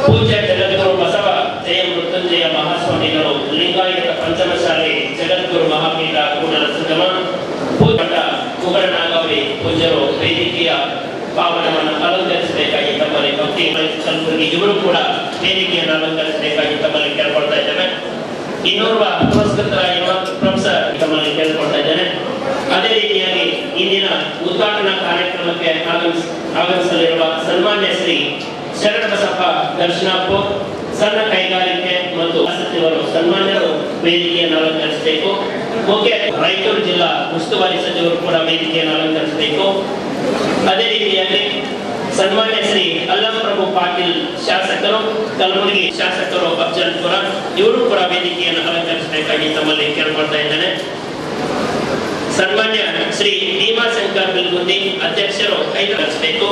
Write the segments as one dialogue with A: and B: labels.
A: ಪೂಜ್ಯ ಜಗದ್ಗುರು ಬಸವ ಜಯ ಮೃತ್ಯುಂಜಯ ಮಹಾಸ್ವಾಮಿಗಳು ಲಿಂಗಾಯತ ಪಂಚಮಶಾಲೆ ಜಗದ್ಗುರು ಮಹಾಪೀಠ ಕೂಡಲ ಸಂಗಮ ಪೂಜಟ ಕುಗಡನಾಗವಿ ಪೂಜ್ಯರು ವೇದಿಕೆಯ ಪಾವನವನ್ನು ಅಲಂಕರಿಸಬೇಕಾಗಿ ತಮ್ಮಲ್ಲಿ ಭಕ್ತಿ ಕಲಬುರಗಿ ಇವರು ಕೂಡ ವೇದಿಕೆಯನ್ನು ಅಲಂಕರಿಸಬೇಕಾಗಿ ತಮ್ಮಲ್ಲಿ ಕೇಳ್ಕೊಳ್ತಾ ಇದ್ದೇವೆ ಇನ್ನೋರ್ವ ಪುರಸ್ಕೃತರಾಗಿರುವ ಪ್ರೊಫೆಸರ್ ತಮ್ಮಲ್ಲಿ ಕೇಳ್ಕೊಳ್ತಾ ಇದ್ದೇನೆ ಅದೇ ರೀತಿಯಾಗಿ ಇಂದಿನ ಉದ್ಘಾಟನಾ ಕಾರ್ಯಕ್ರಮಕ್ಕೆ ಆಗಮಿಸ ಆಗಮಿಸಲಿರುವ ಸನ್ಮಾನ್ಯ ಶ್ರೀ ಶರಣಬಸಪ್ಪ ದರ್ಶನಾಪು ಸಣ್ಣ ಕೈಗಾರಿಕೆ ಮತ್ತು ಸಚಿವರು ಸನ್ಮಾನ್ಯರು ವೇದಿಕೆಯನ್ನು ಅಲಂಕರಿಸಬೇಕು ಮುಖ್ಯ ರಾಯಚೂರು ಜಿಲ್ಲಾ ಉಸ್ತುವಾರಿ ಸಚಿವರು ಕೂಡ ವೇದಿಕೆಯನ್ನು ಅಲಂಕರಿಸಬೇಕು ಅದೇ ರೀತಿಯಾಗಿ ಸನ್ಮಾನ್ಯ ಶ್ರೀ ಅಲ್ಲಂ ಪ್ರಭು ಪಾಟೀಲ್ ಶಾಸಕರು ಕಲಬುರಗಿ ಶಾಸಕರು ಅಫ್ಜಲ್ಪುರ ಇವರು ಕೂಡ ವೇದಿಕೆಯನ್ನು ಅಲಂಕರಿಸಬೇಕಾಗಿ ತಮ್ಮಲ್ಲಿ ಕೇಳ್ಕೊಳ್ತಾ ಇದ್ದೇನೆ ಸನ್ಮಾನ್ಯ ಶ್ರೀ ಭೀಮಾಶಂಕರ್ ಬಿಲ್ಗುಂದಿ ಅಧ್ಯಕ್ಷರು ಕೈಗೊಳಿಸಬೇಕು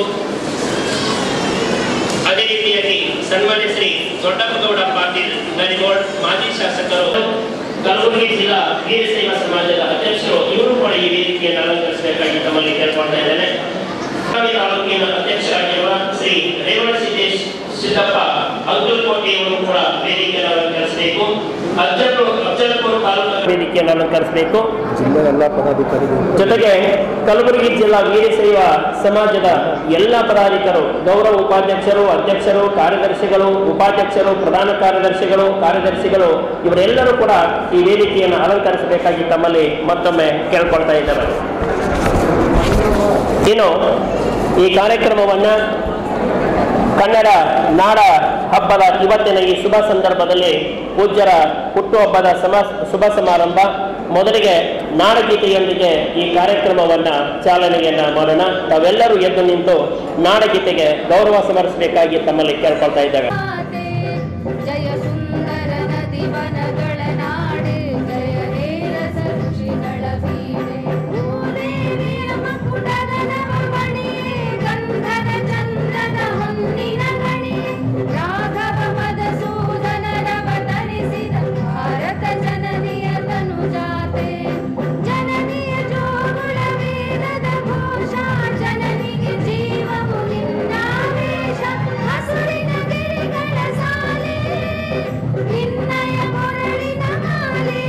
A: ಅದೇ ರೀತಿಯಾಗಿ ಸನ್ಮಾನ್ಯ ಶ್ರೀ ದೊಡ್ಡಪ್ಪಗೌಡ ಪಾಟೀಲ್ ನರಿಗೋಡ್ ಮಾಜಿ ಶಾಸಕರು ಕಲಬುರಗಿ ಜಿಲ್ಲಾ ವೀರಶೈವ ಸಮಾಜದ ಅಧ್ಯಕ್ಷರು ಇವರು ಕೂಡ ಈ ವೇದಿಕೆಯನ್ನು ಅಲಂಕರಿಸಬೇಕಾಗಿ ತಮ್ಮಲ್ಲಿ ಕೇಳ್ಕೊಳ್ತಾ ಇದ್ದೇನೆ ಬೆಳಗಾವಿ ತಾಲೂಕಿನ ಅಧ್ಯಕ್ಷರಾಗಿರುವ ಶ್ರೀ ರೇವಣ ಸಿದ್ದೇಶ್ ಸಿದ್ದಪ್ಪ ಅಗ್ಗಲಕೋಟೆಯವರು ಕೂಡ ವೇದಿಕೆಯನ್ನು ಅಲಂಕರಿಸಬೇಕು ಅಜ್ಜಲ್ಪುರ ಅಫ್ಜಲ್ಪುರ ತಾಲೂಕು ವೇದಿಕೆಯನ್ನು ಅಲಂಕರಿಸಬೇಕು
B: ಜಿಲ್ಲೆ ಎಲ್ಲ ಪದಾಧಿಕಾರಿಗಳು
A: ಜೊತೆಗೆ ಕಲಬುರಗಿ ಜಿಲ್ಲಾ ವೀರಶೈವ ಸಮಾಜದ ಎಲ್ಲ ಪದಾಧಿಕರು ಗೌರವ ಉಪಾಧ್ಯಕ್ಷರು ಅಧ್ಯಕ್ಷರು ಕಾರ್ಯದರ್ಶಿಗಳು ಉಪಾಧ್ಯಕ್ಷರು ಪ್ರಧಾನ ಕಾರ್ಯದರ್ಶಿಗಳು ಕಾರ್ಯದರ್ಶಿಗಳು ಇವರೆಲ್ಲರೂ ಕೂಡ ಈ ವೇದಿಕೆಯನ್ನು ಅಲಂಕರಿಸಬೇಕಾಗಿ ತಮ್ಮಲ್ಲಿ ಮತ್ತೊಮ್ಮೆ ಕೇಳ್ಕೊಳ್ತಾ ಇದ್ದಾರೆ ಇನ್ನು ಈ ಕಾರ್ಯಕ್ರಮವನ್ನ ಕನ್ನಡ ನಾಡ ಹಬ್ಬದ ಇವತ್ತಿನ ಈ ಶುಭ ಸಂದರ್ಭದಲ್ಲಿ ಪೂಜ್ಯರ ಹುಟ್ಟುಹಬ್ಬದ ಸಮ ಶುಭ ಸಮಾರಂಭ ಮೊದಲಿಗೆ ನಾಡಗೀತೆಯೊಂದಿಗೆ ಈ ಕಾರ್ಯಕ್ರಮವನ್ನ ಚಾಲನೆಯನ್ನ ಮಾಡೋಣ ತಾವೆಲ್ಲರೂ ಎದ್ದು ನಿಂತು ನಾಡಗೀತೆಗೆ ಗೌರವ ಸಮರ್ಪಿಸಬೇಕಾಗಿ ತಮ್ಮಲ್ಲಿ ಕೇಳ್ಕೊಳ್ತಾ ಇದ್ದೇವೆ
C: ಜಯ ಸುಂದರ ನದಿ ವನಗಳ ನಾಡೆ ಜಯ ಹೇರಸ ಋಷಿಗಳ ಬೀಡೆ ಭೂದೇವಿಯ ಮಕುಟದ ನವಮಣಿಯೇ ಗಂಧದ ಚಂದ್ರದ ಹೊನ್ನಿನ ಗಣಿಯೇ ರಾಘವ ಮಧುಸೂದನರವತರಿಸಿದ ಭಾರತ ಜನನಿಯ ತನುಜಾತೆ ಜನನಿಯ ಜೋಗುಳ ವೇದದ ಘೋಷ ಜನನಿಗೆ ಜೀವವು ನಿನ್ನಾವೇಶ ಹಸುರಿನ ಗಿರಿಗಳ ಸಾಲೆ ನಿನ್ನಯ ಮೊರಳಿನ ಮಾಲೆ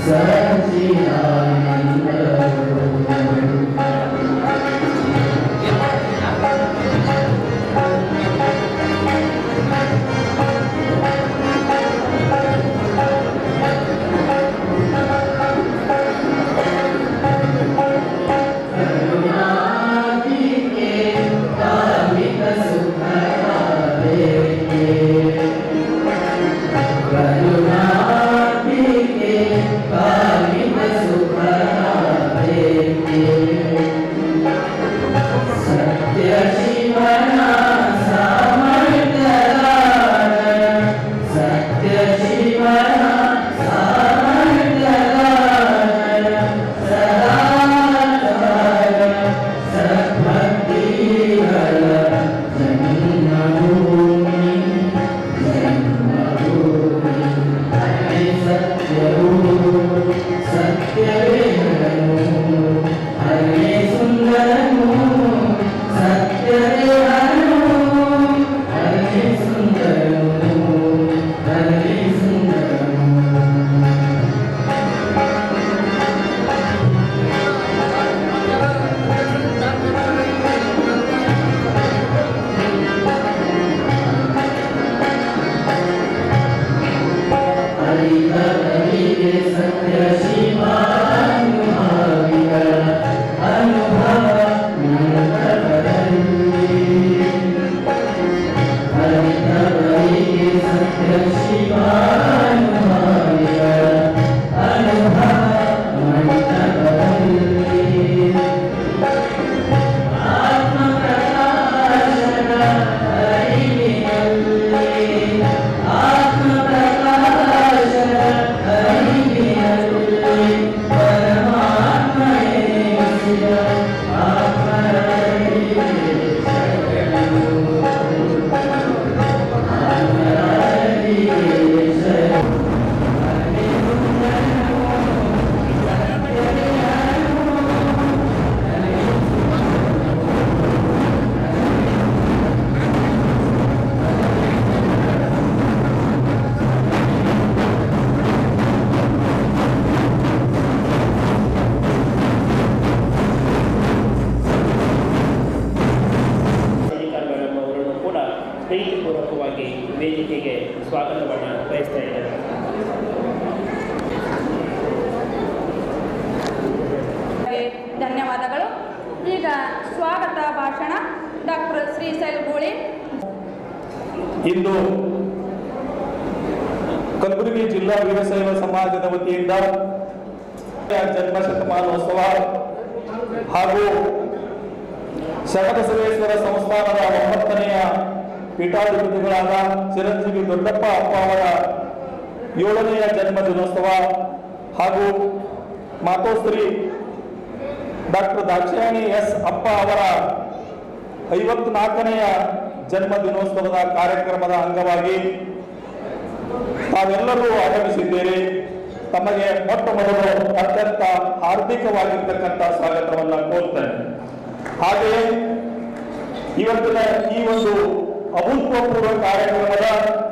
A: ಅಧಿಕಾರಿ ಮೇಡಮ್ ಅವರನ್ನು ಕೂಡ ಪ್ರೀತಿಪೂರ್ವಕವಾಗಿ ವೇದಿಕೆಗೆ ಸ್ವಾಗತವನ್ನು ಬಯಸ್ತಾ ಇದ್ದಾರೆ
D: ಧನ್ಯವಾದಗಳು ಈಗ ಸ್ವಾಗತ ಭಾಷಣ ಡಾಕ್ಟರ್ ಶ್ರೀಶೈಲ್ ಗೂಳಿ
E: ಇಂದು ಕಲಬುರಗಿ ಜಿಲ್ಲಾ ವೀರಶೈವ ಸಮಾಜದ ವತಿಯಿಂದ ಜನ್ಮ ಶತಮಾನೋತ್ಸವ ಹಾಗೂ ಶರಣಬಸವೇಶ್ವರ ಸಂಸ್ಥಾನದ ಒಂಬತ್ತನೆಯ ಪೀಠಾಧಿಪತಿಗಳಾದ ಚಿರಂಜೀವಿ ದೊಡ್ಡಪ್ಪ ಅಪ್ಪ ಅವರ ಏಳನೆಯ ಜನ್ಮ ದಿನೋತ್ಸವ ಹಾಗೂ ಮಾತೋಶ್ರೀ ಡಾಕ್ಟರ್ ದಾಕ್ಷಾಯಣಿ ಎಸ್ ಅಪ್ಪ ಅವರ ಐವತ್ನಾಲ್ಕನೆಯ ಜನ್ಮ ದಿನೋತ್ಸವದ ಕಾರ್ಯಕ್ರಮದ ಅಂಗವಾಗಿ ತಾವೆಲ್ಲರೂ ಆಗಮಿಸಿದ್ದೀರಿ ತಮಗೆ ಮೊಟ್ಟ ಮೊದಲು ಅತ್ಯಂತ ಹಾರ್ದಿಕವಾಗಿರ್ತಕ್ಕಂಥ ಸ್ವಾಗತವನ್ನು ಕೋರ್ತೇನೆ ಹಾಗೆಯೇ ಇವತ್ತಿನ ಈ ಒಂದು ಅಭೂತಪೂರ್ವ ಕಾರ್ಯಕ್ರಮದ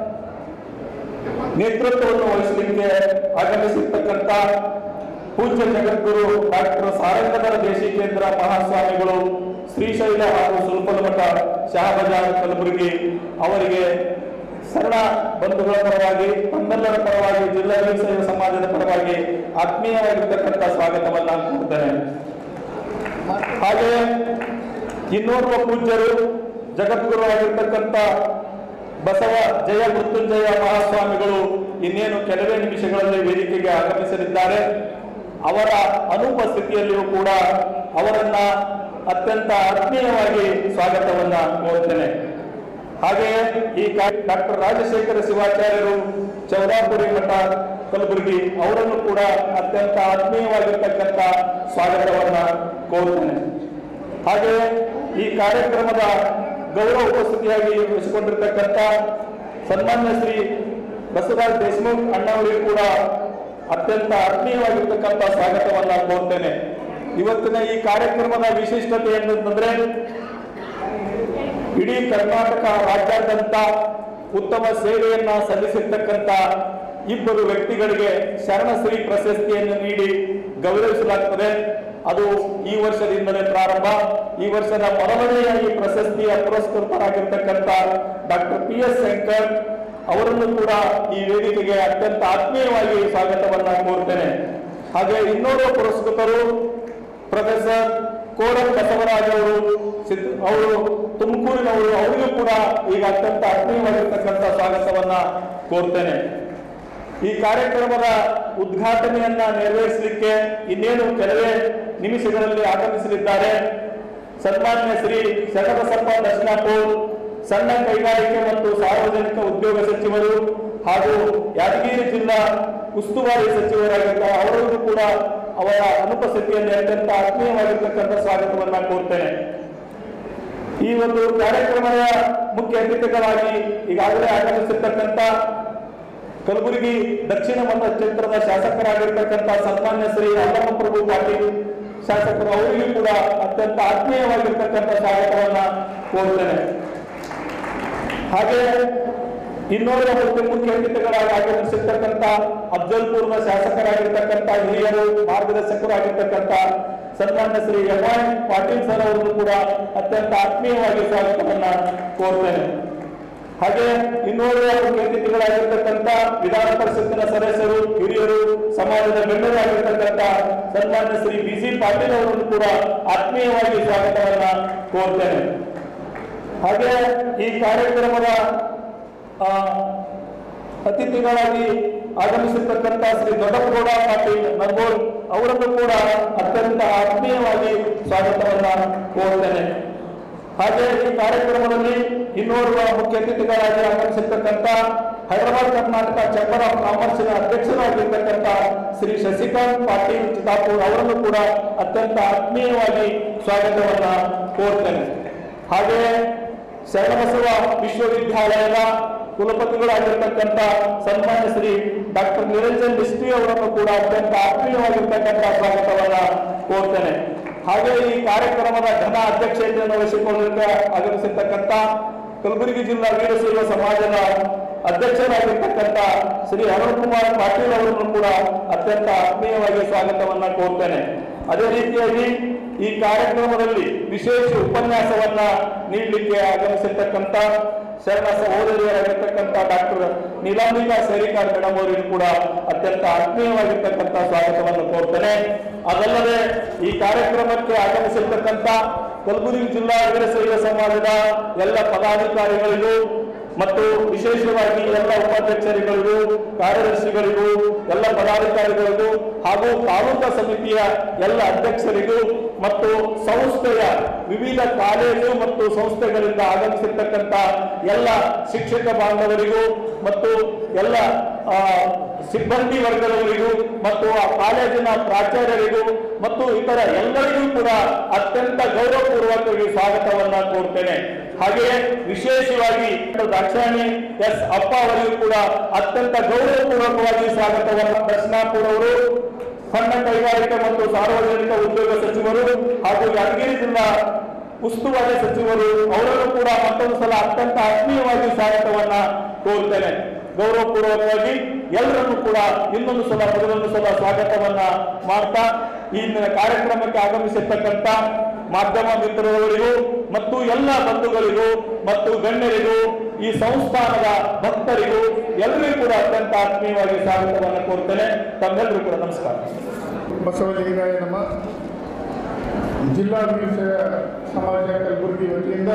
E: ನೇತೃತ್ವವನ್ನು ವಹಿಸಲಿಕ್ಕೆ ಆಗಮಿಸಿರ್ತಕ್ಕಂಥ ಪೂಜ್ಯ ಜಗದ್ಗುರು ಡಾಕ್ಟರ್ ಸಾರಂಗಧರ ದೇಶಿಕೇಂದ್ರ ಮಹಾಸ್ವಾಮಿಗಳು ಶ್ರೀಶೈಲ ಹಾಗೂ ಸುಲ್ಪಲಮಠ ಶಹಬಜಾರ್ ಕಲಬುರಗಿ ಅವರಿಗೆ ಸರಳ ಬಂಧುಗಳ ಪರವಾಗಿ ತಮ್ಮೆಲ್ಲರ ಪರವಾಗಿ ಜಿಲ್ಲಾ ವೀರಶೈವ ಸಮಾಜದ ಪರವಾಗಿ ಆತ್ಮೀಯವಾಗಿರ್ತಕ್ಕಂಥ ಸ್ವಾಗತವನ್ನ ಕೊಡ್ತೇನೆ ಹಾಗೆಯೇ ಇನ್ನೋರ್ವ ಪೂಜ್ಯರು ಜಗದ್ಗುರು ಆಗಿರ್ತಕ್ಕಂಥ ಬಸವ ಜಯ ಮೃತ್ಯುಂಜಯ ಮಹಾಸ್ವಾಮಿಗಳು ಇನ್ನೇನು ಕೆಲವೇ ನಿಮಿಷಗಳಲ್ಲಿ ವೇದಿಕೆಗೆ ಆಗಮಿಸಲಿದ್ದಾರೆ ಅವರ ಅನುಪಸ್ಥಿತಿಯಲ್ಲಿಯೂ ಕೂಡ ಅವರನ್ನ ಅತ್ಯಂತ ಆತ್ಮೀಯವಾಗಿ ಸ್ವಾಗತವನ್ನ ಕೋರ್ತೇನೆ ಹಾಗೆಯೇ ಈ ಡಾಕ್ಟರ್ ರಾಜಶೇಖರ ಶಿವಾಚಾರ್ಯರು ಚೌದಾಪುರಿ ಮಠ ಕಲಬುರಗಿ ಅವರನ್ನು ಕೂಡ ಅತ್ಯಂತ ಆತ್ಮೀಯವಾಗಿರ್ತಕ್ಕಂಥ ಸ್ವಾಗತವನ್ನ ಕೋರ್ತೇನೆ ಹಾಗೆಯೇ ಈ ಕಾರ್ಯಕ್ರಮದ ಗೌರವ ಉಪಸ್ಥಿತಿಯಾಗಿ ವಹಿಸಿಕೊಂಡಿರ್ತಕ್ಕಂಥ ಸನ್ಮಾನ್ಯ ಶ್ರೀ ಬಸವರಾಜ್ ದೇಶಮುಖ್ ಅಣ್ಣವರಿಗೂ ಕೂಡ ಅತ್ಯಂತ ಆತ್ಮೀಯವಾಗಿರ್ತಕ್ಕಂಥ ಸ್ವಾಗತವನ್ನ ಕೋರ್ತೇನೆ ಇವತ್ತಿನ ಈ ಕಾರ್ಯಕ್ರಮದ ವಿಶಿಷ್ಟತೆ ಏನಂತಂದ್ರೆ ಇಡೀ ಕರ್ನಾಟಕ ರಾಜ್ಯಾದ್ಯಂತ ಉತ್ತಮ ಸೇವೆಯನ್ನ ಸಲ್ಲಿಸಿರ್ತಕ್ಕಂಥ ಇಬ್ಬರು ವ್ಯಕ್ತಿಗಳಿಗೆ ಶರಣಶ್ರೀ ಪ್ರಶಸ್ತಿಯನ್ನು ನೀಡಿ ಗೌರವಿಸಲಾಗುತ್ತದೆ ಅದು ಈ ವರ್ಷದಿಂದಲೇ ಪ್ರಾರಂಭ ಈ ವರ್ಷದ ಮೊದಲನೆಯ ಈ ಪ್ರಶಸ್ತಿಯ ಪುರಸ್ಕೃತರಾಗಿರ್ತಕ್ಕಂಥ ಡಾಕ್ಟರ್ ಪಿ ಎಸ್ ಶಂಕರ್ ಅವರನ್ನು ಕೂಡ ಈ ವೇದಿಕೆಗೆ ಅತ್ಯಂತ ಆತ್ಮೀಯವಾಗಿ ಸ್ವಾಗತವನ್ನ ಕೋರ್ತೇನೆ ಹಾಗೆ ಇನ್ನೋರ್ವ ಪುರಸ್ಕೃತರು ಪ್ರೊಫೆಸರ್ ಕೋಡಲ್ ಬಸವರಾಜ್ ಅವರು ಸಿದ್- ಅವರು ತುಮಕೂರಿನವರು ಅವರಿಗೂ ಕೂಡ ಈಗ ಅತ್ಯಂತ ಆತ್ಮೀಯವಾಗಿರ್ತಕ್ಕಂಥ ಸ್ವಾಗತವನ್ನ ಕೋರ್ತೇನೆ ಈ ಕಾರ್ಯಕ್ರಮದ ಉದ್ಘಾಟನೆಯನ್ನ ನೆರವೇರಿಸಲಿಕ್ಕೆ ಇನ್ನೇನು ಕೆಲವೇ ನಿಮಿಷಗಳಲ್ಲಿ ಆಗಮಿಸಲಿದ್ದಾರೆ ಸನ್ಮಾನ್ಯ ಶ್ರೀ ಶರಣಬಸಪ್ಪ ದರ್ಶನಾಪುರ್ ಸಣ್ಣ ಕೈಗಾರಿಕೆ ಮತ್ತು ಸಾರ್ವಜನಿಕ ಉದ್ಯೋಗ ಸಚಿವರು ಹಾಗೂ ಯಾದಗಿರಿ ಜಿಲ್ಲಾ ಉಸ್ತುವಾರಿ ಸಚಿವರಾಗಿದ್ದ ಅವರಿಗೂ ಕೂಡ ಅವರ ಅನುಪಸ್ಥಿತಿಯಲ್ಲಿ ಅತ್ಯಂತ ಆತ್ಮೀಯವಾಗಿರ್ತಕ್ಕಂಥ ಸ್ವಾಗತವನ್ನ ಕೋರ್ತೇನೆ ಈ ಒಂದು ಕಾರ್ಯಕ್ರಮದ ಮುಖ್ಯ ಅತಿಥಿಗಳಾಗಿ ಈಗಾಗಲೇ ಆಗಮಿಸಿರ್ತಕ್ಕಂಥ ಕಲಬುರಗಿ ದಕ್ಷಿಣ ಮತಕ್ಷೇತ್ರದ ಶಾಸಕರಾಗಿರ್ತಕ್ಕಂಥ ಸನ್ಮಾನ್ಯ ಶ್ರೀ ಅಲ್ಲಮ್ಮ ಪ್ರಭು ಪಾಟೀಲ್ ಶಾಸಕರು ಅವರಿಗೂ ಕೂಡ ಅತ್ಯಂತ ಆತ್ಮೀಯವಾಗಿರ್ತಕ್ಕಂಥ ಸ್ವಾಗತವನ್ನ ಕೋರ್ತೇನೆ ಹಾಗೆ ಇನ್ನೋರ್ವ ಮುಖ್ಯ ಮುಖ್ಯ ಅತಿಥಿಗಳಾಗಿ ಆಗಮಿಸಿರ್ತಕ್ಕಂಥ ಅಫ್ಜಲ್ಪುರ್ನ ಶಾಸಕರಾಗಿರ್ತಕ್ಕಂಥ ಹಿರಿಯರು ಮಾರ್ಗದರ್ಶಕರಾಗಿರ್ತಕ್ಕಂಥ ಸನ್ಮಾನ್ಯ Shri M I Patil sir ಅವರನ್ನು ಕೂಡ ಅತ್ಯಂತ ಆತ್ಮೀಯವಾಗಿ ಸ್ವಾಗತವನ್ನ ಕೋರ್ತೇನೆ ಹಾಗೆ ಇನ್ನೋರ್ವ ಮುಖ್ಯ ಅತಿಥಿಗಳಾಗಿರ್ತಕ್ಕಂಥ ವಿಧಾನ ಪರಿಷತ್ತಿನ ಸದಸ್ಯರು ಹಿರಿಯರು ಸಮಾಜದ ಗಣ್ಯರಾಗಿರ್ತಕ್ಕಂಥ ಸನ್ಮಾನ್ಯ ಶ್ರೀ ಬಿ ಸಿ ಪಾಟೀಲ್ ಅವರನ್ನು ಕೂಡ ಆತ್ಮೀಯವಾಗಿ ಸ್ವಾಗತವನ್ನ ಕೋರ್ತೇನೆ ಹಾಗೆ ಈ ಕಾರ್ಯಕ್ರಮದ ಆ, ಅತಿಥಿಗಳಾಗಿ ಆಗಮಿಸಿರ್ತಕ್ಕಂಥ ಶ್ರೀ ದೊಡ್ಡಗೌಡ ಪಾಟೀಲ್ ನರ್ಗೋಡ್ ಅವರನ್ನು ಕೂಡ ಅತ್ಯಂತ ಆತ್ಮೀಯವಾಗಿ ಸ್ವಾಗತವನ್ನ ಕೋರ್ತೇನೆ ಹಾಗೆ ಈ ಕಾರ್ಯಕ್ರಮದಲ್ಲಿ ಇನ್ನೋರ್ವ ಮುಖ್ಯ ಅತಿಥಿಗಳಾಗಿ ಆಗಮಿಸಿರ್ತಕ್ಕಂಥ ಹೈದರಾಬಾದ್ ಕರ್ನಾಟಕ ಚೇಂಬರ್ ಆಫ್ ಕಾಮರ್ಸಿನ ಅಧ್ಯಕ್ಷರಾಗಿರ್ತಕ್ಕಂಥ ಶ್ರೀ ಶಶಿಕಾಂತ್ ಪಾಟೀಲ್ ಚಿತಾಪುರ್ ಅವರನ್ನು ಕೂಡ ಅತ್ಯಂತ ಆತ್ಮೀಯವಾಗಿ ಸ್ವಾಗತವನ್ನ ಕೋರ್ತೇನೆ ಹಾಗೆ ಶರಣಬಸವ ವಿಶ್ವವಿದ್ಯಾಲಯದ ಕುಲಪತಿಗಳಾಗಿರ್ತಕ್ಕಂಥ ಸನ್ಮಾನ್ಯ ಶ್ರೀ ಡಾಕ್ಟರ್ ನಿರಂಜನ್ ಮಿಸ್ತ್ರಿ ಅವರನ್ನು ಕೂಡ ಅತ್ಯಂತ ಆತ್ಮೀಯವಾಗಿರ್ತಕ್ಕಂಥ ಸ್ವಾಗತವನ್ನ ಕೋರ್ತೇನೆ ಹಾಗೆ ಈ ಕಾರ್ಯಕ್ರಮದ ಘನ ಅಧ್ಯಕ್ಷತೆಯನ್ನು ವಹಿಸಿಕೊಳ್ಳಲಿಕ್ಕೆ ಆಗಮಿಸಿರ್ತಕ್ಕಂಥ ಕಲಬುರಗಿ ಜಿಲ್ಲಾ ವೀರಶೈವ ಸಮಾಜದ ಅಧ್ಯಕ್ಷರಾಗಿರ್ತಕ್ಕಂಥ ಶ್ರೀ ಅರುಣ್ ಕುಮಾರ್ ಪಾಟೀಲ್ ಅವರನ್ನು ಕೂಡ ಅತ್ಯಂತ ಆತ್ಮೀಯವಾಗಿ ಸ್ವಾಗತವನ್ನ ಕೋರ್ತೇನೆ ಅದೇ ರೀತಿಯಾಗಿ ಈ ಕಾರ್ಯಕ್ರಮದಲ್ಲಿ ವಿಶೇಷ ಉಪನ್ಯಾಸವನ್ನ ನೀಡಲಿಕ್ಕೆ ಆಗಮಿಸಿರ್ತಕ್ಕಂಥ ಶರಣ ಸಹೋದರಿಯರಾಗಿರ್ತಕ್ಕಂಥ ಡಾಕ್ಟರ್ ನೀಲಾಂಬಿಕಾ ಸೇರಿಕಾರ್ ಮೇಡಮ್ ಅವರಿಗೂ ಕೂಡ ಅತ್ಯಂತ ಆತ್ಮೀಯವಾಗಿರ್ತಕ್ಕಂಥ ಸ್ವಾಗತವನ್ನು ಕೋರ್ತೇನೆ ಅದಲ್ಲದೆ ಈ ಕಾರ್ಯಕ್ರಮಕ್ಕೆ ಆಗಮಿಸಿರ್ತಕ್ಕಂಥ ಕಲಬುರಗಿ ಜಿಲ್ಲಾ ವೀರಶೈವ ಸಮಾಜದ ಎಲ್ಲ ಪದಾಧಿಕಾರಿಗಳಿಗೂ ಮತ್ತು ವಿಶೇಷವಾಗಿ ಎಲ್ಲ ಉಪಾಧ್ಯಕ್ಷರುಗಳಿಗೂ ಕಾರ್ಯದರ್ಶಿಗಳಿಗೂ ಎಲ್ಲ ಪದಾಧಿಕಾರಿಗಳಿಗೂ ಹಾಗೂ ತಾಲೂಕಾ ಸಮಿತಿಯ ಎಲ್ಲ ಅಧ್ಯಕ್ಷರಿಗೂ ಮತ್ತು ಸಂಸ್ಥೆಯ ವಿವಿಧ ಕಾಲೇಜು ಮತ್ತು ಸಂಸ್ಥೆಗಳಿಂದ ಆಗಮಿಸಿರ್ತಕ್ಕಂಥ ಎಲ್ಲ ಶಿಕ್ಷಕ ಬಾಂಧವರಿಗೂ ಮತ್ತು ಎಲ್ಲ ಆ, ಸಿಬ್ಬಂದಿ ವರ್ಗದವರಿಗೂ ಮತ್ತು ಆ ಕಾಲೇಜಿನ ಪ್ರಾಚಾರ್ಯರಿಗೂ ಮತ್ತು ಇತರ ಎಲ್ಲರಿಗೂ ಕೂಡ ಅತ್ಯಂತ ಗೌರವಪೂರ್ವಕವಾಗಿ ಸ್ವಾಗತವನ್ನ ಕೋರ್ತೇನೆ ಹಾಗೆಯೇ ವಿಶೇಷವಾಗಿ ದಾಕ್ಷಾಯಣಿ ಎಸ್ ಅಪ್ಪ ಅವರಿಗೂ ಕೂಡ ಅತ್ಯಂತ ಗೌರವಪೂರ್ವಕವಾಗಿ ಸ್ವಾಗತವನ್ನು ದರ್ಶನಾಪುರ ಅವರು ಸಣ್ಣ ಕೈಗಾರಿಕೆ ಮತ್ತು ಸಾರ್ವಜನಿಕ ಉದ್ಯೋಗ ಸಚಿವರು ಹಾಗೂ ಯಾದಗಿರಿ ಜಿಲ್ಲಾ ಉಸ್ತುವಾರಿ ಸಚಿವರು ಅವರನ್ನು ಕೂಡ ಮತ್ತೊಂದು ಸಲ ಅತ್ಯಂತ ಆತ್ಮೀಯವಾಗಿ ಸ್ವಾಗತವನ್ನ ಕೋರ್ತೇನೆ ಗೌರವಪೂರ್ವಕವಾಗಿ ಎಲ್ಲರನ್ನು ಕೂಡ ಇನ್ನೊಂದು ಸಲ ಮೊದಲೊಂದು ಸಲ ಸ್ವಾಗತವನ್ನ ಮಾಡ್ತಾ ಈ ಕಾರ್ಯಕ್ರಮಕ್ಕೆ ಆಗಮಿಸಿರ್ತಕ್ಕಂಥ ಮಾಧ್ಯಮ ಮಿತ್ರರವರಿಗೂ ಮತ್ತು ಎಲ್ಲ ಬಂಧುಗಳಿಗೂ ಮತ್ತು ಗಣ್ಯರಿಗೂ ಈ ಸಂಸ್ಥಾನದ ಭಕ್ತರಿಗೂ ಎಲ್ಲರಿಗೂ ಕೂಡ ಅತ್ಯಂತ ಆತ್ಮೀಯವಾಗಿ ಸ್ವಾಗತವನ್ನು ಕೋರ್ತೇನೆ ತಮ್ಮೆಲ್ಲರೂ ಕೂಡ ನಮಸ್ಕಾರ
F: ಬಸವಲಿಂಗಾಯ ನಮ್ಮ ಜಿಲ್ಲಾ ವೀರಶೈವ ಸಮಾಜ ಕಲಬುರಗಿ ವತಿಯಿಂದ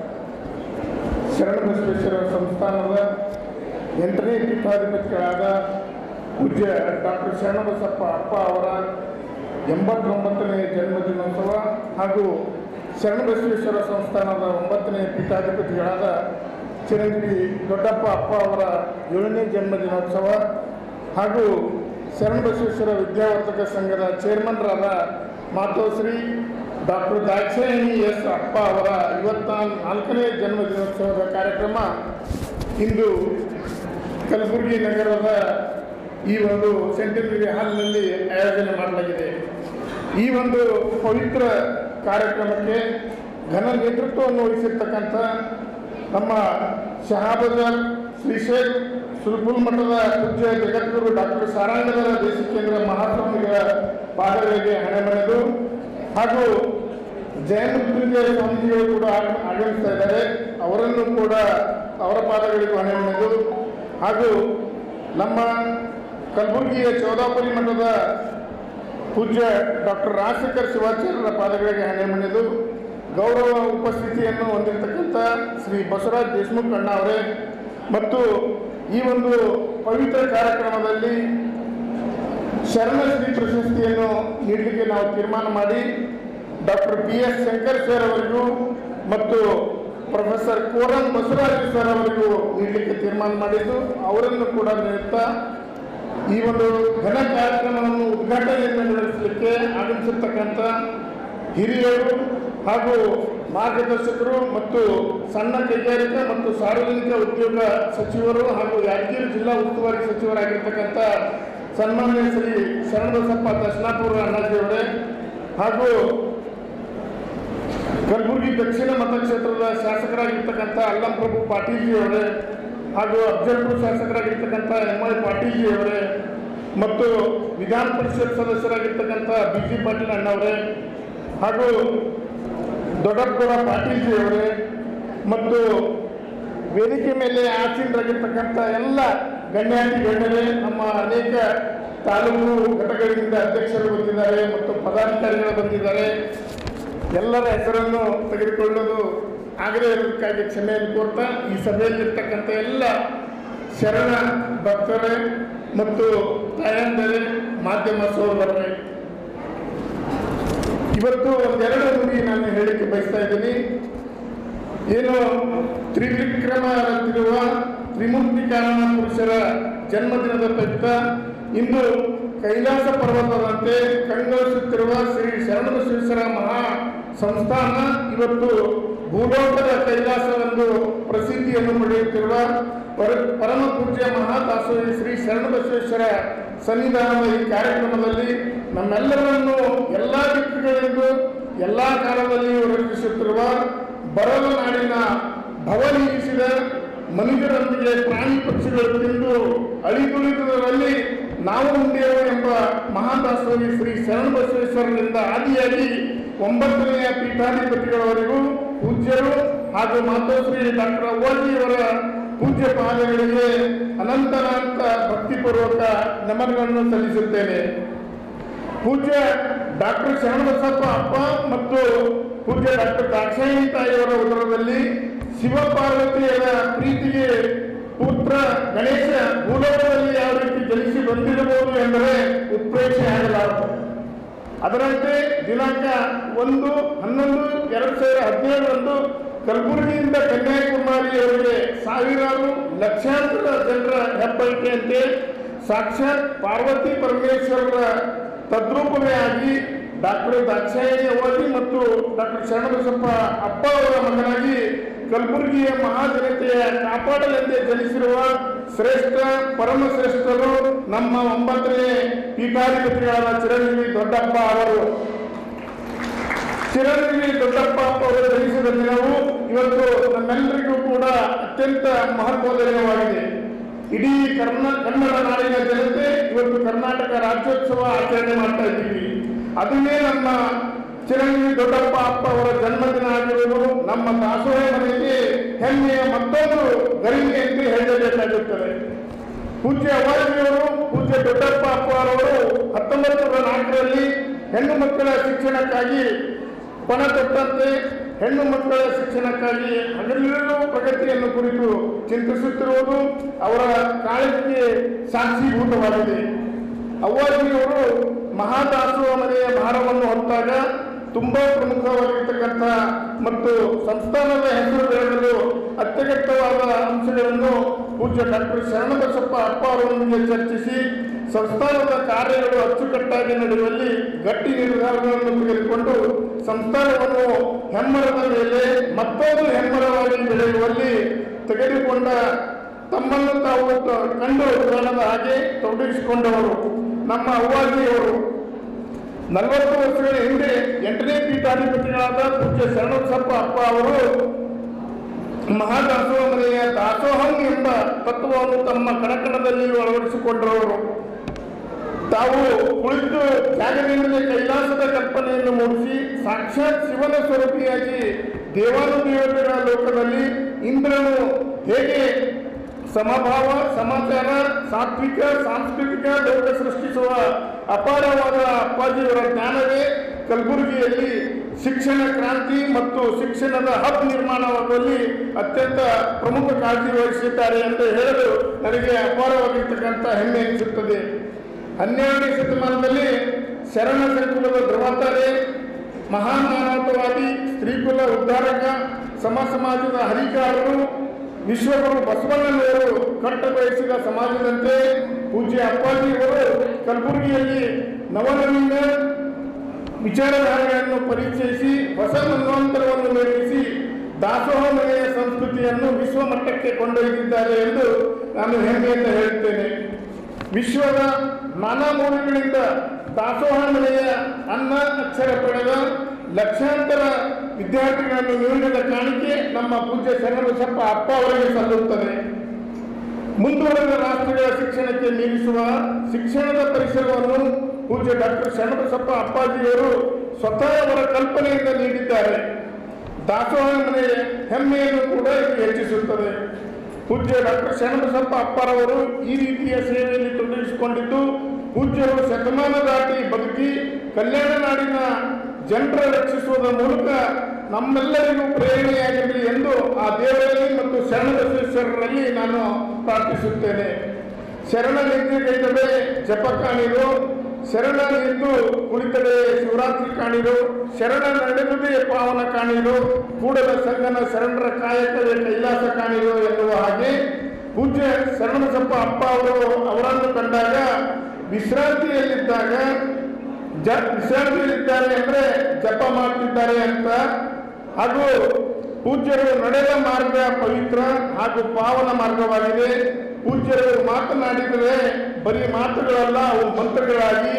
F: ಶರಣಬಸವೇಶ್ವರ ಸಂಸ್ಥಾನದ ಎಂಟನೇ ಪೀಠಾಧಿಪತಿಗಳಾದ ಪೂಜ್ಯ ಡಾಕ್ಟರ್ ಶರಣಬಸಪ್ಪ ಅಪ್ಪ ಅವರ ಎಂಬತ್ತೊಂಬತ್ತನೇ ಜನ್ಮದಿನೋತ್ಸವ ಹಾಗೂ ಶರಣಬಸವೇಶ್ವರ ಸಂಸ್ಥಾನದ ಒಂಬತ್ತನೇ ಪೀಠಾಧಿಪತಿಗಳಾದ ಚಿರಂಜೀವಿ ದೊಡ್ಡಪ್ಪ ಅಪ್ಪ ಅವರ ಏಳನೇ ಜನ್ಮದಿನೋತ್ಸವ ಹಾಗೂ ಶರಣಬಸವೇಶ್ವರ ವಿದ್ಯಾವರ್ಧಕ ಸಂಘದ ಚೇರ್ಮನ್ರಾದ ಮಾತೋಶ್ರೀ ಡಾಕ್ಟರ್ ದಾಕ್ಷಾಯಿಣಿ ಎಸ್ ಅಪ್ಪ ಅವರ ಇವತ್ತ ನಾಲ್ಕನೇ ಜನ್ಮದಿನೋತ್ಸವದ ಕಾರ್ಯಕ್ರಮ ಇಂದು ಕಲಬುರಗಿ ನಗರದ ಈ ಒಂದು ಸೆಂಟನರಿ ಹಾಲ್ನಲ್ಲಿ ಆಯೋಜನೆ ಮಾಡಲಾಗಿದೆ ಈ ಒಂದು ಪವಿತ್ರ ಕಾರ್ಯಕ್ರಮಕ್ಕೆ ಘನ ನೇತೃತ್ವವನ್ನು ವಹಿಸಿರ್ತಕ್ಕಂಥ ನಮ್ಮ ಶಹಾಬಜಾರ್ ಶ್ರೀಶೈಲ್ ಸುಲ್ಪುಲ್ ಮಠದ ಪೂಜ್ಯ ಜಗದ್ಗುರು ಡಾಕ್ಟರ್ ಸಾರಾಂಗಧರ ದೇಶಿಕೇಂದ್ರ ಮಹಾಸ್ವಾಮಿಗಳ ಪಾದಗಳಿಗೆ ಹಣೆ ಮನೆದು ಹಾಗೂ ಜಯಮೃತ್ಯುಂಜಯ ಸ್ವಾಮೀಜಿಗಳು ಕೂಡ ಆಗ- ಆಗಮಿಸ್ತಾ ಇದ್ದಾರೆ ಅವರನ್ನು ಕೂಡ ಅವರ ಪಾದಗಳಿಗೂ ಹಣೆ ಮನೆದು ಹಾಗೂ ನಮ್ಮ ಕಲಬುರಗಿಯ ಚೌದಾಪುರಿ ಮಠದ ಪೂಜ್ಯ ಡಾಕ್ಟರ್ ರಾಜಶೇಖರ್ ಶಿವಾಚಾರ್ಯರ ಪಾದಗಳಿಗೆ ಹಣೆ ಮನೆದು ಗೌರವ ಉಪಸ್ಥಿತಿಯನ್ನು ಹೊಂದಿರತಕ್ಕಂಥ ಶ್ರೀ ಬಸವರಾಜ್ ದೇಶಮುಖ್ ಅಣ್ಣ ಅವರೇ ಮತ್ತು ಈ ಒಂದು ಪವಿತ್ರ ಕಾರ್ಯಕ್ರಮದಲ್ಲಿ ಶರಣಶ್ರೀ ಪ್ರಶಸ್ತಿಯನ್ನು ನೀಡಲಿಕ್ಕೆ ನಾವು ತೀರ್ಮಾನ ಮಾಡಿ doctor B S Shankar sir ಅವರಿಗೂ ಮತ್ತು ಪ್ರೊಫೆಸರ್ ಕೋರನ್ ಬಸವರಾಜ್ ಸರ್ ಅವರಿಗೂ ನೀಡಲಿಕ್ಕೆ ತೀರ್ಮಾನ ಮಾಡಿದ್ದು ಅವರನ್ನು ಕೂಡ ನೀಡುತ್ತಾ ಈ ಒಂದು ಘನ ಕಾರ್ಯಕ್ರಮವನ್ನು ಉದ್ಘಾಟನೆಯನ್ನು ನಡೆಸಲಿಕ್ಕೆ ಆಗಮಿಸಿರ್ತಕ್ಕಂಥ ಹಿರಿಯರು ಹಾಗೂ ಮಾರ್ಗದರ್ಶಕರು ಮತ್ತು ಸಣ್ಣ ಕೈಗಾರಿಕಾ ಮತ್ತು ಸಾರ್ವಜನಿಕ ಉದ್ಯೋಗ ಸಚಿವರು ಹಾಗೂ ಯಾದಗಿರಿ ಜಿಲ್ಲಾ ಉಸ್ತುವಾರಿ ಸಚಿವರಾಗಿರ್ತಕ್ಕಂಥ ಸನ್ಮಾನ್ಯ ಶ್ರೀ ಶರಣಬಸಪ್ಪ ದರ್ಶನಾಪುರ ಅಣ್ಣಾಜಿಯವರೇ ಹಾಗೂ ಕಲಬುರಗಿ ದಕ್ಷಿಣ ಮತಕ್ಷೇತ್ರದ ಶಾಸಕರಾಗಿರ್ತಕ್ಕಂಥ ಅಲ್ಲಂ ಪ್ರಭು ಪಾಟೀಲ್ಜಿ ಅವರೇ ಹಾಗೂ ಅಫ್ಜಲ್ಪುರ ಶಾಸಕರಾಗಿರ್ತಕ್ಕಂಥ ಎಂ ಐ ಪಾಟೀಲ್ಜಿ ಅವರೇ ಮತ್ತು ವಿಧಾನ ಪರಿಷತ್ ಸದಸ್ಯರಾಗಿರ್ತಕ್ಕಂಥ ಬಿ ಜಿ ಪಾಟೀಲ್ ಅಣ್ಣವರೇ ಹಾಗೂ ದೊಡ್ಡಪ್ಪಗೌಡ ಪಾಟೀಲ್ಜಿ ಅವರೇ ಮತ್ತು ವೇದಿಕೆ ಮೇಲೆ ಆಸೀನರಾಗಿರ್ತಕ್ಕಂಥ ಎಲ್ಲ ಗಣ್ಯಾತಿ ಗಣ್ಯರೇ ನಮ್ಮ ಅನೇಕ ತಾಲೂಕು ಘಟಕಗಳಿಂದ ಅಧ್ಯಕ್ಷರು ಬಂದಿದ್ದಾರೆ ಮತ್ತು ಪದಾಧಿಕಾರಿಗಳು ಬಂದಿದ್ದಾರೆ ಎಲ್ಲರ ಹೆಸರನ್ನು ತೆಗೆದುಕೊಳ್ಳೋದು ಆಗದೇ ಇರೋದಕ್ಕಾಗಿ ಕ್ಷಮೆಯನ್ನು ಕೋರ್ತಾ ಈ ಸಭೆಯಲ್ಲಿರ್ತಕ್ಕಂಥ ಎಲ್ಲ ಶರಣ ಭಕ್ತರೇ ಮತ್ತು ತಾಯಂದರೇ ಮಾಧ್ಯಮ ಸೋದರರೇ ಇವತ್ತು ಒಂದೆರಡು ನುಡಿ ನಾನು ಹೇಳಿಕೆ ಬಯಸ್ತಾ ಇದ್ದೀನಿ ಏನು ತ್ರಿವಿಕ್ರಮರಂತಿರುವ ತ್ರಿಮೂರ್ತಿ ಕಾರಣ ಪುರುಷರ ಜನ್ಮದಿನದ ಪ್ರಯುಕ್ತ ಇಂದು ಕೈಲಾಸ ಪರ್ವತದಂತೆ ಕಂಗೊಳಿಸುತ್ತಿರುವ ಶ್ರೀ ಶರಣಬಸವೇಶ್ವರ ಮಹಾ ಸಂಸ್ಥಾನ ಇವತ್ತು ಭೂಲೋಕದ ಕೈಲಾಸವೆಂದು ಪ್ರಸಿದ್ಧಿಯನ್ನು ಪಡೆಯುತ್ತಿರುವ ಪರ ಪರಮ ಪೂಜ್ಯ ಮಹಾದಾಸೋಹಿ ಶ್ರೀ ಶರಣಬಸವೇಶ್ವರ ಸನ್ನಿಧಾನದ ಈ ಕಾರ್ಯಕ್ರಮದಲ್ಲಿ ನಮ್ಮೆಲ್ಲರನ್ನು ಎಲ್ಲ ದಿಕ್ಕುಗಳಿಂದ ಎಲ್ಲ ಕಾಲದಲ್ಲಿಯೂ ರಕ್ಷಿಸುತ್ತಿರುವ ಬರಲು ನಾಡಿನ ಭವನೀಗಿಸಿದ ಮನುಷ್ಯರೊಂದಿಗೆ ಪ್ರಾಣಿ ಪಕ್ಷಿಗಳು ತಿಂದು ಅಳಿದುಳಿದುದರಲ್ಲಿ ನಾವು ಉಂಡೆವು ಎಂಬ ಮಹಾದಾಸೋಹಿ ಶ್ರೀ ಶರಣಬಸವೇಶ್ವರರಿಂದ ಆದಿಯಾಗಿ ಒಂಬತ್ತನೆಯ ಪೀಠಾಧಿಪತಿಗಳವರೆಗೂ ಪೂಜ್ಯರು ಹಾಗೂ ಮಾತೋಶ್ರೀ ಡಾಕ್ಟರ್ ಅವ್ವಾಜಿಯವರ ಪೂಜ್ಯ ಪಾದಗಳಿಗೆ ಅನಂತನಾಂತ ಭಕ್ತಿಪೂರ್ವಕ ನಮನಗಳನ್ನು ಸಲ್ಲಿಸುತ್ತೇನೆ ಪೂಜ್ಯ ಡಾಕ್ಟರ್ ಶರಣಬಸಪ್ಪ ಅಪ್ಪ ಮತ್ತು ಪೂಜ್ಯ ಡಾಕ್ಟರ್ ದಾಕ್ಷಾಯಿಣಿ ತಾಯಿಯವರ ಉದರದಲ್ಲಿ ಶಿವಪಾರ್ವತಿಯರ ಪ್ರೀತಿಗೆ ಪುತ್ರ ಗಣೇಶ ಭೂಲೋಕದಲ್ಲಿ ಯಾವ ರೀತಿ ಜನಿಸಿ ಬಂದಿರಬಹುದು ಎಂದರೆ ಉತ್ಪ್ರೇಕ್ಷೆ ಆಗಲಾರದು ಅದರಂತೆ ದಿನಾಂಕ ಒಂದು ಹನ್ನೊಂದು ಎರಡು ಸಾವಿರ ಹದಿನೇಳರಂದು ಕಲಬುರಗಿಯಿಂದ ಕನ್ಯಾಕುಮಾರಿಯವರೆಗೆ ಸಾವಿರಾರು ಲಕ್ಷಾಂತರ ಜನರ ಹೆಬ್ಬಳಿಕೆಯಂತೆ ಸಾಕ್ಷಾತ್ ಪಾರ್ವತಿ ಪರಮೇಶ್ವರರ ತದ್ರೂಪವೇ ಆಗಿ ಡಾಕ್ಟರ್ ದಾಕ್ಷಾಯಿಣಿ ಅವಧಿ ಮತ್ತು ಡಾಕ್ಟರ್ ಶರಣಬಸಪ್ಪ ಅಪ್ಪ ಅವರ ಮಗನಾಗಿ ಕಲಬುರಗಿಯ ಮಹಾಜನತೆಯ ಕಾಪಾಡಲೆಂದೇ ಜನಿಸಿರುವ ಶ್ರೇಷ್ಠ ಪರಮ ಶ್ರೇಷ್ಠರು ನಮ್ಮ ಒಂಬತ್ತನೇ ಪೀಠಾಧಿಪತಿಗಳಾದ ಚಿರಂಜೀವಿ ದೊಡ್ಡಪ್ಪ ಅವರು ಚಿರಂಜೀವಿ ದೊಡ್ಡಪ್ಪ ಅವರು ಜನಿಸಿದ ದಿನವು ಇವತ್ತು ನಮ್ಮೆಲ್ಲರಿಗೂ ಕೂಡ ಅತ್ಯಂತ ಮಹತ್ವದ ದಿನವಾಗಿದೆ ಇಡೀ ಕರ್ನಾ ಕನ್ನಡ ನಾಡಿನ ಜನತೆ ಇವತ್ತು ಕರ್ನಾಟಕ ರಾಜ್ಯೋತ್ಸವ ಆಚರಣೆ ಮಾಡ್ತಾ ಇದ್ದೀವಿ ಅದನ್ನೇ ನಮ್ಮ ಚಿರಂಜೀವಿ ದೊಡ್ಡಪ್ಪ ಅಪ್ಪ ಅವರ ಜನ್ಮದಿನ ಆಗಿರುವುದು ನಮ್ಮ ದಾಸೋಹ ಮನೆಗೆ ಹೆಮ್ಮೆಯ ಮತ್ತೊಂದು ಗರಿಮೆ ಎಂದು ಹೇಳಬೇಕಾಗುತ್ತದೆ ಪೂಜ್ಯ ಅವಾಜಿಯವರು ಪೂಜ್ಯ ದೊಡ್ಡಪ್ಪ ಅಪ್ಪ ಅವರು ಹತ್ತೊಂಬತ್ತು ನೂರ ನಾಲ್ಕರಲ್ಲಿ ಹೆಣ್ಣು ಮಕ್ಕಳ ಶಿಕ್ಷಣಕ್ಕಾಗಿ ಪಣ ತೊಟ್ಟಂತೆ ಹೆಣ್ಣು ಮಕ್ಕಳ ಶಿಕ್ಷಣಕ್ಕಾಗಿ ಹಗಲಿರುಳು ಪ್ರಗತಿಯನ್ನು ಕುರಿತು ಚಿಂತಿಸುತ್ತಿರುವುದು ಅವರ ಕಾಳಜಿಗೆ ಸಾಕ್ಷೀಭೂತವಾಗಿದೆ ಅವ್ವಾಜಿಯವರು ಮಹಾದಾಸೋಹ ಮನೆಯ ಭಾರವನ್ನು ಹೊತ್ತಾಗ ತುಂಬಾ ಪ್ರಮುಖವಾಗಿರ್ತಕ್ಕಂಥ ಮತ್ತು ಸಂಸ್ಥಾನದ ಹೆಸರು ಬೆಳೆಯಲು ಅತ್ಯಗತ್ಯವಾದ ಅಂಶಗಳನ್ನು ಪೂಜ್ಯ ಡಾಕ್ಟರ್ ಶರಣಬಸಪ್ಪ ಅಪ್ಪ ಅವರೊಂದಿಗೆ ಚರ್ಚಿಸಿ ಸಂಸ್ಥಾನದ ಕಾರ್ಯಗಳು ಅಚ್ಚುಕಟ್ಟಾಗಿ ನಡೆಯುವಲ್ಲಿ ಗಟ್ಟಿ ನಿರ್ಧಾರಗಳನ್ನು ತೆಗೆದುಕೊಂಡು ಸಂಸ್ಥಾನವನ್ನು ಹೆಮ್ಮರದ ಮೇಲೆ ಮತ್ತೊಂದು ಹೆಮ್ಮರವಾಗಿ ಬೆಳೆಯುವಲ್ಲಿ ತೆಗೆದುಕೊಂಡ ತಮ್ಮನ್ನು ತಾವು ತ- ಕಂಡು ಕಾಣದ ಹಾಗೆ ತೊಡಗಿಸಿಕೊಂಡವರು ನಮ್ಮ ಅವ್ವಾಜಿಯವರು ನಲವತ್ತು ವರ್ಷಗಳ ಹಿಂದೆ ಎಂಟನೇ ಪೀಠಾಧಿಪತಿಗಳಾದ ಪೂಜ್ಯ ಶರಣಬಸಪ್ಪ ಅಪ್ಪ ಅವರು ಮಹಾದಾಸೋಹ ಮನೆಯ ದಾಸೋಹಂ ಎಂಬ ತತ್ವವನ್ನು ತಮ್ಮ ಕಣಕಣದಲ್ಲಿ ಅಳವಡಿಸಿಕೊಂಡರವರು ತಾವು ಕುಳಿತು ಜಾಗದಿಂದಲೇ ಕೈಲಾಸದ ಕಲ್ಪನೆಯನ್ನು ಮೂಡಿಸಿ ಸಾಕ್ಷಾತ್ ಶಿವನ ಸ್ವರೂಪಿಯಾಗಿ ದೇವಾನುದೇವತೆಗಳ ಲೋಕದಲ್ಲಿ ಇಂದ್ರನು ಹೇಗೆ ಸಮಭಾವ ಸಮಾಚಾರ ಸಾತ್ವಿಕ ಸಾಂಸ್ಕೃತಿಕ ಲೋಕ ಸೃಷ್ಟಿಸುವ ಅಪಾರವಾದ ಅಪ್ಪಾಜಿಯವರ ಜ್ಞಾನವೇ ಕಲಬುರಗಿಯಲ್ಲಿ ಶಿಕ್ಷಣ ಕ್ರಾಂತಿ ಮತ್ತು ಶಿಕ್ಷಣದ ಹಬ್ ನಿರ್ಮಾಣವಾಗುವಲ್ಲಿ ಅತ್ಯಂತ ಪ್ರಮುಖ ಕಾಳಜಿ ವಹಿಸಿದ್ದಾರೆ ಎಂದು ಹೇಳಲು ನನಗೆ ಅಪಾರವಾಗಿರ್ತಕ್ಕಂಥ ಹೆಮ್ಮೆ ಅನಿಸುತ್ತದೆ ಹನ್ನೆರಡನೇ ಶತಮಾನದಲ್ಲಿ ಶರಣ ಸಂಕುಲದ ಧ್ರುವತಾರೆ ಮಹಾನ್ ಮಾನವತಾವಾದಿ ಸ್ತ್ರೀಕುಲ ಉದ್ಧಾರಕ ಸಮ ಸಮಾಜದ ಹರಿಕಾರರು ವಿಶ್ವಗುರು ಬಸವಣ್ಣನವರು ಕಟ್ಟ ಬಯಸಿದ ಸಮಾಜದಂತೆ ಪೂಜ್ಯ ಅಪ್ಪಾಜಿಯವರು ಕಲಬುರಗಿಯಲ್ಲಿ ನವನವೀನ ವಿಚಾರಧಾರೆಗಳನ್ನು ಪರಿಚಯಿಸಿ ಹೊಸ ಮನ್ವಂತರವನ್ನು ನಿರ್ಮಿಸಿ ದಾಸೋಹ ಮನೆಯ ಸಂಸ್ಕೃತಿಯನ್ನು ವಿಶ್ವ ಮಟ್ಟಕ್ಕೆ ಕೊಂಡೊಯ್ದಿದ್ದಾರೆ ಎಂದು ನಾನು ಹೆಮ್ಮೆಯಿಂದ ಹೇಳುತ್ತೇನೆ ವಿಶ್ವದ ನಾನಾ ಮೂಲಗಳಿಂದ ದಾಸೋಹ ಮನೆಯ ಅನ್ನ ಅಕ್ಷರ ಪಡೆದ ಲಕ್ಷಾಂತರ ವಿದ್ಯಾರ್ಥಿಗಳನ್ನು ನೀಡಿದ ಕಾಣಿಕೆ ನಮ್ಮ ಪೂಜ್ಯ ಶರಣಬಸಪ್ಪ ಅಪ್ಪ ಅವರಿಗೆ ಸಲ್ಲುತ್ತದೆ ಮುಂದುವರೆದ ರಾಷ್ಟ್ರಗಳ ಶಿಕ್ಷಣಕ್ಕೆ ಮೀರಿಸುವ ಶಿಕ್ಷಣದ ಪರಿಸರವನ್ನು ಪೂಜ್ಯ ಡಾಕ್ಟರ್ ಶರಣಬಸಪ್ಪ ಅಪ್ಪಾಜಿಯವರು ಸ್ವತಃ ಅವರ ಕಲ್ಪನೆಯಿಂದ ನೀಡಿದ್ದಾರೆ ದಾಸೋಹ ಮನೆಯ ಹೆಮ್ಮೆಯನ್ನು ಕೂಡ ಇದು ಹೆಚ್ಚಿಸುತ್ತದೆ ಪೂಜ್ಯ ಡಾಕ್ಟರ್ ಶರಣಬಸಪ್ಪ ಅಪ್ಪರವರು ಈ ರೀತಿಯ ಸೇವೆಯಲ್ಲಿ ತೊಡಗಿಸಿಕೊಂಡಿದ್ದು ಪೂಜ್ಯರು ಶತಮಾನ ದಾಟಿ ಬದುಕಿ ಕಲ್ಯಾಣ ನಾಡಿನ ಜನರ ರಕ್ಷಿಸುವುದರ ಮೂಲಕ ನಮ್ಮೆಲ್ಲರಿಗೂ ಪ್ರೇರಣೆಯಾಗಲಿ ಎಂದು ಆ ದೇವರಲ್ಲಿ ಮತ್ತು ಶರಣಬಸವೇಶ್ವರರಲ್ಲಿ ನಾನು ಪ್ರಾರ್ಥಿಸುತ್ತೇನೆ ಶರಣ ನಿದ್ರೆಗೈದಡೆ ಜಪ ಕಾಣಿರು ಶರಣ ನಿಂತು ಕುಳಿತಡೆ ಶಿವರಾತ್ರಿ ಕಾಣಿರು ಶರಣ ನಡೆದುದೇ ಪಾವನ ಕಾಣಿರು ಕೂಡಲ ಸಂಗನ ಶರಣರ ಕಾಯಕವೇ ಕೈಲಾಸ ಕಾಣಿರು ಎನ್ನುವ ಹಾಗೆ ಪೂಜ್ಯ ಶರಣಬಸಪ್ಪ ಅಪ್ಪ ಅವರು ಅವರನ್ನು ಕಂಡಾಗ ವಿಶ್ರಾಂತಿಯಲ್ಲಿದ್ದಾಗ ಜ ವಿಶ್ರಾಂತಿಯಲ್ಲಿದ್ದಾರೆ ಅಂದ್ರೆ ಜಪ ಮಾಡ್ತಿದ್ದಾರೆ ಅಂತ ಹಾಗೂ ಪೂಜ್ಯರು ನಡೆದ ಮಾರ್ಗ ಪವಿತ್ರ ಹಾಗೂ ಪಾವನ ಮಾರ್ಗವಾಗಿದೆ ಪೂಜ್ಯರು ಮಾತನಾಡಿದರೆ ಬರೀ ಮಾತುಗಳಲ್ಲ ಅವು ಮಂತ್ರಗಳಾಗಿ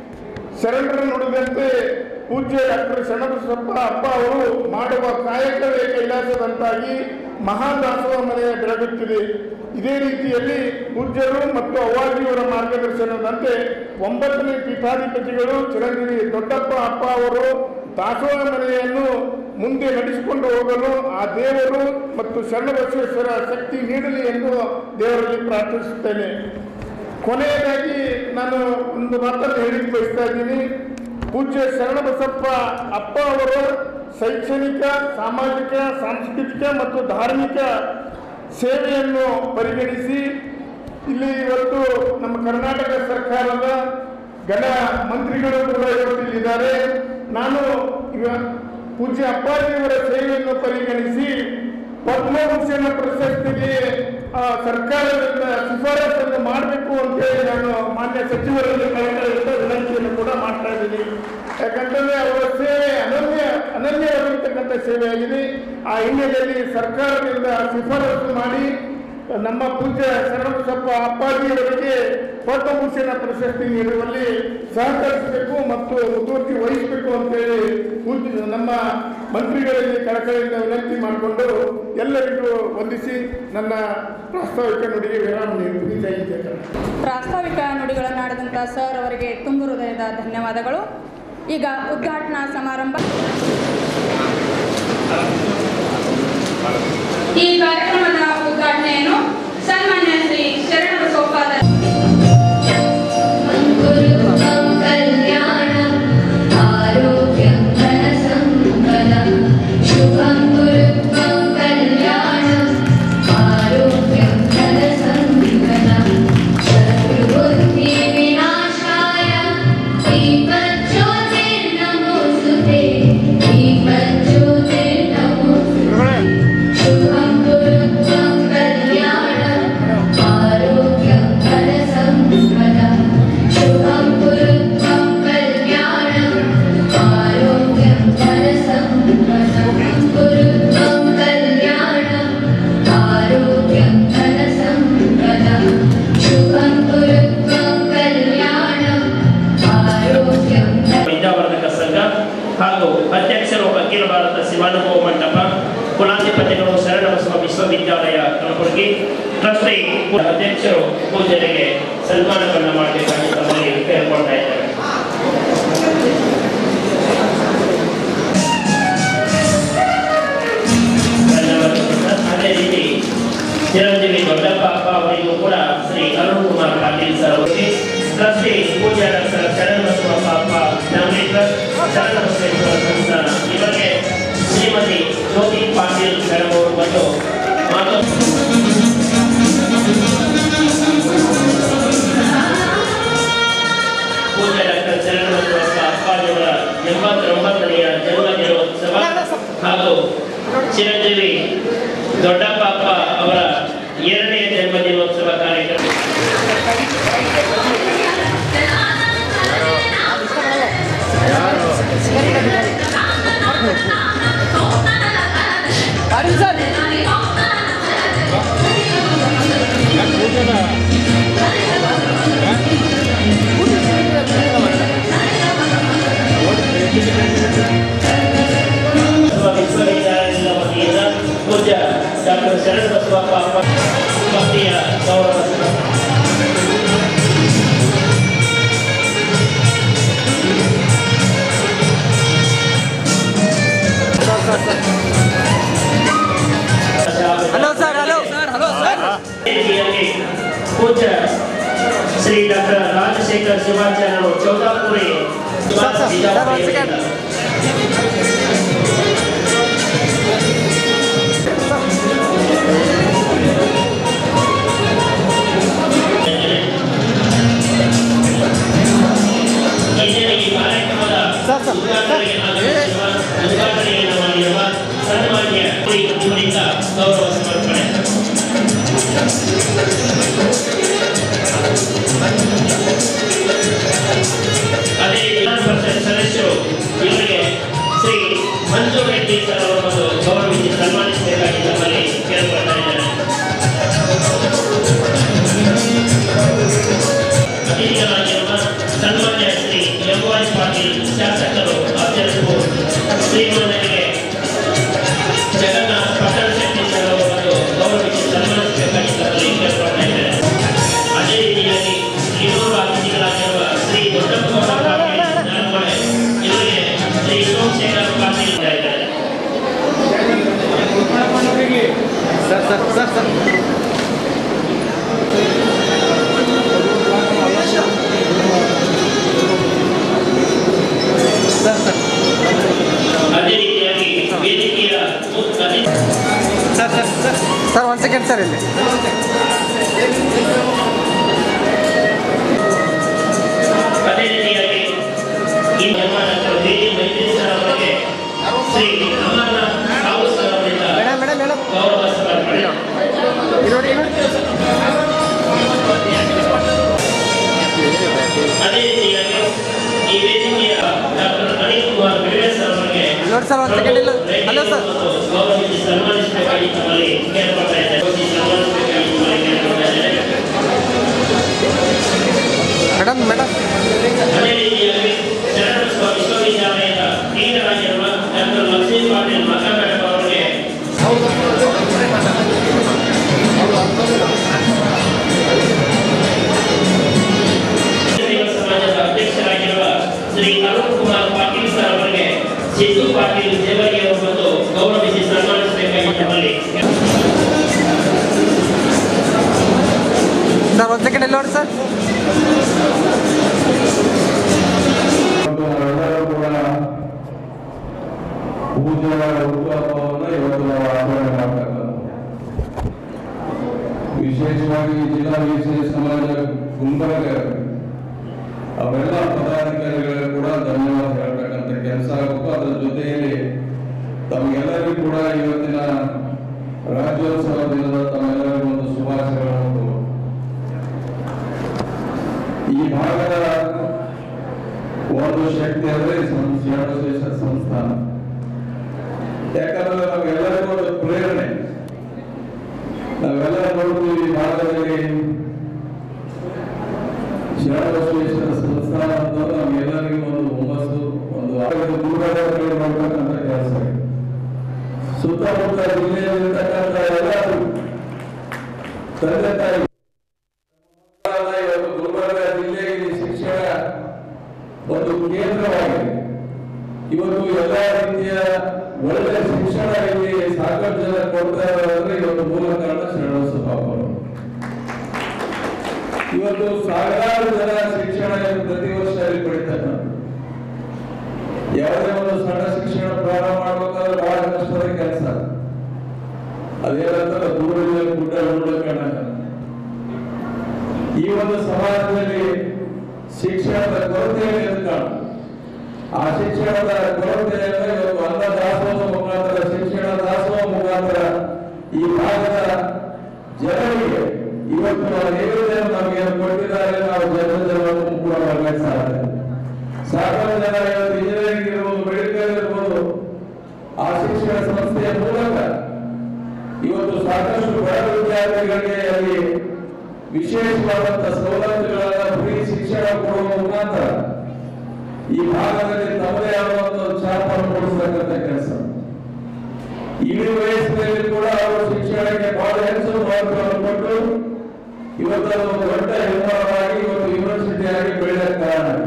F: ಶರಣರ ನುಡಿದಂತೆ ಪೂಜ್ಯ ಡಾಕ್ಟರ್ ಶರಣಬಸಪ್ಪ ಅಪ್ಪ ಅವರು ಮಾಡುವ ಕಾಯಕವೇ ಕೈಲಾಸದಂತಾಗಿ ಮಹಾದಾಸೋಹ ಮನೆಯ ಬೆಳಗುತ್ತಿದೆ ಇದೇ ರೀತಿಯಲ್ಲಿ ಪೂಜ್ಯರು ಮತ್ತು ಅವ್ವಾಜಿಯವರ ಮಾರ್ಗದರ್ಶನದಂತೆ ಒಂಬತ್ತನೇ ಪೀಠಾಧಿಪತಿಗಳು ಚಿರಂಜೀವಿ ದೊಡ್ಡಪ್ಪ ಅಪ್ಪ ಅವರು ದಾಸೋಹ ಮನೆಯನ್ನು ಮುಂದೆ ನಡೆಸಿಕೊಂಡು ಹೋಗಲು ಆ ದೇವರು ಮತ್ತು ಶರಣಬಸವೇಶ್ವರ ಶಕ್ತಿ ನೀಡಲಿ ಎಂದು ದೇವರಲ್ಲಿ ಪ್ರಾರ್ಥಿಸುತ್ತೇನೆ ಕೊನೆಯದಾಗಿ ನಾನು ಒಂದು ಮಾತನ್ನು ಹೇಳಿಕ್ ಬಯಸ್ತಾ ಇದ್ದೀನಿ ಪೂಜ್ಯ ಶರಣಬಸಪ್ಪ ಅಪ್ಪ ಅವರು ಶೈಕ್ಷಣಿಕ ಸಾಮಾಜಿಕ ಸಾಂಸ್ಕೃತಿಕ ಮತ್ತು ಧಾರ್ಮಿಕ ಸೇವೆಯನ್ನು ಪರಿಗಣಿಸಿ ಇಲ್ಲಿ ಇವತ್ತು ನಮ್ಮ ಕರ್ನಾಟಕ ಸರ್ಕಾರದ ಗಣ ಮಂತ್ರಿಗಳು ಕೂಡ ಇವತ್ತು ಇಲ್ಲಿದ್ದಾರೆ ನಾನು ಇವ ಪೂಜ್ಯ ಅಪ್ಪಾಜಿಯವರ ಸೇವೆಯನ್ನು ಪರಿಗಣಿಸಿ ಪದ್ಮಭೂಷಣ ಪ್ರಶಸ್ತಿಗೆ ಆ, ಸರ್ಕಾರದಿಂದ ಶಿಫಾರಸನ್ನು ಮಾಡಬೇಕು ಅಂತೇಳಿ ನಾನು ಮಾನ್ಯ ಸಚಿವರಲ್ಲಿ ಕಳಕಳಿಯಿಂದ ವಿನಂತಿಯನ್ನು ಕೂಡ ಮಾಡ್ತಾ ಇದ್ದೀನಿ ಯಾಕಂತಂದ್ರೆ ಅವರ ಸೇವೆ ಅನನ್ಯ ಅನನ್ಯವಾಗಿರ್ತಕ್ಕಂಥ ಸೇವೆಯಾಗಿದೆ ಆ ಹಿನ್ನೆಲೆಯಲ್ಲಿ ಸರ್ಕಾರದಿಂದ ಶಿಫಾರಸು ಮಾಡಿ ನಮ್ಮ ಪೂಜ್ಯ ಶರಣಬಸಪ್ಪ ಅಪ್ಪಾಜಿಯವರಿಗೆ ಪದ್ಮಭೂಷಣ ಪ್ರಶಸ್ತಿ ನೀಡುವಲ್ಲಿ ಸಹಕರಿಸಬೇಕು ಮತ್ತು ಮುತುವರ್ಜಿ ವಹಿಸಬೇಕು ಅಂತೇಳಿ ಪೂಜ್ಯ ನಮ್ಮ ಮಂತ್ರಿಗಳಲ್ಲಿ ಕಳಕಳಿಯಿಂದ ವಿನಂತಿ ಮಾಡಿಕೊಂಡು ಎಲ್ಲರಿಗೂ ವಂದಿಸಿ ನನ್ನ ಪ್ರಾಸ್ತಾವಿಕ ನುಡಿಗೆ ವಿರಾಮ ನೀಡುತ್ತೀನಿ ಜೈ ಜಯ ಕರ್ನಾಟಕ.
D: ಪ್ರಾಸ್ತಾವಿಕ ನುಡಿಗಳನ್ನಾಡಿದಂಥ ಸರ್ ಅವರಿಗೆ ತುಂಬು ಹೃದಯದ ಧನ್ಯವಾದಗಳು ಈಗ ಉದ್ಘಾಟನಾ ಸಮಾರಂಭ ಈ ಕಾರ್ಯಕ್ರಮದ ಉದ್ಘಾಟನೆಯನ್ನು ಸನ್ಮಾನ್ಯ ಶ್ರೀ ಶರಣಬಸವಪ್ಪ
C: मङ्गलं कल्याणम् आरोग्यं धनसम्पदं शुभं गुरुत्वं कल्याणम् आरोग्यं धनसम्पदं शत्रुबुद्धिविनाशाय दीपज्योतिर्नमोऽस्तु ते दीपज्योतिर्नमोऽस्तु शुभं गुरुत्वं कल्याणम्
A: ಕಲಬುರಗಿ ಟ್ರಸ್ಟಿ ಅಧ್ಯಕ್ಷರು ಪೂಜೆಗೆ ಸನ್ಮಾನವನ್ನು ಮಾಡಬೇಕಾಗಿ ತಮ್ಮಲ್ಲಿ ಕೇಳ್ಕೊಳ್ತಾ ಇದ್ದಾರೆ ಧನ್ಯವಾದಗಳು ಸರ್. ಅದೇ ರೀತಿ ಚಿರಂಜೀವಿ ದೊಡ್ಡಪ್ಪ ಅಪ್ಪ ಅವರಿಗೂ ಕೂಡ ಶ್ರೀ ಅರುಣ್ ಕುಮಾರ್ ಪಾಟೀಲ್ ಸರ್ ಅವರಿಗೆ trustee Pooja doctor Sharanabasavappa Appa family trust Sharanabasaveshwara ಸಂಸ್ಥಾನ ಇವರಿಗೆ ಶ್ರೀಮತಿ ಜ್ಯೋತಿ ಪಾಟೀಲ್ ಮೇಡಮ್ ಅವರು ಬಂದು ಮಾತು ಪೂಜ್ಯ ಡಾಕ್ಟರ್ ಶರಣಬಸವಪ್ಪ ಅಪ್ಪಾಜಿಯವರ ಎಂಬತ್ತೊಂಬತ್ತನೆಯ ಜನ್ಮ ದಿನೋತ್ಸವ ಹಾಗೂ ಚಿರಂಜೀವಿ ದೊಡ್ಡಪ್ಪ ಅಪ್ಪ ಅವರ ಎರಡನೆಯ ಜನ್ಮ ದಿನೋತ್ಸವ ಕಾರ್ಯಕ್ರಮ ವಿಶ್ವವಿದ್ಯಾಲಯದ ವತಿಯಿಂದ ಪೂಜ್ಯ ಡಾಕ್ಟರ್ ಶರಣಬಸವಪ್ಪ ಅಪ್ಪ ಭಕ್ತಿಯ ಗೌರವ
B: hello sir hello sir hello sir
A: ರೀತಿಯಾಗಿ ಪೂಜ್ಯ ಶ್ರೀ ಡಾಕ್ಟರ್ ರಾಜಶೇಖರ್ ಶಿವಾಚಾರ್ಯರು ಚೌದಾಪುರಿ
B: ಸರ್, ಸರ್, ಸರ್, ಒಂದ್ ಸೆಕೆಂಡ್.
A: ಇಂದಿನ ಈ ಕಾರ್ಯಕ್ರಮದ
B: ಸರ್, ಸರ್,
A: ಉದ್ಘಾಟನೆಗೆ ಆಗಮಿಸಿರುವ ಉದ್ಘಾಟನೆಯನ್ನು ಮಾಡಿರುವ ಸನ್ಮಾನ್ಯ ಶ್ರೀ ಇವರಿಂದ ಗೌರವ ಸಮರ್ಪಣೆ ಅದೇ ರೀತಿ ವಿಧಾನ ಪರಿಷತ್ ಸದಸ್ಯರು ಇವರಿಗೆ ಶ್ರೀ ಮಂಜು ರೆಡ್ಡಿ ಸರ್ ಅವರನ್ನು ಗೌರವಿಸಿ ಸನ್ಮಾನಿಸಬೇಕಾಗಿ ನಮ್ಮಲ್ಲಿ ಕೇಳ್ಕೊಳ್ತಾ ಇದ್ದಾರೆ ಅತಿಥಿಗಳಾಗಿರುವ ಸನ್ಮಾನ್ಯ ಶ್ರೀ ಎಂ ವೈ ಪಾಟೀಲ್ ಶಾಸಕರು ಅಧ್ಯಕ್ಷರು ಶ್ರೀಮಂತರಿಗೆ ಜಗನ್ನಾಥ್ ಪಟ್ಟಣ ಶೆಟ್ಟಿ ಸರ್ ಅವರನ್ನು ಗೌರವಿಸಿ ಸನ್ಮಾನಿಸಬೇಕಾಗಿ ನಮ್ಮಲ್ಲಿ ಕೇಳ್ಕೊಳ್ತಾ ಇದ್ದಾರೆ ಅದೇ ರೀತಿಯಾಗಿ ಇನ್ನೂರು ಅತಿಥಿಗಳಾಗಿರುವ ಶ್ರೀ ದೊಡ್ಡಪ್ಪಗೌಡ ಪಾಟೀಲ್ ನಾಲ್ಮಳೆ ಇವರಿಗೆ ಶ್ರೀ ಸೋಮಶೇಖರ್ ಪಾಟೀಲ್ ಇದ್ದಾರೆ
B: sir sir sir sir sir sir
A: ಅದೇ ರೀತಿಯಾಗಿ ವೇದಿಕೆಯ ಮುಖ್ಯ ಅತಿಥಿ
B: ಸರ್ ಸರ್ ಸರ್ ಸರ್ ಒಂದು ಸೆಕೆಂಡ್ ಸರ್ ಇಲ್ಲಿ
A: ಅದೇ ರೀತಿಯಾಗಿ ಈ ನಿರ್ಮಾಣಕರು ವೇದಿ ಮೈತ್ರೇಶ್ವರ ಅವರಿಗೆ ಶ್ರೀ ಅಮರನಾಥ್ ರಾವು ಸರ್ ಅವರಿಂದ
B: ಮೇಡಮ್ ಮೇಡಮ್ ಮೇಡಮ್
A: ಗೌರವ ಸಮರ್ಪಣೆ
B: ನೋಡಿ ನೋಡಿ
A: ಅದೇ ರೀತಿಯಾಗಿ ಈ ವೇದಿಕೆಯ ಡಾಕ್ಟರ್ ಅನಿಲ್ ಕುಮಾರ್ ಬಿಳ್ವೇಸ್ ಅವರಿಗೆ
B: ನೋಡಿ ಸರ್ ಒಂದು ಸೆಕೆಂಡ್ ಇಲ್ಲ ಹಲೋ ಸರ್
A: ಗೌರವಿಸಿ ಸನ್ಮಾನಿಸಬೇಕಾಗಿ ತಮ್ಮಲ್ಲಿ ಕೇಳ್ಕೊಳ್ತಾ ಇದ್ದಾರೆ ಗೌರವಿಸಿ ಸನ್ಮಾನಿಸಬೇಕಾಗಿ ತಮ್ಮಲ್ಲಿ ಕೇಳ್ಕೊಳ್ತಾ ಇದ್ದಾರೆ
B: ಮೇಡಮ್ ಮೇಡಮ್
A: ಅದೇ ರೀತಿಯಾಗಿ ಶರಣಬಸವ ವಿಶ್ವವಿದ್ಯಾಲಯದ ಡೀನರಾಗಿರುವ ಡಾಕ್ಟರ್ ಲಕ್ಷ್ಮೀ ಪಾಟೀಲ್ ಮಕ್ಕಳ ಅವರಿಗೆ ಸೇವಾ ಸಮಾಜದ ಅಧ್ಯಕ್ಷರಾಗಿರುವ ಶ್ರೀ ಅರುಣ್ ಕುಮಾರ್ ಪಾಟೀಲ್ ಸರ್ ಅವರಿಗೆ ಸಿದ್ದು ಪಾಟೀಲ್ ದೇವರಿಗೆ ಅವರು ಬಂದು ಗೌರವಿಸಿ ಸನ್ಮಾನಿಸಬೇಕಾಗಿ ತಮ್ಮಲ್ಲಿ
B: ಸರ್ ಒಂದು ಸೆಕೆಂಡ್ ಇಲ್ಲಿ ನೋಡಿ ಸರ್
E: ಮತ್ತು ನಾವೆಲ್ಲರೂ ಕೂಡ ಪೂಜೆಯ ಹುಟ್ಟುಹಬ್ಬವನ್ನು ಇವತ್ತು ನಾವು ಆಚರಣೆ ಮಾಡ್ತಕ್ಕಂಥ ವಿಶೇಷವಾಗಿ ಜಿಲ್ಲಾ ವಿಶೇಷ ಸಮಾಜ ಗುಲ್ಬರ್ಗ ಅವೆಲ್ಲ ಪದಾಧಿಕಾರಿಗಳು ಕೂಡ ಧನ್ಯವಾದ ಹೇಳ್ತಕ್ಕಂಥ ಕೆಲಸ ಆಗಬೇಕು ಅದರ ಜೊತೆಯಲ್ಲಿ ತಮಗೆಲ್ಲರಿಗೂ ಕೂಡ ಇವತ್ತಿನ ರಾಜ್ಯೋತ್ಸವ ದಿನದ ತಮ್ಮೆಲ್ಲರಿಗೂ ಒಂದು ಶುಭಾಶಯಗಳನ್ನು ಈ ಭಾಗದ ಒಂದು ಶಕ್ತಿ ಅಂದ್ರೆ ಶರಣಬಸವೇಶ ಸಂಸ್ಥಾನ ಯಾಕಂದ್ರೆ ನಾವೆಲ್ಲರಿಗೂ ಒಂದು ಪ್ರೇರಣೆ ನಾವೆಲ್ಲ ನೋಡ್ತೀವಿ ಈ ಭಾಗದಲ್ಲಿ ಶರಣಬಸವೇಶ್ವರ ಸಂಸ್ಥಾನ ಅಂತಂದ್ರೆ ನಮ್ಗೆಲ್ಲರಿಗೂ ಒಂದು ಹುಮ್ಮಸ್ಸು ಒಂದು ಆರೋಗ್ಯದ ದೂರದ ಕಡೆ ಮಾಡ್ತಕ್ಕಂಥ ಕೆಲಸ ಇದೆ. ಸುತ್ತಮುತ್ತ ಜಿಲ್ಲೆಯಲ್ಲಿರ್ತಕ್ಕಂಥ ಎಲ್ಲರೂ ತಂದೆ ತಾಯಿ ಇವತ್ತು ಗುಲ್ಬರ್ಗ ಜಿಲ್ಲೆಗೆ ಶಿಕ್ಷಣ ಒಂದು ಕೇಂದ್ರವಾಗಿದೆ ಇವತ್ತು ಎಲ್ಲ ರೀತಿಯ ಒಳ್ಳೆ ಶಿಕ್ಷಣ ಇಲ್ಲಿ ಸಾಕಷ್ಟು ಜನ ಕೊಡ್ತಾ ಇರೋದ್ರೆ ಇವತ್ತು ಮೂಲ ಕಾರಣ ಶರಣ ಸಭಾಪರು ಇವತ್ತು ಸಾವಿರಾರು ಜನ ಶಿಕ್ಷಣ ಇವತ್ತು ಪ್ರತಿ ವರ್ಷ ಇಲ್ಲಿ ಪಡಿತಾರೆ ಯಾವುದೇ ಒಂದು ಸಣ್ಣ ಶಿಕ್ಷಣ ಪ್ರಾರಂಭ ಮಾಡ್ಬೇಕಾದ್ರೆ ಬಹಳ ಕಷ್ಟದ ಕೆಲಸ ಅದೇನಂತಾರೆ ದೂರದಿಂದ ಗುಡ್ಡ ನೋಡೋಣ ಈ ಒಂದು ಸಮಾಜದಲ್ಲಿ ಶಿಕ್ಷಣದ ಕೊರತೆಯನ್ನು ಎದ್ದು ಕಾಣುತ್ತೆ. ಆ ಶಿಕ್ಷಣದ ಕೊರತೆಯನ್ನು ಇವತ್ತು ಅನ್ನ ದಾಸೋಹ ಮುಖಾಂತರ ಶಿಕ್ಷಣ ದಾಸೋಹ ಮುಖಾಂತರ ಈ ಭಾಗದ ಜನರಿಗೆ ಇವತ್ತು ಆ ನೈವೇದ್ಯವನ್ನು ನಮಗೆ ಏನು ಕೊಟ್ಟಿದ್ದಾರೆ ನಾವು ಜನ ಜನರನ್ನು ಕೂಡ ಮಾಡಲಿಕ್ಕೆ ಸಾಧ್ಯ ಸಾಕಷ್ಟು ಜನ ಇವತ್ತು ಇಂಜಿನಿಯರಿಂಗ್ ಇರ್ಬೋದು ಮೆಡಿಕಲ್ ಇರ್ಬೋದು ಆ ಶಿಕ್ಷಣ ಸಂಸ್ಥೆಯ ಮೂಲಕ ಇವತ್ತು ಸಾಕಷ್ಟು ಬಡ ವಿದ್ಯಾರ್ಥಿಗಳಿಗೆ ಅಲ್ಲಿ ವಿಶೇಷವಾದಂತಹ ಸವಲತ್ತುಗಳನ್ನ ಫ್ರೀ ಶಿಕ್ಷಣ ಕೊಡುವ ಮುಖಾಂತರ ಈ ಭಾಗದಲ್ಲಿ ತಮ್ಮದೇ ಆದಂತಹ ಛಾಪನ್ನು ಮೂಡಿಸತಕ್ಕಂಥ ಕೆಲಸ ಇಳಿ ವಯಸ್ಸಿನಲ್ಲಿ ಕೂಡ ಅವರು ಶಿಕ್ಷಣಕ್ಕೆ ಬಹಳ ಹೆಚ್ಚು ಮಹತ್ವವನ್ನು ಕೊಟ್ಟು ಇವತ್ತು ಅದು ಒಂದು ದೊಡ್ಡ ಹೆಮ್ಮರವಾಗಿ ಇವತ್ತು ಯೂನಿವರ್ಸಿಟಿ ಆಗಿ ಬೆಳೆಯಕ್ಕೆ ಕಾರಣ ಆಗಿದೆ.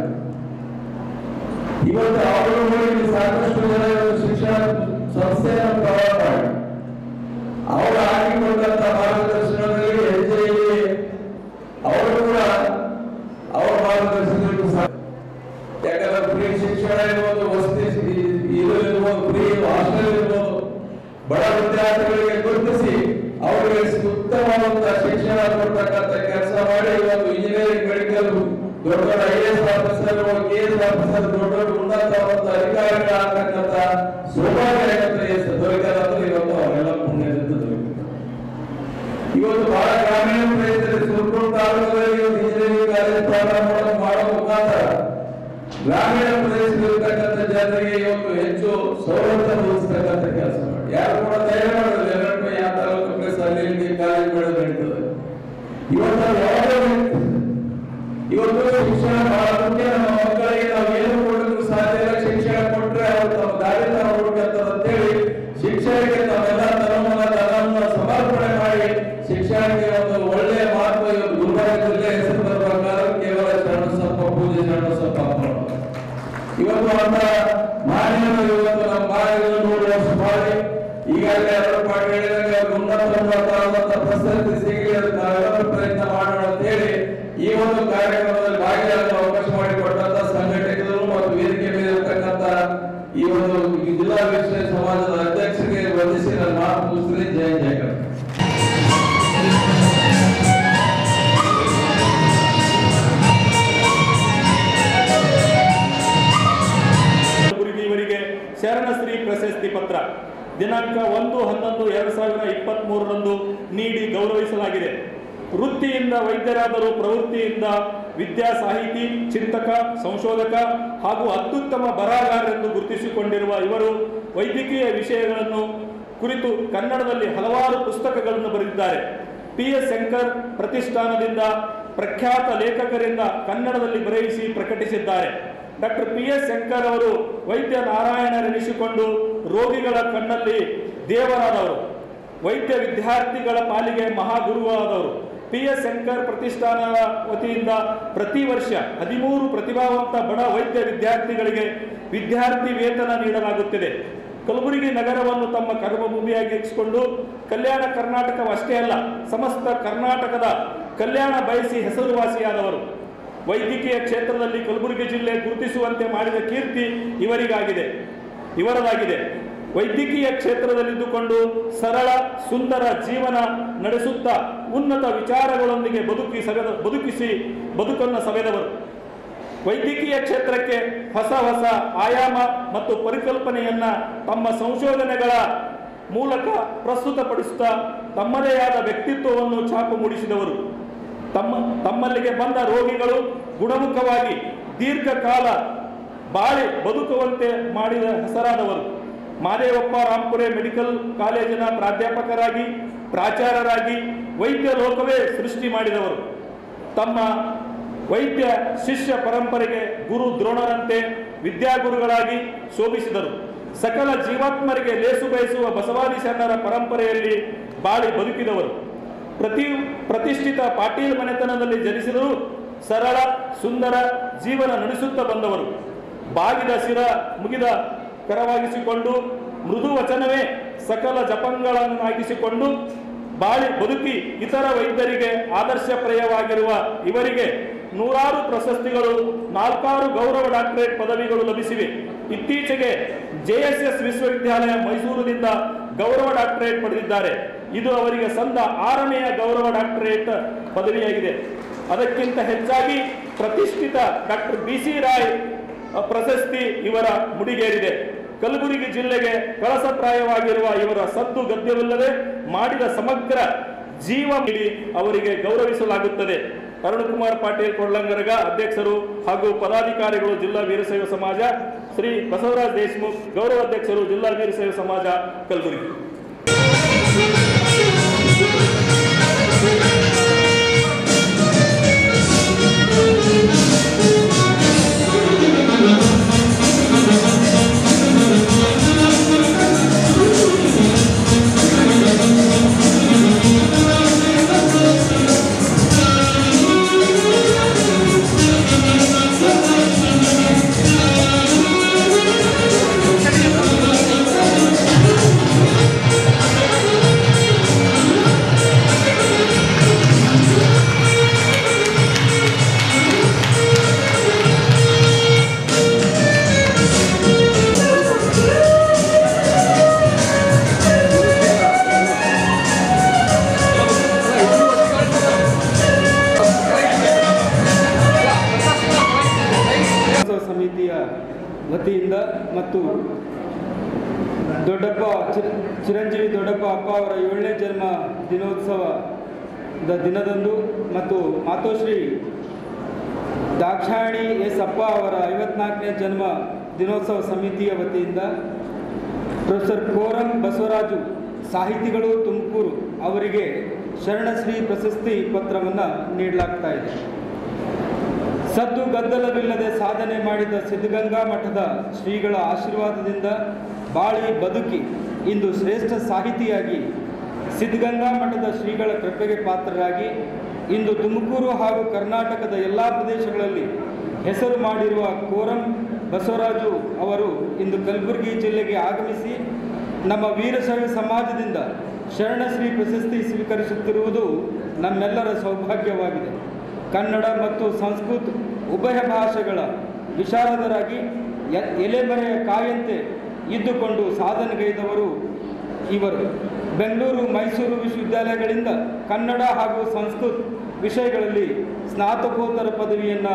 E: ಇವತ್ತು ಅವರು ನೋಡಿ ಸಾಕಷ್ಟು ಜನ ಇವತ್ತು ಶಿಕ್ಷಣ ಸಂಸ್ಥೆಯನ್ನು ಪ್ರಾರಂಭ ಮಾಡಿ ಅವರು ಹಾಕಿಕೊಂಡಂತ ಮಾರ್ಗದರ್ಶನದಲ್ಲಿ ಹೆಜ್ಜೆ ಇಡಿ ಅವರು ಕೂಡ ಅವರ ಮಾರ್ಗದರ್ಶನದಲ್ಲಿ ಸಾ- ಯಾಕಂದ್ರೆ ಫ್ರೀ ಶಿಕ್ಷಣ ಇರ್ಬೋದು ವಸತಿ ಇದು ಇರ್ಬೋದು ಫ್ರೀ ಹಾಸ್ಟೆಲ್ ಇರ್ಬೋದು ಬಡ ವಿದ್ಯಾರ್ಥಿಗಳಿಗೆ ಗುರುತಿಸಿ ಅವರಿಗೆ ಉತ್ತಮವಾದಂತಹ ಶಿಕ್ಷಣ ಕೊಡ್ತಕ್ಕಂಥ ಕೆಲಸ ಮಾಡಿ ಇವತ್ತು ಇಂಜಿನಿಯರಿಂಗ್ ಮೆಡಿಕಲ್ ದೊಡ್ಡ ದೊಡ್ಡ I S officer K S officer ದೊಡ್ಡ ದೊಡ್ಡ ಉನ್ನತವಾದಂತಹ ಅಧಿಕಾರಿಗಳಾಗ್ತಕ್ಕಂಥ ಸೌಭಾಗ್ಯ ಏನಂತ ದೊರಕದಂದ್ರೆ ಇವತ್ತು ಅವರೆಲ್ಲ ಪುಣ್ಯದಿಂದ ದೊರಕಿದೆ ಇವತ್ತು ಬಹಳ ಗ್ರಾಮೀಣ ಪ್ರದೇಶದಲ್ಲಿ ಸುರ್ಪುರ ತಾಲೂಕಲ್ಲಿ ಇವತ್ತು ಇಂಜಿನಿಯರಿಂಗ್ ಕಾಲೇಜ್ ಪ್ರಾರಂಭ ಮಾಡೋ- ಮಾಡೋ ಮುಖಾಂತರ ಗ್ರಾಮೀಣ ಪ್ರದೇಶದಲ್ಲಿರ್ತಕ್ಕಂಥ ಜನರಿಗೆ ಇವತ್ತು ಹೆಚ್ಚು ಸೌಲಭ್ಯ ಒದಗಿಸ್ತಕ್ಕಂಥ ಕೆಲಸ ಮಾಡಿ ಯಾರು ಕೂಡ ಧೈರ್ಯ ಮಾಡೋದಿಲ್ಲ ಎಲ್ಲರೂ ಯಾವ ತಾಲೂಕು ಪ್ಲೇಸ್ ಅಲ್ಲಿ ಇಲ್ಲಿ ಕಾಲೇಜ್ ಮಾಡೋದು ನಡೀತದೆ ಇವತ್ತು ಅದು ಯಾವುದೇ ವ್ಯಕ್ತಿ- ಇವತ್ತು ಶಿಕ್ಷಣ ಬಹಳ ಮುಖ್ಯ ನಮ್ಮ ಮಕ್ಕಳಿಗೆ ನಾವು ಏನು ಕೊಡಲಿಕ್ಕೂ ಸಾಧ್ಯ ಇಲ್ಲ ಶಿಕ್ಷಣ ಕೊಟ್ರೆ ಅವರು ತಮ್ಮ ದಾರಿ ತಾವು ಹುಡುಕಂತಾರೆ ಅಂತೇಳಿ ಶಿಕ್ಷಣಕ್ಕೆ ತಾವೆಲ್ಲ ತನಮನ ಧನವನ್ನು ಸಮರ್ಪಣೆ ಮಾಡಿ ಶಿಕ್ಷಣಕ್ಕೆ ಒಂದು ಒಳ್ಳೆಯ ಮಹತ್ವ ಇವತ್ತು ಗುಲ್ಬರ್ಗ ಜಿಲ್ಲೆ ಹೆಸರು ಬರಬೇಕಾದ್ರೆ ಕೇವಲ ಶರಣಸಪ್ಪ ಪೂಜೆ ಶರಣಸಪ್ಪ ಮಾಡೋದು. ಇವತ್ತು ಅಂತ ಮಾನ್ಯರು ಇವತ್ತು ನಮ್ಮ ಮಾನ್ಯರು ನೂರು ವರ್ಷ ಮಾಡಿ ಈಗಾಗಲೇ ಎರಡು ಪಾಠ ಹೇಳಿದಾಗ ಅವ್ರಿಗೆ ಉನ್ನತ ಉನ್ನತವಾದಂತಹ ಪ್ರಶಸ್ತಿ ಸಿಗಲಿ ಅದಕ್ಕೆ ನಾವೆಲ್ಲರೂ ಪ್ರಯತ್ನ ಮಾಡೋಣ ಅಂತ ಹೇಳಿ ಈ ಒಂದು ಕಾರ್ಯಕ್ರಮದಲ್ಲಿ ಭಾಗಿಯಾಗಲು ಅವಕಾಶ ಮಾಡಿಕೊಟ್ಟಂತ ಸಂಘಟಕರು ಮತ್ತು ವೇದಿಕೆ ಮೇಲೆ ಇರತಕ್ಕಂತ ಈ ಒಂದು ಜಿಲ್ಲಾ ವಿಶ್ವ ಸಮಾಜದ ಅಧ್ಯಕ್ಷರಿಗೆ ವಂದಿಸಿ ನನ್ನ ಮಾತು ಮುಗಿಸ್ತೀನಿ ಜಯ ಜಯಕರ್
G: ಗುರುಗಿ ಇವರಿಗೆ ಶರಣಶ್ರೀ ಪ್ರಶಸ್ತಿ ಪತ್ರ ದಿನಾಂಕ ಒಂದು ಹನ್ನೊಂದು ಎರಡು ಸಾವಿರದ ಇಪ್ಪತ್ತ್ ಮೂರರಂದು ನೀಡಿ ಗೌರವಿಸಲಾಗಿದೆ ವೃತ್ತಿಯಿಂದ ವೈದ್ಯರಾದರೂ ಪ್ರವೃತ್ತಿಯಿಂದ ವಿದ್ಯಾ ಸಾಹಿತಿ ಚಿಂತಕ ಸಂಶೋಧಕ ಹಾಗೂ ಅತ್ಯುತ್ತಮ ಬರಹಗಾರರೆಂದು ಗುರುತಿಸಿಕೊಂಡಿರುವ ಇವರು ವೈದ್ಯಕೀಯ ವಿಷಯಗಳನ್ನು ಕುರಿತು ಕನ್ನಡದಲ್ಲಿ ಹಲವಾರು ಪುಸ್ತಕಗಳನ್ನು ಬರೆದಿದ್ದಾರೆ ಪಿ ಎಸ್ ಶಂಕರ್ ಪ್ರತಿಷ್ಠಾನದಿಂದ ಪ್ರಖ್ಯಾತ ಲೇಖಕರಿಂದ ಕನ್ನಡದಲ್ಲಿ ಬರೆಯಿಸಿ ಪ್ರಕಟಿಸಿದ್ದಾರೆ ಡಾಕ್ಟರ್ ಪಿ ಎಸ್ ಶಂಕರ್ ಅವರು ವೈದ್ಯ ನಾರಾಯಣರೆನಿಸಿಕೊಂಡು ರೋಗಿಗಳ ಕಣ್ಣಲ್ಲಿ ದೇವರಾದವರು ವೈದ್ಯ ವಿದ್ಯಾರ್ಥಿಗಳ ಪಾಲಿಗೆ ಮಹಾಗುರುವಾದವರು ಪಿ ಎಸ್ ಶಂಕರ್ ಪ್ರತಿಷ್ಠಾನದ ವತಿಯಿಂದ ಪ್ರತಿ ವರ್ಷ ಹದಿಮೂರು ಪ್ರತಿಭಾವಂತ ಬಡ ವೈದ್ಯ ವಿದ್ಯಾರ್ಥಿಗಳಿಗೆ ವಿದ್ಯಾರ್ಥಿ ವೇತನ ನೀಡಲಾಗುತ್ತಿದೆ ಕಲಬುರಗಿ ನಗರವನ್ನು ತಮ್ಮ ಕರ್ಮಭೂಮಿಯಾಗಿರಿಸಿಕೊಂಡು ಕಲ್ಯಾಣ ಕರ್ನಾಟಕವಷ್ಟೇ ಅಲ್ಲ ಸಮಸ್ತ ಕರ್ನಾಟಕದ ಕಲ್ಯಾಣ ಬಯಸಿ ಹೆಸರುವಾಸಿಯಾದವರು ವೈದ್ಯಕೀಯ ಕ್ಷೇತ್ರದಲ್ಲಿ ಕಲಬುರಗಿ ಜಿಲ್ಲೆ ಗುರುತಿಸುವಂತೆ ಮಾಡಿದ ಕೀರ್ತಿ ಇವರಿಗಾಗಿದೆ ಇವರದಾಗಿದೆ ವೈದ್ಯಕೀಯ ಕ್ಷೇತ್ರದಲ್ಲಿದ್ದುಕೊಂಡು ಸರಳ ಸುಂದರ ಜೀವನ ನಡೆಸುತ್ತಾ ಉನ್ನತ ವಿಚಾರಗಳೊಂದಿಗೆ ಬದುಕಿ ಸವೆದ ಬದುಕಿಸಿ ಬದುಕನ್ನು ಸವೆದವರು ವೈದ್ಯಕೀಯ ಕ್ಷೇತ್ರಕ್ಕೆ ಹೊಸ ಹೊಸ ಆಯಾಮ ಮತ್ತು ಪರಿಕಲ್ಪನೆಯನ್ನ ತಮ್ಮ ಸಂಶೋಧನೆಗಳ ಮೂಲಕ ಪ್ರಸ್ತುತಪಡಿಸುತ್ತಾ ತಮ್ಮದೇ ಆದ ವ್ಯಕ್ತಿತ್ವವನ್ನು ಛಾಪು ಮೂಡಿಸಿದವರು ತಮ್ಮ ತಮ್ಮಲ್ಲಿಗೆ ಬಂದ ರೋಗಿಗಳು ಗುಣಮುಖವಾಗಿ ದೀರ್ಘಕಾಲ ಬಾಳಿ ಬದುಕುವಂತೆ ಮಾಡಿದ ಹೆಸರಾದವರು ಮಾದೇವಪ್ಪ ರಾಂಪುರೆ ಮೆಡಿಕಲ್ ಕಾಲೇಜಿನ ಪ್ರಾಧ್ಯಾಪಕರಾಗಿ ಪ್ರಾಚಾರ್ಯರಾಗಿ ವೈದ್ಯ ಲೋಕವೇ ಸೃಷ್ಟಿ ಮಾಡಿದವರು ತಮ್ಮ ವೈದ್ಯ ಶಿಷ್ಯ ಪರಂಪರೆಗೆ ಗುರು ದ್ರೋಣರಂತೆ ವಿದ್ಯಾಗುರುಗಳಾಗಿ ಶೋಭಿಸಿದರು ಸಕಲ ಜೀವಾತ್ಮರಿಗೆ ಲೇಸು ಬಯಸುವ ಬಸವಾದಿ ಶರಣರ ಪರಂಪರೆಯಲ್ಲಿ ಬಾಳಿ ಬದುಕಿದವರು ಪ್ರತಿ ಪ್ರತಿಷ್ಠಿತ ಪಾಟೀಲ್ ಮನೆತನದಲ್ಲಿ ಜನಿಸಿದರೂ ಸರಳ ಸುಂದರ ಜೀವನ ನಡೆಸುತ್ತಾ ಬಂದವರು ಬಾಗಿದ ಶಿರ ಮುಗಿದ ಕರವಾಗಿಸಿಕೊಂಡು ಮೃದು ವಚನವೇ ಸಕಲ ಜಪಂಗಳನ್ನಾಗಿಸಿಕೊಂಡು ಬಾಳಿ ಬದುಕಿ ಇತರ ವೈದ್ಯರಿಗೆ ಆದರ್ಶಪ್ರಾಯವಾಗಿರುವ ಇವರಿಗೆ ನೂರಾರು ಪ್ರಶಸ್ತಿಗಳು ನಾಲ್ಕಾರು ಗೌರವ ಡಾಕ್ಟರೇಟ್ ಪದವಿಗಳು ಲಭಿಸಿವೆ ಇತ್ತೀಚೆಗೆ ಜೆಎಸ್ಎಸ್ ವಿಶ್ವವಿದ್ಯಾಲಯ ಮೈಸೂರಿನಿಂದ ಗೌರವ ಡಾಕ್ಟರೇಟ್ ಪಡೆದಿದ್ದಾರೆ ಇದು ಅವರಿಗೆ ಸಂದ ಆರನೆಯ ಗೌರವ ಡಾಕ್ಟರೇಟ್ ಪದವಿಯಾಗಿದೆ ಅದಕ್ಕಿಂತ ಹೆಚ್ಚಾಗಿ ಪ್ರತಿಷ್ಠಿತ ಡಾಕ್ಟರ್ ಬಿ ಸಿ ರಾಯ್ ಅ, ಪ್ರಶಸ್ತಿ ಇವರ ಮುಡಿಗೇರಿದೆ ಕಲಬುರಗಿ ಜಿಲ್ಲೆಗೆ ಕಳಸಪ್ರಾಯವಾಗಿರುವ ಇವರ ಸದ್ದು ಗದ್ಯವಿಲ್ಲದೆ ಮಾಡಿದ ಸಮಗ್ರ ಜೀವ ನೀಡಿ ಅವರಿಗೆ ಗೌರವಿಸಲಾಗುತ್ತದೆ ಅರುಣಕುಮಾರ್ ಪಾಟೀಲ್ ಕೊಳ್ಳಂಗರಗ ಅಧ್ಯಕ್ಷರು ಹಾಗೂ ಪದಾಧಿಕಾರಿಗಳು ಜಿಲ್ಲಾ ವೀರಶೈವ ಸಮಾಜ ಶ್ರೀ ಬಸವರಾಜ್ ದೇಶಮುಖ್ ಗೌರವ ಅಧ್ಯಕ್ಷರು ಜಿಲ್ಲಾ ವೀರಶೈವ ಸಮಾಜ ಕಲಬುರಗಿ
H: ಉತ್ಸವ ಸಮಿತಿಯ ವತಿಯಿಂದ ಮತ್ತು ದೊಡ್ಡಪ್ಪ ಚಿರ- ಚಿರಂಜೀವಿ ದೊಡ್ಡಪ್ಪ ಅಪ್ಪ ಅವರ ಏಳನೇ ಜನ್ಮ ದಿನೋತ್ಸವದ ದಿನದಂದು ಮತ್ತು ಮಾತೋಶ್ರೀ ದಾಕ್ಷಾಯಣಿ ಎಸ್ ಅಪ್ಪ ಅವರ ಐವತ್ನಾಲ್ಕನೇ ಜನ್ಮ ದಿನೋತ್ಸವ ಸಮಿತಿಯ ವತಿಯಿಂದ ಪ್ರೊಫೆಸರ್ ಕೋರಂ ಬಸವರಾಜು ಸಾಹಿತಿಗಳು ತುಮಕೂರು ಅವರಿಗೆ ಶರಣಶ್ರೀ ಪ್ರಶಸ್ತಿ ಪತ್ರವನ್ನು ನೀಡಲಾಗ್ತಾ ಇದೆ ಸದ್ದು ಗದ್ದಲವಿಲ್ಲದೆ ಸಾಧನೆ ಮಾಡಿದ ಸಿದ್ಧಗಂಗಾ ಮಠದ ಶ್ರೀಗಳ ಆಶೀರ್ವಾದದಿಂದ ಬಾಳಿ ಬದುಕಿ ಇಂದು ಶ್ರೇಷ್ಠ ಸಾಹಿತಿಯಾಗಿ ಸಿದ್ಧಗಂಗಾ ಮಠದ ಶ್ರೀಗಳ ಕೃಪೆಗೆ ಪಾತ್ರರಾಗಿ ಇಂದು ತುಮಕೂರು ಹಾಗೂ ಕರ್ನಾಟಕದ ಎಲ್ಲ ಪ್ರದೇಶಗಳಲ್ಲಿ ಹೆಸರು ಮಾಡಿರುವ ಕೋರಂ ಬಸವರಾಜು ಅವರು ಇಂದು ಕಲಬುರಗಿ ಜಿಲ್ಲೆಗೆ ಆಗಮಿಸಿ ನಮ್ಮ ವೀರಶೈವ ಸಮಾಜದಿಂದ ಶರಣಶ್ರೀ ಪ್ರಶಸ್ತಿ ಸ್ವೀಕರಿಸುತ್ತಿರುವುದು ನಮ್ಮೆಲ್ಲರ ಸೌಭಾಗ್ಯವಾಗಿದೆ ಕನ್ನಡ ಮತ್ತು ಸಂಸ್ಕೃತ ಉಭಯ ಭಾಷೆಗಳ ವಿಶಾರದರಾಗಿ ಎ- ಎಲೆಮರೆಯ ಕಾಯಂತೆ ಇದ್ದುಕೊಂಡು ಸಾಧನೆಗೈದವರು ಇವರು ಬೆಂಗಳೂರು ಮೈಸೂರು ವಿಶ್ವವಿದ್ಯಾಲಯಗಳಿಂದ ಕನ್ನಡ ಹಾಗೂ ಸಂಸ್ಕೃತ ವಿಷಯಗಳಲ್ಲಿ ಸ್ನಾತಕೋತ್ತರ ಪದವಿಯನ್ನು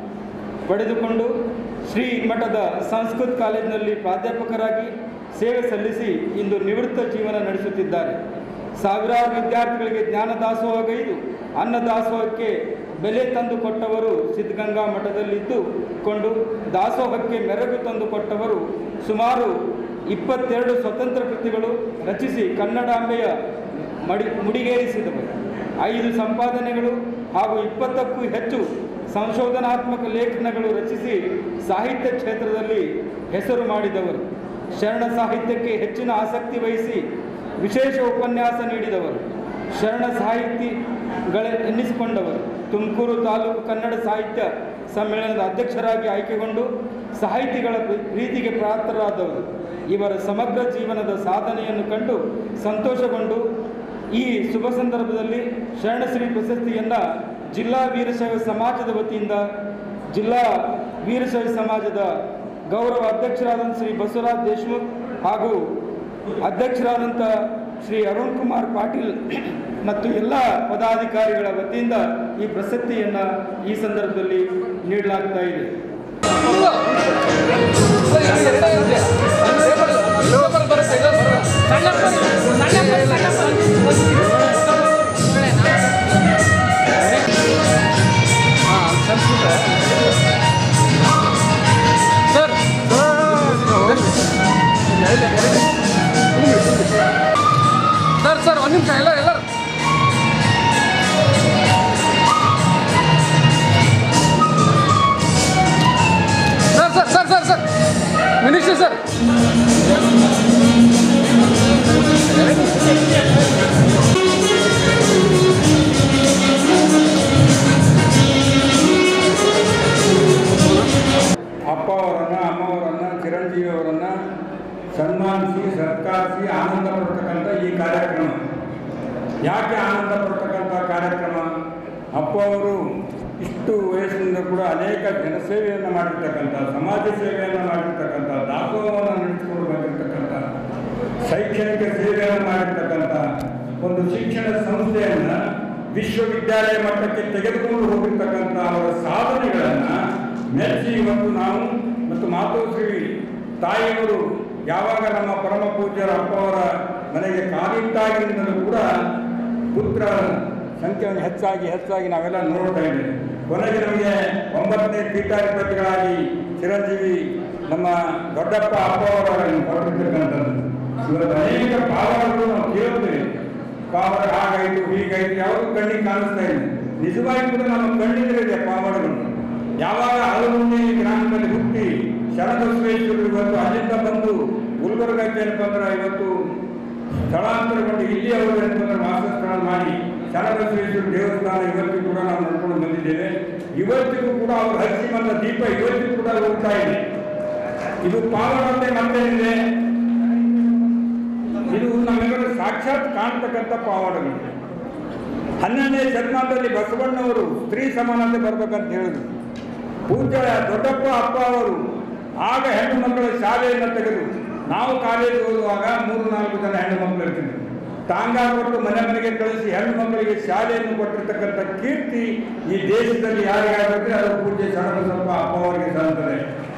H: ಪಡೆದುಕೊಂಡು ಶ್ರೀ ಮಠದ ಸಂಸ್ಕೃತ್ ಕಾಲೇಜಿನಲ್ಲಿ ಪ್ರಾಧ್ಯಾಪಕರಾಗಿ ಸೇವೆ ಸಲ್ಲಿಸಿ ಇಂದು ನಿವೃತ್ತ ಜೀವನ ನಡೆಸುತ್ತಿದ್ದಾರೆ ಸಾವಿರಾರು ವಿದ್ಯಾರ್ಥಿಗಳಿಗೆ ಜ್ಞಾನ ದಾಸೋಹಗೈದು ಅನ್ನ ದಾಸೋಹಕ್ಕೆ ಬೆಲೆ ತಂದು ಕೊಟ್ಟವರು ಸಿದ್ಧಗಂಗಾ ಮಠದಲ್ಲಿದ್ದು ಕೊಂಡು ದಾಸೋಹಕ್ಕೆ ಮೆರಗು ತಂದು ಕೊಟ್ಟವರು ಸುಮಾರು ಇಪ್ಪತ್ತೆರಡು ಸ್ವತಂತ್ರ ಕೃತಿಗಳು ರಚಿಸಿ ಕನ್ನಡಾಂಬೆಯ ಮಡಿ ಮುಡಿಗೇರಿಸಿದವರು ಐದು ಸಂಪಾದನೆಗಳು ಹಾಗೂ ಇಪ್ಪತ್ತಕ್ಕೂ ಹೆಚ್ಚು ಸಂಶೋಧನಾತ್ಮಕ ಲೇಖನಗಳು ರಚಿಸಿ ಸಾಹಿತ್ಯ ಕ್ಷೇತ್ರದಲ್ಲಿ ಹೆಸರು ಮಾಡಿದವರು ಶರಣ ಸಾಹಿತ್ಯಕ್ಕೆ ಹೆಚ್ಚಿನ ಆಸಕ್ತಿ ವಹಿಸಿ ವಿಶೇಷ ಉಪನ್ಯಾಸ ನೀಡಿದವರು ಶರಣ ಸಾಹಿತಿಗಳ ಎನ್ನಿಸಿಕೊಂಡವರು ತುಮಕೂರು ತಾಲೂಕು ಕನ್ನಡ ಸಾಹಿತ್ಯ ಸಮ್ಮೇಳನದ ಅಧ್ಯಕ್ಷರಾಗಿ ಆಯ್ಕೆಗೊಂಡು ಸಾಹಿತಿಗಳ ಪ್ರೀ- ಪ್ರೀತಿಗೆ ಪಾತ್ರರಾದವರು ಇವರ ಸಮಗ್ರ ಜೀವನದ ಸಾಧನೆಯನ್ನು ಕಂಡು ಸಂತೋಷಗೊಂಡು ಈ ಶುಭ ಸಂದರ್ಭದಲ್ಲಿ ಶರಣಶ್ರೀ ಪ್ರಶಸ್ತಿಯನ್ನು ಜಿಲ್ಲಾ ವೀರಶೈವ ಸಮಾಜದ ವತಿಯಿಂದ ಜಿಲ್ಲಾ ವೀರಶೈವ ಸಮಾಜದ ಗೌರವ ಅಧ್ಯಕ್ಷರಾದಂಥ ಶ್ರೀ ಬಸವರಾಜ್ ದೇಶಮುಖ್ ಹಾಗೂ ಅಧ್ಯಕ್ಷರಾದಂಥ ಶ್ರೀ ಅರುಣ್ ಕುಮಾರ್ ಪಾಟೀಲ್ ಮತ್ತು ಎಲ್ಲ ಪದಾಧಿಕಾರಿಗಳ ವತಿಯಿಂದ ಈ ಪ್ರಶಸ್ತಿಯನ್ನು ಈ ಸಂದರ್ಭದಲ್ಲಿ ನೀಡಲಾಗ್ತಾ ಇದೆ
B: ಸರ್ ಸರ್ ಒಂದು ನಿಮಿಷ ಎಲ್ಲ ಎಲ್ಲರೂ sir sir sir sir sir minister sir
C: ಿ
H: ಅವರನ್ನು ಅಮ್ಮವರನ್ನು ಚಿರಂಜೀವಿ ಅವರನ್ನು ಸನ್ಮಾನಿಸಿ ಸತ್ಕರಿಸಿ ಆನಂದ ಪಡ್ತಕ್ಕಂಥ ಈ ಕಾರ್ಯಕ್ರಮ ಯಾಕೆ ಆನಂದ ಪಡ್ತಕ್ಕಂಥ ಕಾರ್ಯಕ್ರಮ ಅಪ್ಪ ಅವರು ಇಷ್ಟು ವಯಸ್ಸಿನಿಂದ ಕೂಡ ಅನೇಕ ಜನಸೇವೆಯನ್ನು ಮಾಡಿರ್ತಕ್ಕಂಥ ಸಮಾಜ ಸೇವೆಯನ್ನು ಮಾಡಿರ್ತಕ್ಕಂಥ ದಾಸೋಹವನ್ನು ನಡೆಸಿಕೊಂಡು ಬಂದಿರತಕ್ಕಂಥ ಶೈಕ್ಷಣಿಕ ಸೇವೆಯನ್ನು ಮಾಡಿರ್ತಕ್ಕಂಥ ಒಂದು ಶಿಕ್ಷಣ ಸಂಸ್ಥೆಯನ್ನು ವಿಶ್ವವಿದ್ಯಾಲಯ ಮಟ್ಟಕ್ಕೆ ತೆಗೆದುಕೊಂಡು ಹೋಗಿರ್ತಕ್ಕಂಥ ಅವರ ಸಾಧನೆಗಳನ್ನು ಮೆಚ್ಚಿ ಇವತ್ತು ನಾವು ಮತ್ತು ಮಾತೋಶ್ರೀ ತಾಯಿಯವರು ಯಾವಾಗ ನಮ್ಮ ಪರಮ ಪೂಜ್ಯರ ಅಪ್ಪ ಅವರ ಮನೆಗೆ ಕಾಲಿಟ್ಟಾಗಿನಿಂದಲೂ ಕೂಡ ಪುತ್ರ ಸಂಖ್ಯೆಯನ್ನು ಹೆಚ್ಚಾಗಿ ಹೆಚ್ಚಾಗಿ ನಾವೆಲ್ಲ ನೋಡ್ತಾ ಇದ್ದೇವೆ ಕೊನೆಗೆ ನಮಗೆ ಒಂಬತ್ತನೇ ಪೀಠಾಧಿಪತಿಗಳಾಗಿ ಚಿರಂಜೀವಿ ನಮ್ಮ ದೊಡ್ಡಪ್ಪ ಅಪ್ಪ ಅವರನ್ನು ಹೊರಟಿರ್ತಕ್ಕಂಥದ್ದು ಇವತ್ತು ಅನೇಕ ಪಾವನಗಳು ನಾವು ಕೇಳ್ತೇವೆ ಪಾವನ ಹಾಗಾಯಿತು ಹೀಗಾಯಿತು ಯಾವುದು ಕಣ್ಣಿಗೆ ಕಾಣಿಸ್ತಾ ಇಲ್ಲ ನಿಜವಾಗಿ ಕೂಡ ನಮ್ಮ ಕಣ್ಣಿಗೆ ಪಾವನಗಳು ಯಾವಾಗ ಹಲವುಂದಿ ಗ್ರಾಮದಲ್ಲಿ ಹುಟ್ಟಿ ಶರಣಬಸವೇಶ್ವರರು ಇವತ್ತು ಅಲ್ಲಿಂದ ಬಂದು ಗುಲ್ಬರ್ಗಕ್ಕೆ ಏನಪ್ಪ ಅಂದ್ರೆ ಇವತ್ತು ಸ್ಥಳಾಂತರಗೊಂಡು ಇಲ್ಲಿ ಅವರು ಏನಪ್ಪ ಅಂದ್ರೆ ವಾಸಸ್ಥಳ ಮಾಡಿ ಶರಣಬಸವೇಶ್ವರ ದೇವಸ್ಥಾನ ಇವತ್ತಿಗೂ ಕೂಡ ನಾವು ನೋಡ್ಕೊಂಡು ಬಂದಿದ್ದೇವೆ ಇವತ್ತಿಗೂ ಕೂಡ ಅವರು ಹಚ್ಚಿ ಬಂದ ದೀಪ ಇವತ್ತಿಗೂ ಕೂಡ ಹೋಗ್ತಾ ಇದೆ ಇದು ಪಾವನತೆ ಮತ್ತೇನಿದೆ ಇದು ನಮ್ಮೆಲ್ಲರೂ ಸಾಕ್ಷಾತ್ ಕಾಣ್ತಕ್ಕಂಥ ಪಾವನಗಳು ಹನ್ನೆರಡನೇ ಶತಮಾನದಲ್ಲಿ ಬಸವಣ್ಣವರು ಸ್ತ್ರೀ ಸಮಾನತೆ ಬರ್ಬೇಕಂತ ಹೇಳಿದ್ರು ಪೂಜ್ಯ ದೊಡ್ಡಪ್ಪ ಅಪ್ಪ ಅವರು ಆಗ ಹೆಣ್ಣು ಮಕ್ಕಳ ಶಾಲೆಯನ್ನು ತೆಗೆದು ನಾವು ಕಾಲೇಜ್ ಓದುವಾಗ ಮೂರು ನಾಲ್ಕು ಜನ ಹೆಣ್ಣು ಮಕ್ಕಳು ಇರ್ತಿದ್ರು ತಾಂಗ ಕೊಟ್ಟು ಮನೆ ಮನೆಗೆ ಕಳಿಸಿ ಹೆಣ್ಣು ಮಕ್ಕಳಿಗೆ ಶಾಲೆಯನ್ನು ಕೊಟ್ಟಿರ್ತಕ್ಕಂಥ ಕೀರ್ತಿ ಈ ದೇಶದಲ್ಲಿ ಯಾರಿಗಾಗುತ್ತೆ ಅದು ಪೂಜ್ಯ ಶರಣಬಸಪ್ಪ ಅಪ್ಪ ಅವರಿಗೆ ಸಲ್ತದೆ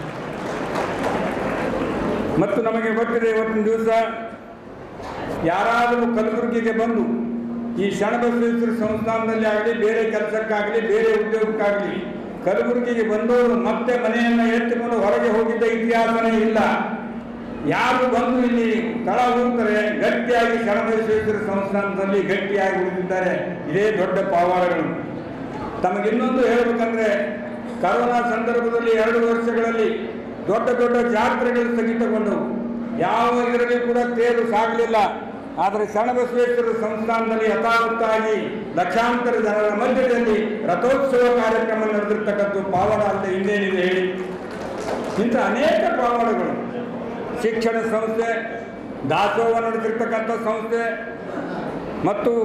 H: ಮತ್ತು ನಮಗೆ ಗೊತ್ತಿದೆ ಇವತ್ತಿನ ದಿವಸ ಯಾರಾದರೂ ಕಲಬುರಗಿಗೆ ಬಂದು ಈ ಶರಣಬಸವೇಶ್ವರ ಸಂಸ್ಥಾನದಲ್ಲಿ ಆಗಲಿ ಬೇರೆ ಕೆಲಸಕ್ಕಾಗಲಿ ಬೇರೆ ಉದ್ಯೋಗಕ್ಕಾಗಲಿ ಕಲಬುರಗಿಗೆ ಬಂದವರು ಮತ್ತೆ ಮನೆಯನ್ನು ಎತ್ತಿಕೊಂಡು ಹೊರಗೆ ಹೋಗಿದ್ದ ಇತಿಹಾಸನೇ ಇಲ್ಲ ಯಾರು ಬಂದು ಇಲ್ಲಿ ತಳ ಹೋಗ್ತಾರೆ ಗಟ್ಟಿಯಾಗಿ ಶರಣಬಸವೇಶ್ವರ ಸಂಸ್ಥಾನದಲ್ಲಿ ಗಟ್ಟಿಯಾಗಿ ಉಳಿದಿದ್ದಾರೆ ಇದೇ ದೊಡ್ಡ ಪಾವಾರಗಳು ತಮಗೆ ಇನ್ನೊಂದು ಹೇಳಬೇಕಂದ್ರೆ ಕರೋನಾ ಸಂದರ್ಭದಲ್ಲಿ ಎರಡು ವರ್ಷಗಳಲ್ಲಿ ದೊಡ್ಡ ದೊಡ್ಡ ಜಾತ್ರೆಗಳು ಸ್ಥಗಿತಗೊಂಡವು ಯಾವ ಇದರಲ್ಲಿ ಕೂಡ ತೇರು ಸಾಗಲಿಲ್ಲ ಆದರೆ ಶರಣಬಸವೇಶ್ವರ ಸಂಸ್ಥಾನದಲ್ಲಿ ಯಥಾವತ್ತಾಗಿ ಲಕ್ಷಾಂತರ ಜನರ ಮಧ್ಯದಲ್ಲಿ ರಥೋತ್ಸವ ಕಾರ್ಯಕ್ರಮ ನಡೆದಿರ್ತಕ್ಕಂಥ ಪಾವನ ಅಂತ ಇನ್ನೇನಿದೆ ಹೇಳಿ ಇಂಥ ಅನೇಕ ಪಾವನಗಳು ಶಿಕ್ಷಣ ಸಂಸ್ಥೆ ದಾಸೋಹ ನಡೆದಿರ್ತಕ್ಕಂಥ ಸಂಸ್ಥೆ ಮತ್ತು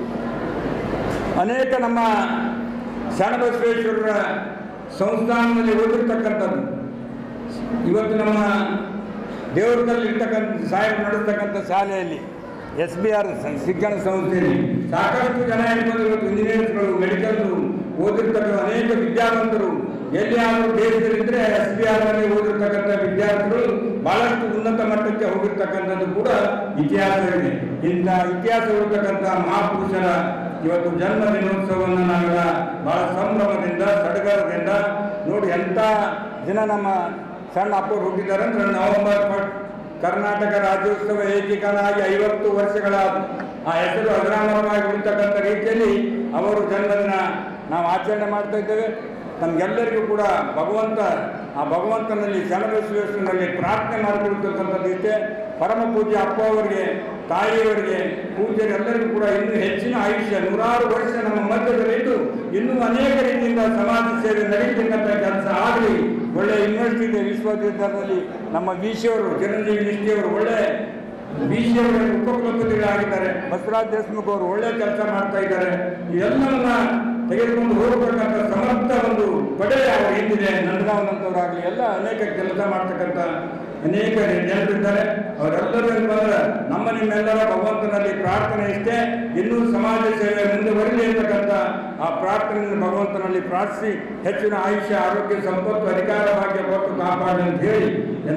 H: ಅನೇಕ ನಮ್ಮ ಶರಣಬಸವೇಶ್ವರರ ಸಂಸ್ಥಾನದಲ್ಲಿ ಓದಿರ್ತಕ್ಕಂಥದ್ದು ಇವತ್ತು ನಮ್ಮ ದೇವರದಲ್ಲಿ ಇರ್ತಕ್ಕಂಥ ಸಾಹೇಬ್ ನಡೆಸ್ತಕ್ಕಂಥ ಶಾಲೆಯಲ್ಲಿ ಎಸ್ ಬಿ ಆರ್ ಶಿಕ್ಷಣ ಸಂಸ್ಥೆಯಲ್ಲಿ ಸಾಕಷ್ಟು ಜನ ಇರ್ಬೋದು ಇವತ್ತು ಇಂಜಿನಿಯರ್ಸ್ಗಳು ಮೆಡಿಕಲ್ಗಳು ಓದಿರ್ತಕ್ಕಂಥ ಅನೇಕ ವಿದ್ಯಾವಂತರು ಎಲ್ಲಿಯಾದರೂ ದೇಶದಲ್ಲಿದ್ದರೆ ಎಸ್ ಬಿ ಆರ್ನಲ್ಲಿ ಓದಿರ್ತಕ್ಕಂಥ ವಿದ್ಯಾರ್ಥಿಗಳು ಬಹಳಷ್ಟು ಉನ್ನತ ಮಟ್ಟಕ್ಕೆ ಹೋಗಿರ್ತಕ್ಕಂಥದ್ದು ಕೂಡ ಇತಿಹಾಸವಿದೆ ಇಂಥ ಇತಿಹಾಸ ಇರತಕ್ಕಂಥ ಮಹಾಪುರುಷರ ಇವತ್ತು ಜನ್ಮ ದಿನೋತ್ಸವವನ್ನು ನಾವೆಲ್ಲ ಬಹಳ ಸಂಭ್ರಮದಿಂದ ಸಡಗರದಿಂದ ನೋಡಿ ಎಂಥ ದಿನ ನಮ್ಮ ಸಣ್ಣ ಅಪ್ಪರು ಹುಟ್ಟಿದ್ದಾರೆ ಅಂದ್ರೆ ನವೆಂಬರ್ ಫಸ್ಟ್ ಕರ್ನಾಟಕ ರಾಜ್ಯೋತ್ಸವ ಏಕೀಕರಣಾಗಿ ಐವತ್ತು ವರ್ಷಗಳ ಆ ಹೆಸರು ಅಜರಾಮರವಾಗಿ ಉಳಿತಕ್ಕಂಥ ರೀತಿಯಲ್ಲಿ ಅವರು ಜನ್ಮದಿನ ನಾವು ಆಚರಣೆ ಮಾಡ್ತಾ ಇದ್ದೇವೆ ನಮಗೆಲ್ಲರಿಗೂ ಕೂಡ ಭಗವಂತ ಆ ಭಗವಂತನಲ್ಲಿ ಶರಣಬಸವೇಶ್ವರನಲ್ಲಿ ಪ್ರಾರ್ಥನೆ ಮಾಡಿಕೊಳ್ತಕ್ಕಂಥದ್ದು ಇದೆ ಪರಮ ಪೂಜ್ಯ ಅಪ್ಪ ಅವರಿಗೆ ತಾಯಿಯವರಿಗೆ ಪೂಜ್ಯರೆಲ್ಲರಿಗೂ ಕೂಡ ಇನ್ನೂ ಹೆಚ್ಚಿನ ಆಯುಷ್ಯ ನೂರಾರು ವರ್ಷ ನಮ್ಮ ಮಧ್ಯದಲ್ಲಿದ್ದು ಇನ್ನೂ ಅನೇಕ ರೀತಿಯಿಂದ ಸಮಾಜ ಸೇವೆ ನಡೀತಕ್ಕಂಥ ಕೆಲಸ ಆಗಲಿ ಒಳ್ಳೆ ಯೂನಿವರ್ಸಿಟಿ ಇದೆ ವಿಶ್ವವಿದ್ಯಾಲಯದಲ್ಲಿ ನಮ್ಮ ವಿ ಸಿ ಅವರು ಚಿರಂಜೀವಿ ನಿಷ್ಠಿಯವರು ಒಳ್ಳೆ ವಿ ಸಿ ಅವರ ಉಪಕುಲಪತಿಗಳಾಗಿದ್ದಾರೆ ಬಸವರಾಜ್ ದೇಶಮುಖ್ ಅವರು ಒಳ್ಳೆ ಕೆಲಸ ಮಾಡ್ತಾ ಇದ್ದಾರೆ ಎಲ್ಲವನ್ನ ತೆಗೆದುಕೊಂಡು ಹೋಗಬೇಕಂತ ಸಮರ್ಥ ಒಂದು ಪಡೆ ಅವರ ಹಿಂದಿದೆ ನಂದಗಾಂವ್ನಂತವರಾಗಲಿ ಎಲ್ಲ ಅನೇಕ ಕೆಲಸ ಮಾಡ್ತಕ್ಕಂಥ ಅನೇಕ ಜನರಿದ್ದಾರೆ ಅವರೆಲ್ಲರೂ ಏನಂದ್ರೆ ನಮ್ಮ ನಿಮ್ಮೆಲ್ಲರ ಭಗವಂತನಲ್ಲಿ ಪ್ರಾರ್ಥನೆ ಇಷ್ಟೇ ಇನ್ನೂ ಸಮಾಜ ಸೇವೆ ಮುಂದುವರಿಲಿ ಅಂತಕ್ಕಂಥ ಆ ಪ್ರಾರ್ಥನೆಯನ್ನು ಭಗವಂತನಲ್ಲಿ ಪ್ರಾರ್ಥಿಸಿ ಹೆಚ್ಚಿನ ಆಯುಷ್ಯ ಆರೋಗ್ಯ ಸಂಪತ್ತು ಅಧಿಕಾರ ಭಾಗ್ಯ ಕೊಟ್ಟು ಕಾಪಾಡಿ ಅಂತ ಹೇಳಿ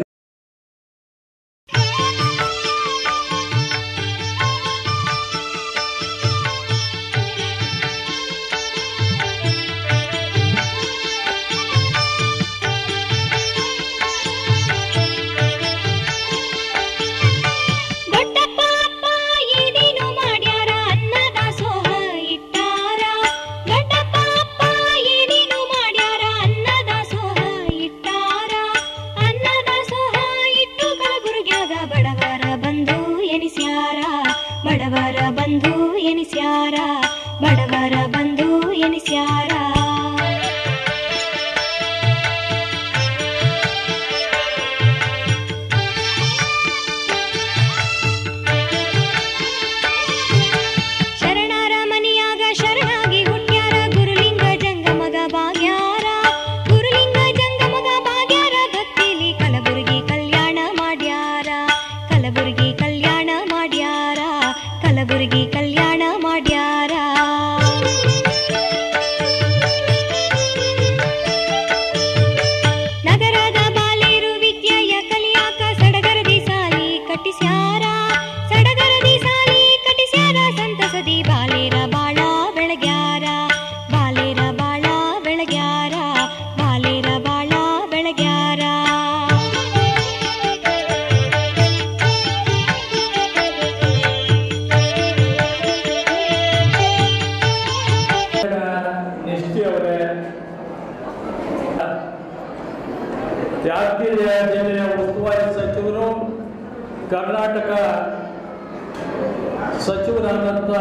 I: ದೊಡ್ಡಪ್ಪ ಅಪ್ಪ ಏನೇನು ಮಾಡ್ಯಾರ ಅನ್ನದಾಸೋಹ ಇಟ್ಟಾರ ದೊಡ್ಡಪ್ಪ ಅಪ್ಪ ಏನೇನು ಮಾಡ್ಯಾರ ಅನ್ನದಾಸೋಹ ಇಟ್ಟಾರ ಅನ್ನದಾಸೋಹ ಇಟ್ಟು ಕಲಬುರಗ್ಯಾಗ ಬಡವರ ಬಂಧು ಎನಿಸ್ಯಾರ ಬಡವರ ಬಂಧು ಎನಿಸ್ಯಾರ ಬಡವರ ಬಂಧು ಎನಿಸ್ಯಾರ
J: ಜಿಲ್ಲೆಯ ಉಸ್ತುವಾರಿ ಸಚಿವರು ಕರ್ನಾಟಕ ಸಚಿವರಾದಂಥ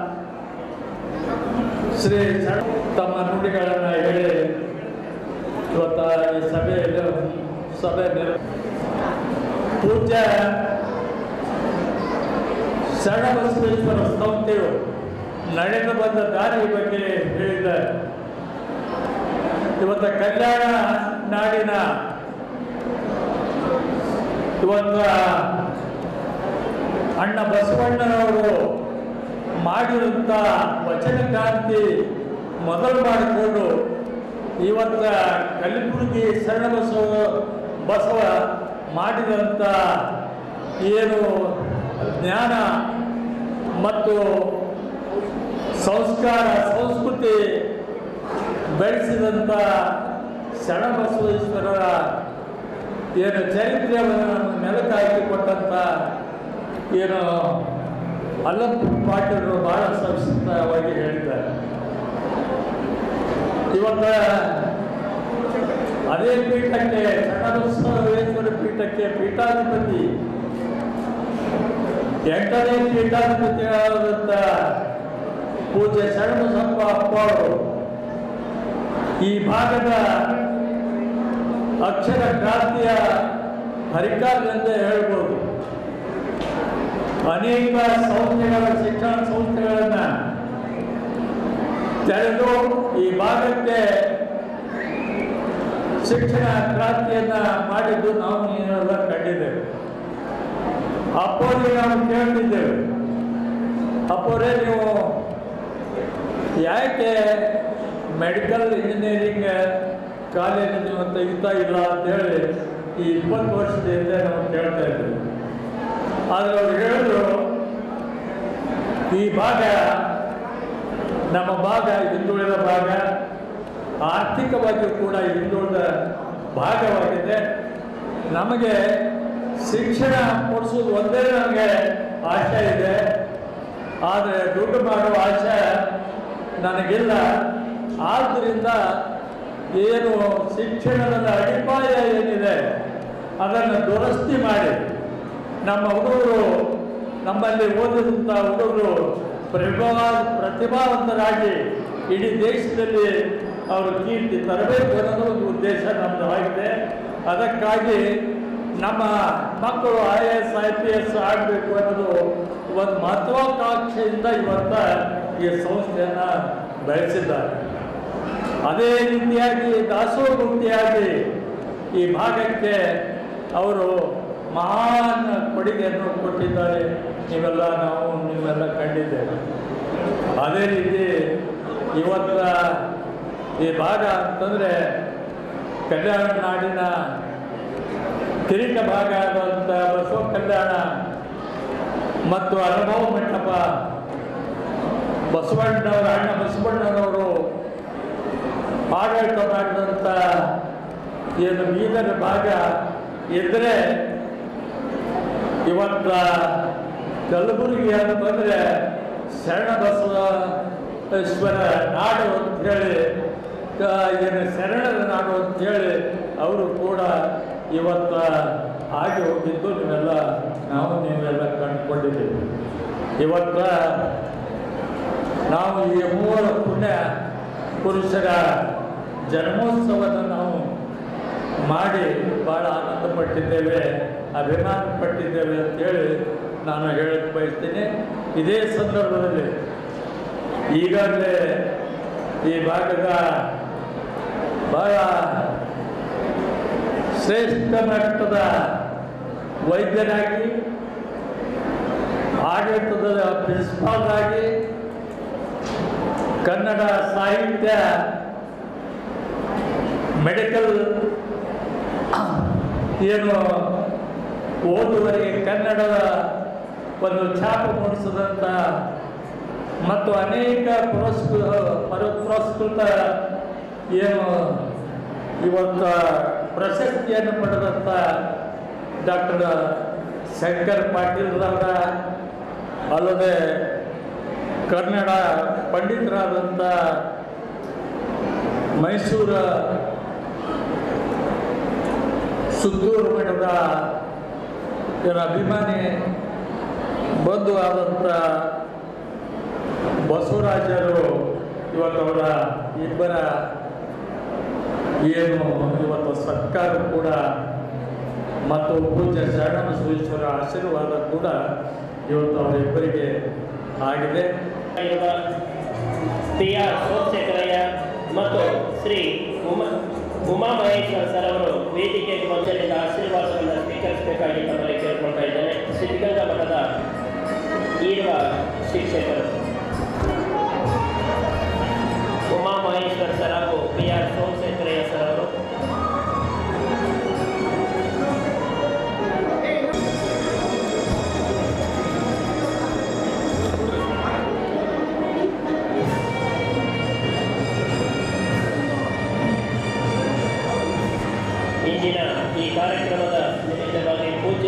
J: ಶ್ರೀ ಸ- ತಮ್ಮ ನುಡಿಗಳನ್ನು ಹೇಳಿ ಇವತ್ತ ಈ ಸಭೆಯಲ್ಲಿ ಸಭೆ ನಿರ್ ಪೂಜ್ಯ ಶರಣಬಸವೇಶ್ವರ ಸಂಸ್ಥೆಯು ನಡೆದು ಬಂದ ದಾರಿ ಬಗ್ಗೆ ಹೇಳಿದ್ದಾರೆ ಇವತ್ತ ಕಲ್ಯಾಣ ನಾಡಿನ ಇವತ್ತ ಅಣ್ಣ ಬಸವಣ್ಣನವರು ಮಾಡಿದಂಥ ವಚನ ಕ್ರಾಂತಿ ಮೊದಲು ಮಾಡಿಕೊಂಡು ಇವತ್ತ ಕಲಬುರಗಿ ಶರಣ ಬಸವ ಬಸವ ಮಾಡಿದಂಥ ಏನು ಜ್ಞಾನ ಮತ್ತು ಸಂಸ್ಕಾರ ಸಂಸ್ಕೃತಿ ಬೆಳೆಸಿದಂಥ ಶರಣಬಸವೇಶ್ವರರ ಏನು ಚರಿತ್ರೆಯನ್ನು ನೆಲಕ್ಕೆ ಹಾಕಿಕೊಟ್ಟಂಥ ಏನು ಅಲ್ಲಪ್ಪ ಪಾಟೀಲರು ಬಹಳ ಸಂಕ್ಷಿಪ್ತವಾಗಿ ಹೇಳಿದ್ದಾರೆ ಇವತ್ತ ಅದೇ ಪೀಠಕ್ಕೆ ಶರಣಬಸವೇಶ್ವರ ಪೀಠಕ್ಕೆ ಪೀಠಾಧಿಪತಿ ಎಂಟನೇ ಪೀಠಾಧಿಪತಿಯಾದಂಥ ಪೂಜ್ಯ ಶರಣಬಸಪ್ಪ ಅಪ್ಪ ಅವರು ಈ ಭಾಗದ ಅಕ್ಷರ ಕ್ರಾಂತಿಯ ಹರಿಕಾರರೆಂದೇ ಹೇಳ್ಬೋದು ಅನೇಕ ಸಂಸ್ಥೆಗಳ ಶಿಕ್ಷಣ ಸಂಸ್ಥೆಗಳನ್ನು ತೆರೆದು ಈ ಭಾಗಕ್ಕೆ ಶಿಕ್ಷಣ ಕ್ರಾಂತಿಯನ್ನ ಮಾಡಿದ್ದು ನಾವು ನೀವೆಲ್ಲ ಕಂಡಿದ್ದೇವೆ ಅಪ್ಪೋರಿಗೆ ನಾವು ಕೇಳ್ತಿದ್ದೇವೆ ಅಪ್ಪೋರೇ ನೀವು ಯಾಕೆ ಮೆಡಿಕಲ್ ಇಂಜಿನಿಯರಿಂಗ್ ಕಾಲೇಜು ನೀವು ತೆಗಿತಾ ಇಲ್ಲ ಅಂತೇಳಿ ಈ ಇಪ್ಪತ್ತು ವರ್ಷದ ಹಿಂದೆ ನಾವು ಕೇಳ್ತಾ ಇದ್ದೇವೆ ಆದರೆ ಅವ್ರು ಹೇಳಿದ್ರು ಈ ಭಾಗ ನಮ್ಮ ಭಾಗ ಹಿಂದುಳಿದ ಭಾಗ ಆರ್ಥಿಕವಾಗಿಯೂ ಕೂಡ ಹಿಂದುಳಿದ ಭಾಗವಾಗಿದೆ ನಮಗೆ ಶಿಕ್ಷಣ ಕೊಡಿಸೋದು ಒಂದೇ ನಮಗೆ ಆಶೆ ಇದೆ ಆದರೆ ದುಡ್ಡು ಮಾಡುವ ಆಶೆ ನನಗಿಲ್ಲ ಆದ್ದರಿಂದ ಏನು ಶಿಕ್ಷಣದ ಅಡಿಪಾಯ ಏನಿದೆ ಅದನ್ನು ದುರಸ್ತಿ ಮಾಡಿ ನಮ್ಮ ಹುಡುಗರು ನಮ್ಮಲ್ಲಿ ಓದಿದಂಥ ಹುಡುಗರು ಪ್ರತಿಭಾ ಪ್ರತಿಭಾವಂತರಾಗಿ ಇಡೀ ದೇಶದಲ್ಲಿ ಅವರು ಕೀರ್ತಿ ತರಬೇಕು ಅನ್ನೋದು ಒಂದು ಉದ್ದೇಶ ನಮ್ಮದು ಆಗಿದೆ ಅದಕ್ಕಾಗಿ ನಮ್ಮ ಮಕ್ಕಳು I A S I P S ಆಗಬೇಕು ಅನ್ನೋದು ಒಂದು ಮಹತ್ವಾಕಾಂಕ್ಷೆಯಿಂದ ಇವತ್ತ ಈ ಸಂಸ್ಥೆಯನ್ನು ಬೆಳೆಸಿದ್ದಾರೆ ಅದೇ ರೀತಿಯಾಗಿ ದಾಸೋಹಮೂರ್ತಿಯಾಗಿ ಈ ಭಾಗಕ್ಕೆ ಅವರು ಮಹಾನ್ ಕೊಡುಗೆಯನ್ನು ಕೊಟ್ಟಿದ್ದಾರೆ ನೀವೆಲ್ಲ ನಾವು ನೀವೆಲ್ಲ ಕಂಡಿದ್ದೇವೆ ಅದೇ ರೀತಿ ಇವತ್ತ ಈ ಭಾಗ ಅಂತಂದರೆ ಕಲ್ಯಾಣ ನಾಡಿನ ಕಿರೀಟ ಭಾಗ ಆದಂಥ ಬಸವ ಕಲ್ಯಾಣ ಮತ್ತು ಅನುಭವ ಮಂಟಪ ಬಸವಣ್ಣನವರ ಅಣ್ಣ ಬಸವಣ್ಣನವರು ಆಡಳಿತ ಮಾಡಿದಂಥ ಏನು ಬೀದರ್ ಭಾಗ ಇದ್ದರೆ ಇವತ್ತ ಕಲಬುರಗಿ ಅಂತಂದರೆ ಶರಣ ಬಸವೇಶ್ವರ ನಾಡು ಅಂಥೇಳಿ ಏನು ಶರಣರ ನಾಡು ಅಂಥೇಳಿ ಅವರು ಕೂಡ ಇವತ್ತ ಆಗಿ ಹೋಗಿದ್ದು ನೀವೆಲ್ಲ ನಾವು ನೀವೆಲ್ಲ ಕಂಡುಕೊಂಡಿದ್ದೀವಿ ಇವತ್ತ ನಾವು ಈ ಮೂವರು ಪುಣ್ಯ ಪುರುಷರ ಜನ್ಮೋತ್ಸವವನ್ನು ನಾವು ಮಾಡಿ ಭಾಳ ಆನಂದ ಪಟ್ಟಿದ್ದೇವೆ ಅಭಿಮಾನ ಪಟ್ಟಿದ್ದೇವೆ ಅಂತೇಳಿ ನಾನು ಹೇಳಕ್ಕೆ ಬಯಸ್ತೀನಿ ಇದೇ ಸಂದರ್ಭದಲ್ಲಿ ಈಗಾಗಲೇ ಈ ಭಾಗದ ಬಹಳ ಶ್ರೇಷ್ಠ ಮಟ್ಟದ ವೈದ್ಯರಾಗಿ ಆಡಳಿತದ ಪ್ರಿನ್ಸಿಪಾಲ್ ಆಗಿ ಕನ್ನಡ ಸಾಹಿತ್ಯ ಮೆಡಿಕಲ್ ಏನು ಓದುವರಿಗೆ ಕನ್ನಡದ ಒಂದು ಛಾಪು ಮೂಡಿಸಿದಂಥ ಮತ್ತು ಅನೇಕ ಪುರಸ್ಕೃತ ಪರ ಪುರಸ್ಕೃತ ಏನು ಇವತ್ತು ಪ್ರಶಸ್ತಿಯನ್ನು ಪಡೆದಂಥ ಡಾಕ್ಟರ್ ಶಂಕರ್ ಪಾಟೀಲ್ರವರ ಅಲ್ಲದೆ ಕನ್ನಡ ಪಂಡಿತರಾದಂಥ ಮೈಸೂರ ಸುತ್ತೂರು ಮಠದ ಇವರ ಅಭಿಮಾನಿ ಬಂಧು ಆದಂಥ ಬಸವರಾಜರು ಇವತ್ತು ಅವರ ಇಬ್ಬರ ಏನು ಇವತ್ತು ಸರ್ಕಾರ ಕೂಡ ಮತ್ತು ಪೂಜ್ಯ ಶರಣಬಸವೇಶ್ವರ ಆಶೀರ್ವಾದ ಕೂಡ ಇವತ್ತು ಅವರಿಬ್ಬರಿಗೆ ಆಗಿದೆ
A: ಇರುವ ಪಿ ಆರ್ ಸೋಮಶೇಖರಯ್ಯ ಮತ್ತು ಶ್ರೀ ಉಮಾ ಉಮಾ ಮಹೇಶ್ವರ ಸರ್ ಅವರು ವೇದಿಕೆಗೆ ಬಂದರಿಂದ ಆಶೀರ್ವಾದವನ್ನು ಸ್ವೀಕರಿಸಬೇಕಾಗಿ ತಮ್ಮಲ್ಲಿ ಕೇಳ್ಕೊಳ್ತಾ ಇದ್ದೇನೆ ಸಿದ್ಧಗಂಗಾ ಮಠದ ಈರುವ ಶಿಕ್ಷಕರು ಉಮಾ ಮಹೇಶ್ವರ ಸರ್ ಹಾಗೂ ಪಿ ಆರ್ ಸೋಮಶೇಖರಯ್ಯ ಸರ್ ಅವರು ಇಂದಿನ ಈ ಕಾರ್ಯಕ್ರಮದ ನಿಮಿತ್ತವಾಗಿ ಪೂಜ್ಯ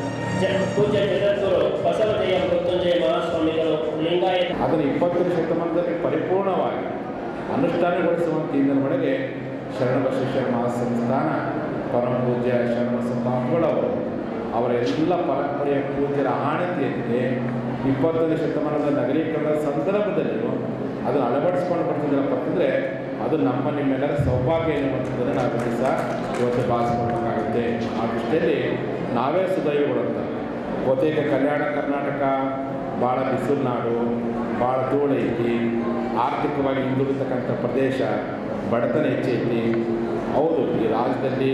A: ಜ ಪೂಜ್ಯ ಜಗದ್ಗುರು ಬಸವಜಯ ಮೃತ್ಯುಂಜಯ ಮಹಾಸ್ವಾಮಿಗಳು ಲಿಂಗಾಯತ
K: ಅದನ್ನು ಇಪ್ಪತ್ತನೇ ಶತಮಾನದಲ್ಲಿ ಪರಿಪೂರ್ಣವಾಗಿ ಅನುಷ್ಠಾನಗೊಳಿಸುವಂಥ ಇಂದಿನವರೆಗೆ ಶರಣಬಸವೇಶ್ವರ ಮಹಾಸಂಸ್ಥಾನ ಪರಮ ಪೂಜ್ಯ ಶರಣಬಸಪ್ಪಾಂಗಳವರು ಅವರ ಎಲ್ಲ ಪರಂಪರೆಯ ಪೂಜ್ಯರ ಆಣತಿಯಂತೆ ಇಪ್ಪತ್ತನೇ ಶತಮಾನದ ನಗರೀಕರಣದ ಸಂದರ್ಭದಲ್ಲಿಯೂ ಅದನ್ನು ಅಳವಡಿಸ್ಕೊಂಡು ಬರ್ತಿದ್ದಾರಪ್ಪ ಅಂತಂದರೆ ಅದು ನಮ್ಮ ನಿಮ್ಮೆಲ್ಲರ ಸೌಭಾಗ್ಯ ಎನ್ನುವಂಥದ್ದನ್ನು ನಾವು ದಿವಸ ಇವತ್ತು ಭಾವಿಸ್ಕೊಳ್ಬೇಕಾಗುತ್ತೆ ಆ ದೃಷ್ಟಿಯಲ್ಲಿ ನಾವೇ ಸುದೈವಗಳಂತ ಬಹುತೇಕ ಕಲ್ಯಾಣ ಕರ್ನಾಟಕ ಭಾಳ ಬಿಸಿಲು ನಾಡು ಭಾಳ ಧೂಳೈತಿ ಆರ್ಥಿಕವಾಗಿ ಹಿಂದುಳಿತಕ್ಕಂಥ ಪ್ರದೇಶ ಬಡತನ ಹೆಚ್ಚೈತಿ ಹೌದು ಈ ರಾಜ್ಯದಲ್ಲಿ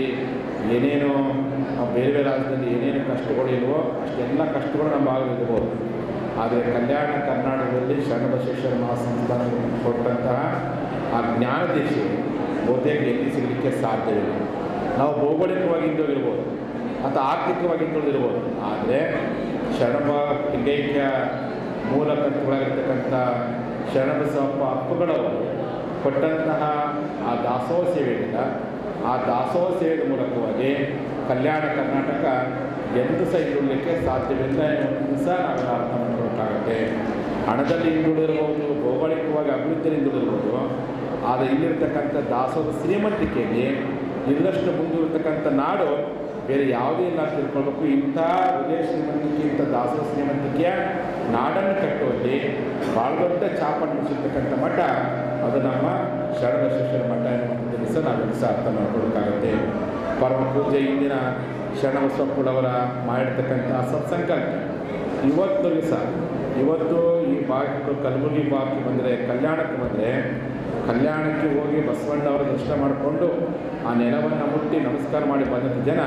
K: ಏನೇನೋ ಆ ಬೇರೆ ಬೇರೆ ರಾಜ್ಯದಲ್ಲಿ ಏನೇನು ಕಷ್ಟಗಳು ಇಲ್ವೋ ಅಷ್ಟೆಲ್ಲ ಕಷ್ಟಗಳು ನಮ್ಮ ಭಾಗದಲ್ಲಿರ್ಬೋದು ಆದರೆ ಕಲ್ಯಾಣ ಕರ್ನಾಟಕದಲ್ಲಿ ಶರಣಬಸವೇಶ್ವರ ಮಹಾಸಂಸ್ಥಾನ ಕೊಟ್ಟಂತಹ ಆ ಜ್ಞಾನ ದೀಕ್ಷೆ ಬಹುತೇಕ ಎಲ್ಲಿ ಸಿಗಲಿಕ್ಕೆ ಸಾಧ್ಯವಿಲ್ಲ ನಾವು ಭೌಗೋಳಿಕವಾಗಿ ಹಿಂದುಳಿರ್ಬೋದು ಅಥವಾ ಆರ್ಥಿಕವಾಗಿ ಹಿಂದುಳಿದಿರ್ಬೋದು ಆದರೆ ಶರಣಬ ಲಿಂಗೈಕ್ಯ ಮೂಲ ಕರ್ತುಗಳಾಗಿರ್ತಕ್ಕಂಥ ಶರಣಬಸವಪ್ಪ ಅಪ್ಪಗಳವರು ಕೊಟ್ಟಂತಹ ಆ ದಾಸೋಹ ಸೇವೆಯಿಂದ ಆ ದಾಸೋಹ ಸೇವೆಯ ಮೂಲಕವಾಗಿ ಕಲ್ಯಾಣ ಕರ್ನಾಟಕ ಎಂದು ಸಹ ಹಿಂದುಳಿಲಿಕ್ಕೆ ಸಾಧ್ಯವಿಲ್ಲ ಎನ್ನುವಂಥದ್ದು ಸಹ ನಾವೆಲ್ಲ ಅರ್ಥ ಮಾಡ್ಕೊಳ್ಬೇಕಾಗತ್ತೆ ಹಣದಲ್ಲಿ ಹಿಂದುಳಿದಿರ್ಬೋದು ಭೌಗೋಳಿಕವಾಗಿ ಅಭಿವೃದ್ಧಿಯಲ್ಲಿ ಹಿಂದುಳಿದಿರ್ಬೋದು ಆದರೆ ಇಲ್ಲಿರ್ತಕ್ಕಂಥ ದಾಸೋಹದ ಶ್ರೀಮಂತಿಕೆಯಲ್ಲಿ ಇನ್ನಷ್ಟು ಮುಂದುವರ್ತಕ್ಕಂಥ ನಾಡು ಬೇರೆ ಯಾವುದೇ ಇಲ್ಲ ಅಂತ ತಿಳ್ಕೊಳ್ಬೇಕು ಇಂಥ ಉದಯ ಶ್ರೀಮಂತಿಕೆ ಇಂಥ ದಾಸೋಹ ಶ್ರೀಮಂತಿಕೆಯ ನಾಡನ್ನು ಕಟ್ಟುವಲ್ಲಿ ಭಾಳ ದೊಡ್ಡ ಚಾಪನ್ನು ಮುಚ್ಚಿರ್ತಕ್ಕಂಥ ಮಠ ಅದು ನಮ್ಮ ಶರಣಬಸವೇಶ್ವರ ಮಠ ಎನ್ನುವಂಥದ್ದು ಸಹ ನಾವೆಲ್ಲ ಸಹ ಅರ್ಥ ಮಾಡ್ಕೊಳ್ಬೇಕಾಗತ್ತೆ ಪರಮ ಪೂಜೆ ಇಂದಿನ ಶರಣಬಸವಪ್ಪಳವರ ಮಾಡಿರ್ತಕ್ಕಂಥ ಸತ್ಸಂಕಲ್ಪ ಇವತ್ತಿಗೂ ಸಹ ಇವತ್ತು ಈ ಭಾಗಕ್ಕೆ ಕಲಬುರಗಿ ಭಾಗಕ್ಕೆ ಬಂದರೆ ಕಲ್ಯಾಣಕ್ಕೆ ಬಂದರೆ ಕಲ್ಯಾಣಕ್ಕೆ ಹೋಗಿ ಬಸವಣ್ಣವರ ದರ್ಶನ ಮಾಡಿಕೊಂಡು ಆ ನೆಲವನ್ನು ಮುಟ್ಟಿ ನಮಸ್ಕಾರ ಮಾಡಿ ಬಂದಂಥ ಜನ